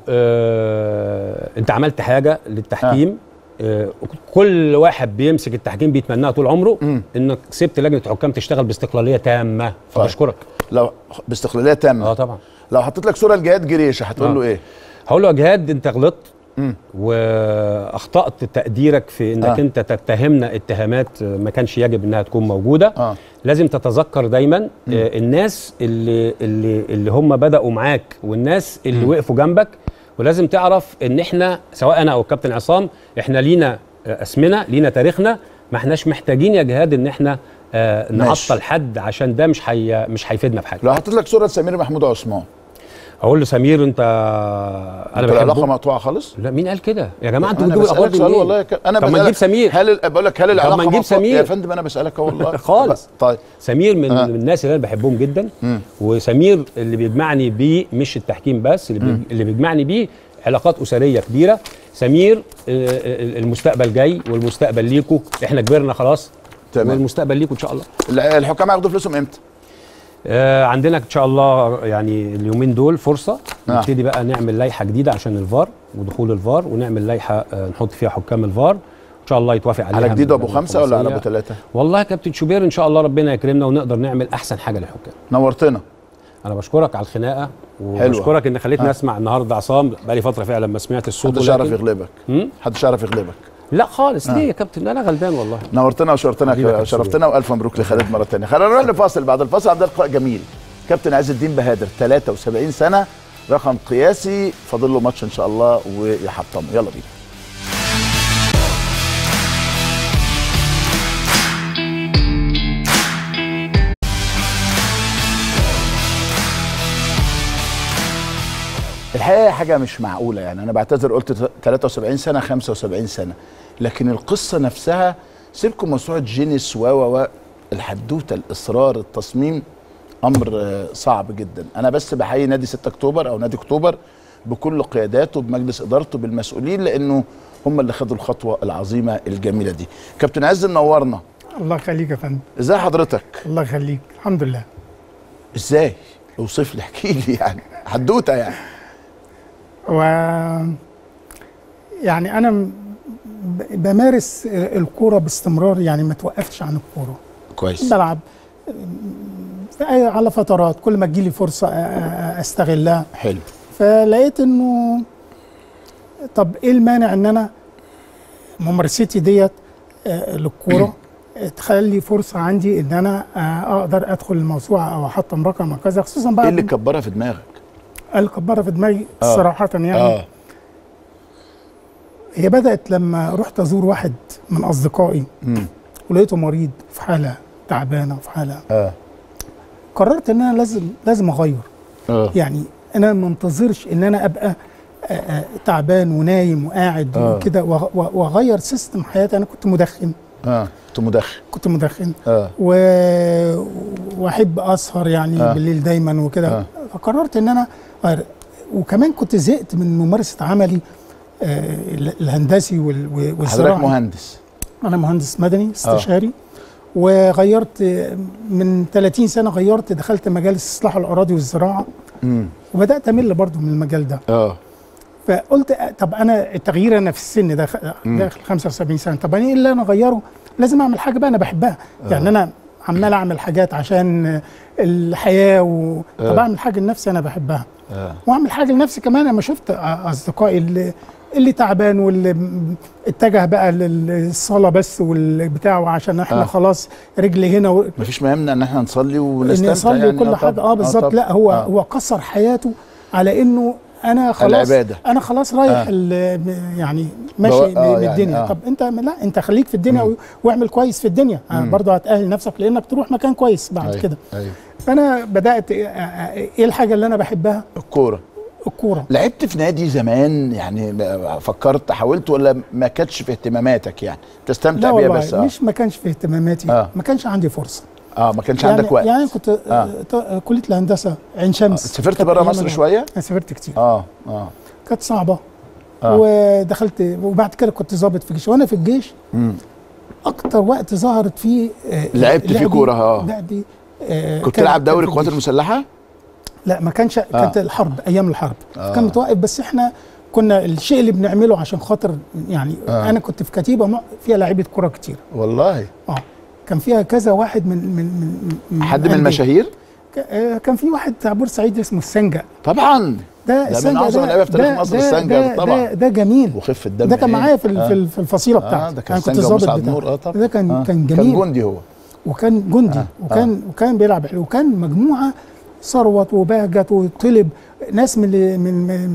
آه انت عملت حاجه للتحكيم آه. كل واحد بيمسك التحكيم بيتمناها طول عمره مم. انك سبت لجنه حكام تشتغل باستقلاليه تامه فبشكرك لو باستقلاليه تامه اه طبعا لو حطيت لك صوره لجهاد جريشه هتقول آه. له ايه؟ هقول له يا جهاد انت غلطت مم. واخطات تقديرك في انك آه. آه. انت تتهمنا اتهامات ما كانش يجب انها تكون موجوده اه لازم تتذكر دايما آه الناس اللي اللي اللي هم بداوا معاك والناس اللي وقفوا جنبك ولازم تعرف ان احنا سواء انا او الكابتن عصام احنا لينا آه، اسمنا لينا تاريخنا ما احناش محتاجين يا جهاد ان احنا آه ماشي. نعطل حد عشان ده مش حي مش هيفيدنا في حاجه لو حطيت لك صوره سمير محمود عثمان اقول له سمير انت انا انت العلاقه بحبه مقطوعه خالص؟ لا مين قال كده يا جماعه انتوا انا بتجيبوا الاخبار بسالك دي سؤال منين؟ والله يا ك- انا طب ما بسألك نجيب سمير هل ال- بقول لك هل العلاقه ما نجيب مقطوعة؟ سمير. يا فندم انا بسالك اهو والله خالص. طيب سمير من, آه. من الناس اللي انا بحبهم جدا مم. وسمير اللي بيجمعني بيه مش التحكيم بس اللي, بي اللي بيجمعني بيه علاقات اسريه كبيره سمير آه، آه، المستقبل جاي والمستقبل ليكوا احنا كبرنا خلاص تمام. والمستقبل ليكوا ان شاء الله الع- الحكام هياخدوا فلوسهم امتى؟ آه عندنا ان شاء الله يعني اليومين دول فرصه آه. نبتدي بقى نعمل لائحه جديده عشان الفار ودخول الفار ونعمل لائحه آه نحط فيها حكام الفار ان شاء الله يتوافق عليها على جديد من ابو اللجنة خمسه ولا على ابو الخماسية. ثلاثه؟ والله يا كابتن شوبير ان شاء الله ربنا يكرمنا ونقدر نعمل احسن حاجه للحكام نورتنا انا بشكرك على الخناقه وبشكرك ان خليتني آه. اسمع النهارده عصام بقالي فتره فعلا ما سمعت الصوت محدش يعرف ولكن- يغلبك هم؟ محدش يعرف يغلبك لا خالص ليه يا كابتن انا غلبان والله نورتنا وشرفتنا حبيبي يا كابتن شرفتنا والف مبروك لخالد مره ثانيه خلينا نروح لفاصل بعد الفاصل عندنا لقاء جميل كابتن عز الدين بهادر 73 سنه رقم قياسي فاضل له ماتش ان شاء الله ويحطمه يلا بينا الحقيقه حاجه مش معقوله يعني انا بعتذر قلت 73 سنه 75 سنه لكن القصه نفسها سيبكم موسوعه جينيس و و و الحدوته الاصرار التصميم امر آه، صعب جدا انا بس بحيي نادي 6 اكتوبر او نادي اكتوبر بكل قياداته بمجلس ادارته بالمسؤولين لانه هم اللي خدوا الخطوه العظيمه الجميله دي كابتن عز منورنا الله يخليك يا فندم ازاي حضرتك الله يخليك الحمد لله ازاي اوصف لي احكي لي يعني حدوته يعني و يعني انا م- ب- بمارس الكوره باستمرار يعني ما توقفتش عن الكوره كويس بلعب في أي- على فترات كل ما تجيلي فرصه أ- أ- استغلها حلو فلقيت انه طب ايه المانع ان انا ممارستي ديت آه، للكوره تخلي فرصه عندي ان انا آه، اقدر ادخل الموسوعه او احطم رقم او كذا خصوصا ايه بعد اللي كبرها في دماغك الكبارة في دماغي آه. صراحة يعني اه هي بدأت لما رحت أزور واحد من أصدقائي مم. ولقيته مريض في حالة تعبانة في حالة اه قررت إن أنا لازم لازم أغير اه يعني أنا ما انتظرش إن أنا أبقى آه، آه، تعبان ونايم وقاعد آه. وكده وأغ- وأ- وأغير سيستم حياتي أنا كنت مدخن اه كنت مدخن كنت مدخن اه و... واحب اسهر يعني آه. آه. بالليل دايما وكده آه. آه. فقررت ان انا أغير. وكمان كنت زهقت من ممارسه عملي آه ال- الهندسي وال... و- حضرتك والزراعي مهندس انا مهندس مدني استشاري وغيرت آه، من 30 سنه غيرت دخلت مجال استصلاح الاراضي والزراعه امم وبدات امل برضو من المجال ده اه فقلت آه، طب انا التغيير انا في السن ده مم. داخل 75 سنه طب انا ايه اللي انا اغيره لازم اعمل حاجه بقى انا بحبها آه. يعني انا عمال اعمل حاجات عشان آه، الحياه و... طب آه. اعمل حاجه لنفسي انا بحبها اه واعمل حاجه لنفسي كمان لما شفت آه، اصدقائي اللي اللي تعبان واللي م- اتجه بقى للصلاه بس والبتاع وعشان احنا آه. آه. خلاص رجلي هنا و... مفيش ما يمنع ان احنا نصلي ان ونستمتع يصلي يعني وكل آه حاجه طبعاً. اه بالظبط طبعاً. لا هو آه. آه. هو قصر حياته على انه انا خلاص العبادة. انا خلاص رايح آه. آه. يعني ماشي بوا- من آه من يعني الدنيا آه. طب انت لا انت خليك في الدنيا و- واعمل كويس في الدنيا آه مم. برضه هتاهل نفسك لانك تروح مكان كويس بعد أيوة، كده ايوه فانا بدات آه، آه، ايه الحاجه اللي انا بحبها الكوره الكوره لعبت في نادي زمان يعني فكرت حاولت ولا ما كانتش في اهتماماتك يعني تستمتع لا بيها والله بس اه مش ما كانش في اهتماماتي آه. آه. ما كانش عندي فرصه اه ما كانش يعني عندك وقت يعني كنت آه. آه. ط- كليه الهندسه عين شمس سافرت كانت بره أيام مصر أنا- شويه انا سافرت كتير اه اه كانت صعبه آه. ودخلت وبعد كده كنت ظابط في الجيش وانا في الجيش مم. اكتر وقت ظهرت فيه آه، لعبت فيه لعبي- كورة، آه. لعبي آه كنت كان- تلعب كان دوري في القوات الجيش. المسلحه لا ما كانش كانت الحرب ايام الحرب آه. كان متوقف بس احنا كنا الشيء اللي بنعمله عشان خاطر يعني آه. آه. انا كنت في كتيبه مع- فيها لعيبه كوره كتير والله اه كان فيها كذا واحد من من من, من حد من أندية. المشاهير ك- آه، كان في واحد بتاع بورسعيد اسمه السنجا طبعا ده ده من السنجا أعظم اللعيبة في تاريخ ده- مصر ده- السنجا ده- طبعا. ده, ده جميل وخف الدم ده كان إيه؟ معايا في ال- آه. في ال- في الفصيله آه بتاعتي ده كان انا كنت سنجا ظابط ومسعد بتاعه. نور اه طبعا ده كان آه. كان جميل كان جندي هو وكان جندي آه. آه. وكان آه. وكان بيلعب حلو وكان مجموعه ثروت وبهجت وطلب ناس من من من,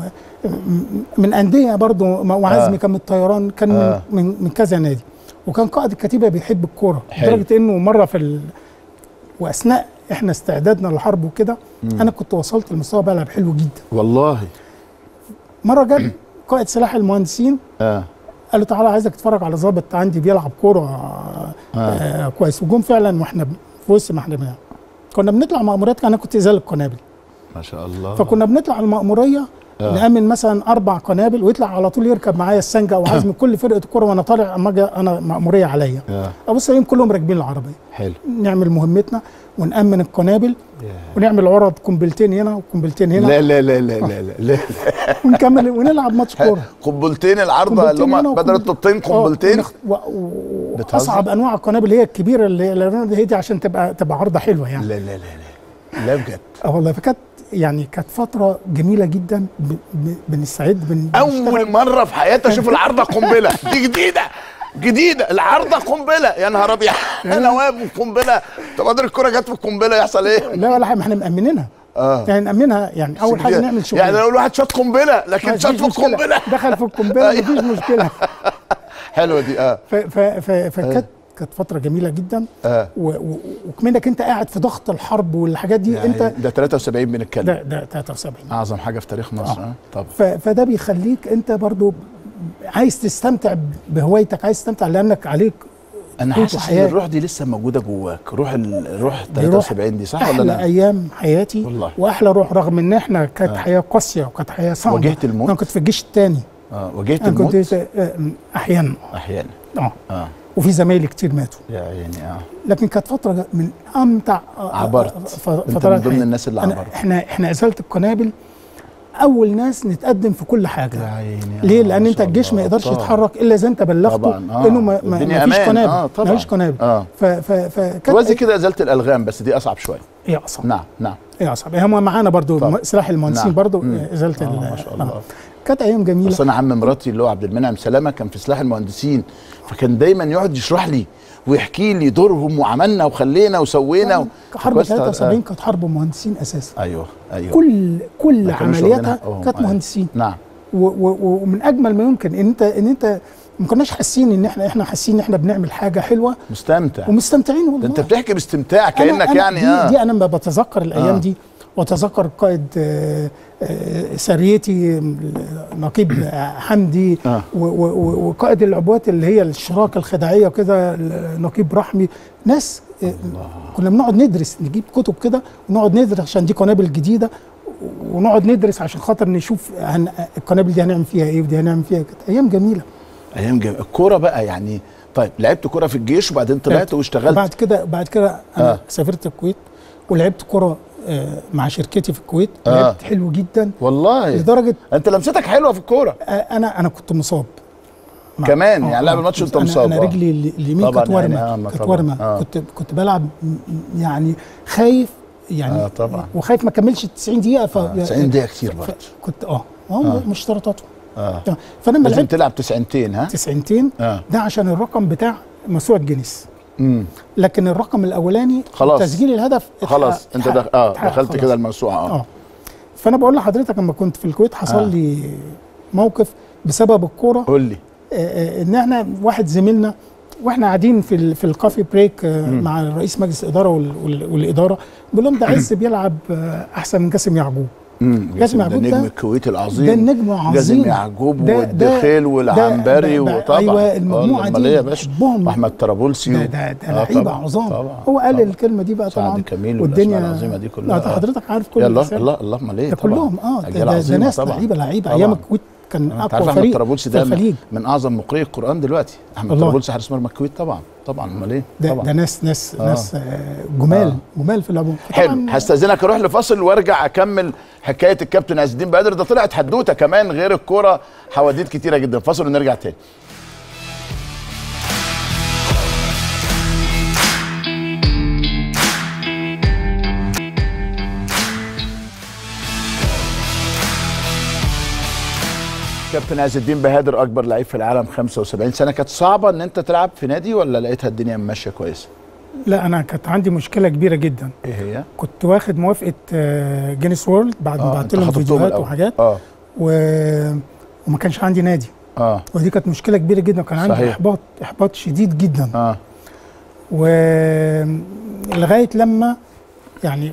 من, من انديه برضه وعزمي آه. كان من الطيران كان آه. من, من من كذا نادي وكان قائد الكتيبه بيحب الكوره حلو. لدرجه انه مره في ال... واثناء احنا استعدادنا للحرب وكده انا كنت وصلت لمستوى بلعب حلو جدا والله مره جاب قائد سلاح المهندسين اه قال له تعالى عايزك تتفرج على ظابط عندي بيلعب كوره آه. آه كويس وجم فعلا واحنا في وسط ما احنا بنلعب كنا بنطلع مأموريات انا كنت ازاله القنابل ما شاء الله فكنا بنطلع المأموريه آه. نأمن مثلا اربع قنابل ويطلع على طول يركب معايا السنجه وعزم كل فرقه الكوره وانا طالع اما اجي انا مأموريه عليا آه. ابص الاقيهم كلهم راكبين العربيه حلو نعمل مهمتنا ونأمن القنابل ونعمل عرض قنبلتين هنا وقنبلتين هنا لا لا لا لا لا لا, لا. ونكمل ونلعب ماتش كوره قنبلتين العارضه اللي قنبلتين هنا هم بدل وقنبل- الطوبتين آه، قنبلتين ونخ- و- و- بتهزر؟ واصعب انواع القنابل هي الكبيره اللي اللي هي دي عشان تبقى تبقى عرضه حلوه يعني لا لا لا لا لا بجد اه والله فكانت يعني كانت فتره جميله جدا ب- ب- بنستعد بن اول بنشتغل. مره في حياتي اشوف العارضه قنبله دي جديده جديده العارضه قنبله يا نهار ابيض انا واقف قنبله طب قدر الكره جت في القنبله يحصل ايه؟ لا ولا حاجه ما احنا مأمنينها اه يعني نأمنها يعني اول حاجه نعمل شغل يعني لو الواحد شاط قنبله لكن مفيش شاط في مشكلة. القنبله دخل في القنبله أيوة. مفيش مشكله حلوه دي اه ف- ف- ف- فكانت كانت فتره جميله جدا اه و- و- وكمنك انت قاعد في ضغط الحرب والحاجات دي يعني انت ده 73 بنتكلم ده ده 73 اعظم حاجه في تاريخ مصر اه طب ف- فده بيخليك انت برضو عايز تستمتع بهوايتك عايز تستمتع لانك عليك انا قوة حاسس ان وحياة. الروح دي لسه موجوده جواك روح ال... روح دي روح 73 دي صح ولا احلى لا؟ ايام حياتي والله. واحلى روح رغم ان احنا كانت آه. حياه قاسيه وكانت حياه صعبه واجهت الموت؟ انا كنت في الجيش الثاني اه واجهت انا الموت كنت آه، احيانا احيانا اه اه وفي زمايلي كتير ماتوا يا عيني اه لكن كانت فتره من امتع آه، عبرت. آه، ف- أنت فترات من ضمن حياتي. الناس اللي أنا- عبرت. احنا احنا ازاله القنابل اول ناس نتقدم في كل حاجه يا عيني ليه؟ آه، لان ما انت شاء الجيش الله. ما يقدرش طبعاً. يتحرك الا اذا انت بلغته طبعاً، آه. انه ما, ما, الدنيا ما فيش أمان. قنابل آه، طبعاً. ما فيش قنابل آه. ف ف ف توازي كده ازاله الالغام بس دي اصعب شويه هي اصعب نعم نعم هي اصعب هم معانا برضو طبعاً. سلاح المهندسين نعم. برضو مم. ازاله آه ال- ما شاء الله كانت ايام جميله اصل انا عم مراتي اللي هو عبد المنعم سلامه كان في سلاح المهندسين فكان دايما يقعد يشرح لي ويحكي لي دورهم وعملنا وخلينا وسوينا و... حرب فكويس تع- 73 كانت حرب مهندسين اساسا ايوه ايوه كل كل ما كانوش عملياتها واخدينها حقهم، كانت أيوة. مهندسين نعم و- و- ومن اجمل ما يمكن ان انت ان انت ما كناش حاسين ان احنا احنا حاسين ان احنا بنعمل حاجه حلوه مستمتع ومستمتعين ده والله انت بتحكي باستمتاع أنا- كانك أنا يعني دي, اه دي انا لما بتذكر الايام آه. دي واتذكر قائد آه، آه، سريتي نقيب حمدي آه. و- و- و- وقائد العبوات اللي هي الشراكه الخداعيه وكده نقيب رحمي ناس آه، كنا بنقعد ندرس نجيب كتب كده ونقعد ندرس عشان دي قنابل جديده ونقعد ندرس عشان خاطر نشوف هن... القنابل دي هنعمل فيها ايه ودي هنعمل فيها كده ايام جميله ايام جميله الكوره بقى يعني طيب لعبت كوره في الجيش وبعدين طلعت واشتغلت بعد كده بعد كده انا آه. آه. سافرت الكويت ولعبت كره آه، مع شركتي في الكويت آه. آه. لعبت حلو جدا والله لدرجه انت لمستك حلوه في الكوره آه، انا انا كنت مصاب مع- كمان آه، يعني لعب آه، الماتش وانت أنا- مصاب انا آه. رجلي ال- اليمين طبعاً كانت يعني، ورمه آه، ما كانت طبعاً. ورمه آه. كنت كنت بلعب م- م- يعني خايف يعني آه، طبعاً. وخايف ما كملش 90 دقيقه ف آه، 90 دقيقه كتير برضه كنت اه اه آه. مش اشتراطاته اه آه. فانا لما لازم لعبت تلعب تسعينتين ها تسعينتين اه ده عشان الرقم بتاع موسوعه جينيس امم لكن الرقم الاولاني خلاص. تسجيل الهدف خلاص انت اتحقق- دخ... اه اتحقق دخلت خلاص. كده الموسوعه اه, اه فانا بقول لحضرتك لما كنت في الكويت حصل آه. لي موقف بسبب الكوره قول لي آه، آه، ان احنا واحد زميلنا واحنا قاعدين في ال- في الكافي بريك آه، مم. مع رئيس مجلس الاداره وال- وال- والاداره بيقول لهم ده عز بيلعب آه، احسن من جاسم يعقوب امم جاسم ده يعقوب نجم ده- الكويت العظيم ده النجم عظيم جاسم يعقوب ده- ده- والدخيل والعنبري ده- ده- وطبعا أيوة، المجموعة آه، دي أمال إيه يا باشا بحبهم. واحمد طرابلسي ده و- ده ده آه، لعيبه طبعاً، عظام طبعا هو قال الكلمه دي بقى سعد طبعا كميل والدنيا والأسماء العظيمة دي كلها. لا ده حضرتك عارف كل يلا الأسامي. الله الله امال ايه ده طبعاً. كلهم اه ده, أجيال ده, ده عظيمة ناس طبعاً. لعيبه لعيبه طبعاً. ايام الكويت كان انت عارف اقوى احمد فريق طرابلسي في ده الخليج من, من اعظم مقرئي القران دلوقتي احمد الله. طرابلسي حارس مرمى الكويت طبعا طبعا امال ايه ده, طبعا ده ناس ناس آه. ناس آه، جمال آه. جمال في العموم حلو هستاذنك اروح لفاصل وارجع اكمل حكايه الكابتن عز الدين بدر ده طلعت حدوته كمان غير الكوره حواديت كتيره جدا فاصل ونرجع تاني كابتن عز الدين بهادر اكبر لعيب في العالم 75 سنه كانت صعبه ان انت تلعب في نادي ولا لقيتها الدنيا ماشيه كويس لا انا كانت عندي مشكله كبيره جدا ايه هي كنت واخد موافقه آه، جينيس وورلد بعد ما آه، بعت أنت لهم خطبتهم فيديوهات الأول. وحاجات اه و... وما كانش عندي نادي اه ودي كانت مشكله كبيره جدا وكان عندي صحيح. احباط احباط شديد جدا اه ولغايه لما يعني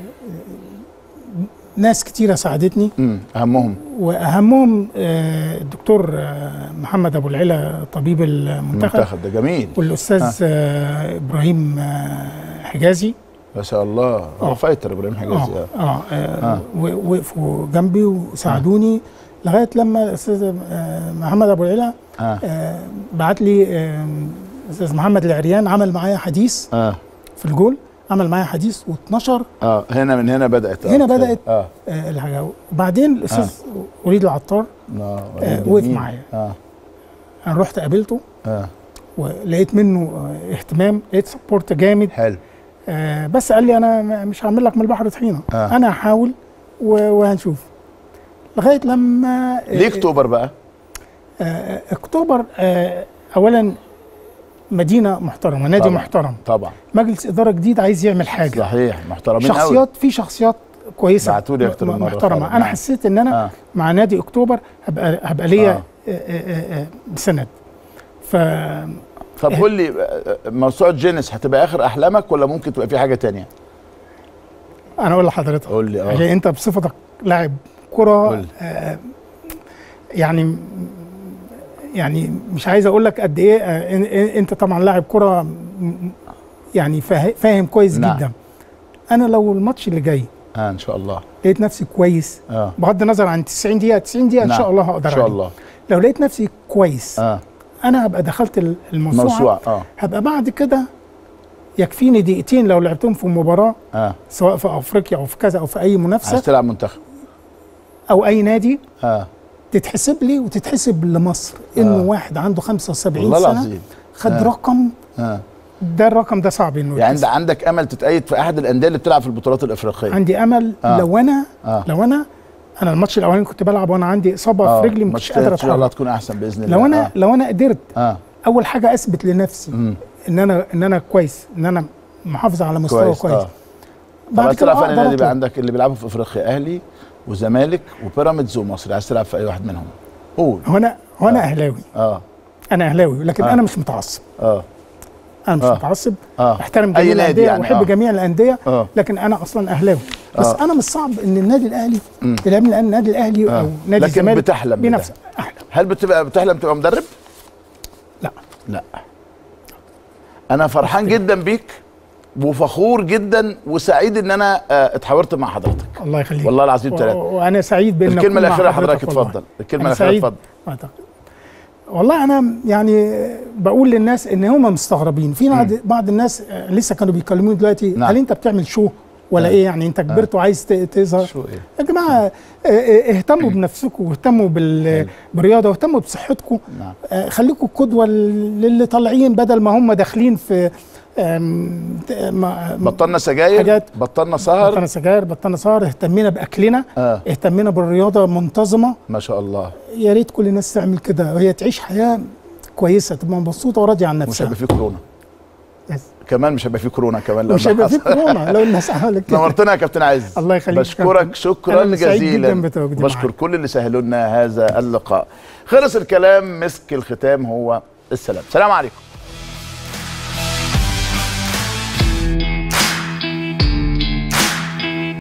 ناس كتيره ساعدتني امم اهمهم واهمهم آه، الدكتور آه، محمد ابو العلا طبيب المنتخب المنتخب ده جميل والاستاذ آه، ابراهيم آه، حجازي ما شاء الله هو آه. فايتر ابراهيم حجازي اه اه اه, آه آه. و- وقفوا جنبي وساعدوني لغايه لما الاستاذ آه، محمد ابو العلا اه آه، بعت لي آه، الاستاذ محمد العريان عمل معايا حديث اه في الجول عمل معايا حديث واتنشر اه هنا من هنا بدات هنا بدات اه آه الحاجه وبعدين الاستاذ وليد العطار اه آه، وقف معايا. اه انا رحت قابلته اه ولقيت منه آه، اهتمام لقيت سبورت جامد حلو آه بس قال لي انا م- مش هعمل لك من البحر طحينه آه. انا هحاول و- وهنشوف لغايه لما آه، ليه اكتوبر بقى آه، اكتوبر آه، اولا مدينه محترمه نادي طبعاً. محترم طبعا مجلس اداره جديد عايز يعمل حاجه صحيح محترمين قوي شخصيات في شخصيات كويسه بعتولي أكتر من م- مرة محترمه فعلاً. انا نعم. حسيت ان انا آه. مع نادي اكتوبر هبقى هبقى ليا آه. آه. آه آه سند ف طب قول لي آه، موسوعه جينيس هتبقى اخر احلامك ولا ممكن تبقى في حاجه تانية انا اقول لحضرتك قول لي عشان اه انت بصفتك لاعب قول كره لي. آه يعني يعني مش عايز اقول لك قد ايه آه إن- إن- انت طبعا لاعب كره م- يعني فاه- فاهم كويس نعم. جدا انا لو الماتش اللي جاي اه ان شاء الله لقيت نفسي كويس اه بغض النظر عن 90 دقيقه 90 دقيقه ان نعم. شاء الله هقدر ان شاء عليه. الله لو لقيت نفسي كويس اه انا هبقى دخلت ال- الموسوعه موسوعه اه هبقى بعد كده يكفيني دقيقتين لو لعبتهم في مباراه اه سواء في افريقيا او في كذا او في اي عايز منافسه تلعب منتخب او اي نادي اه تتحسب لي وتتحسب لمصر انه آه. واحد عنده 75 والله سنه العظيم خد آه. رقم اه ده الرقم ده صعب انه يعني يتحسب. عند عندك امل تتأيد في احد الانديه اللي بتلعب في البطولات الافريقيه عندي امل آه. لو انا آه. لو انا انا الماتش الاولاني كنت بلعب وانا عندي اصابه آه، في رجلي ما ماتش كنتش قادر ان شاء الله اتحرك تكون احسن باذن الله لو انا آه. لو انا قدرت اه اول حاجه اثبت لنفسي ان انا ان انا كويس ان انا محافظ على مستوى كويس, كويس, آه. بعد بعد كده تلعب فين أقدر النادي أطلب. بقى عندك اللي بيلعبوا في افريقيا اهلي وزمالك وبيراميدز ومصري عايز تلعب في اي واحد منهم قول هو انا هو انا اهلاوي اه انا اهلاوي لكن آه. انا مش متعصب اه انا مش آه. متعصب اه احترم أي جميع نادي الانديه يعني، واحب آه. جميع الانديه آه. لكن انا اصلا اهلاوي بس آه. انا مش صعب ان النادي الاهلي مم. يلعب لان النادي الاهلي آه. او نادي لكن الزمالك بتحلم بده. بنفس احلم هل بتبقى بتحلم تبقى مدرب؟ لا لا انا فرحان جدا بيك وفخور جدا وسعيد ان انا آه، اتحاورت مع حضرتك الله يخليك والله العظيم و- ثلاثة وانا سعيد بان الكلمة أكون مع الأخيرة حضرتك والله. اتفضل. الكلمة أنا الأخيرة سعيد. اتفضل. أعتقد. والله انا يعني بقول للناس ان هم مستغربين في بعض بعض الناس آه، لسه كانوا بيكلموني دلوقتي نعم. هل انت بتعمل شو ولا آه. ايه يعني انت كبرت وعايز ت- تظهر شو ايه؟ يا جماعه آه، آه، اهتموا بنفسكم واهتموا بال- بالرياضه واهتموا بصحتكم نعم. آه، خليكم قدوه للي طالعين بدل ما هم داخلين في آم، ت- ما- بطلنا سجاير حاجات بطلنا سهر بطلنا سجاير بطلنا سهر اهتمينا باكلنا آه. اهتمينا بالرياضه منتظمه ما شاء الله يا ريت كل الناس تعمل كده وهي تعيش حياه كويسه تبقى مبسوطه وراضيه عن مش نفسها هيبقى فيه كورونا يس. كمان مش هيبقى فيه كورونا كمان لو مش ده هيبقى في حصل. كورونا لو الناس عملت كده نورتنا يا كابتن عز الله يخليك يا بشكرك كابتن. شكرا أنا سعيد جزيلا جدا بتواجدي بشكر معاك. كل اللي سهلوا لنا هذا اللقاء خلص الكلام مسك الختام هو السلام سلام عليكم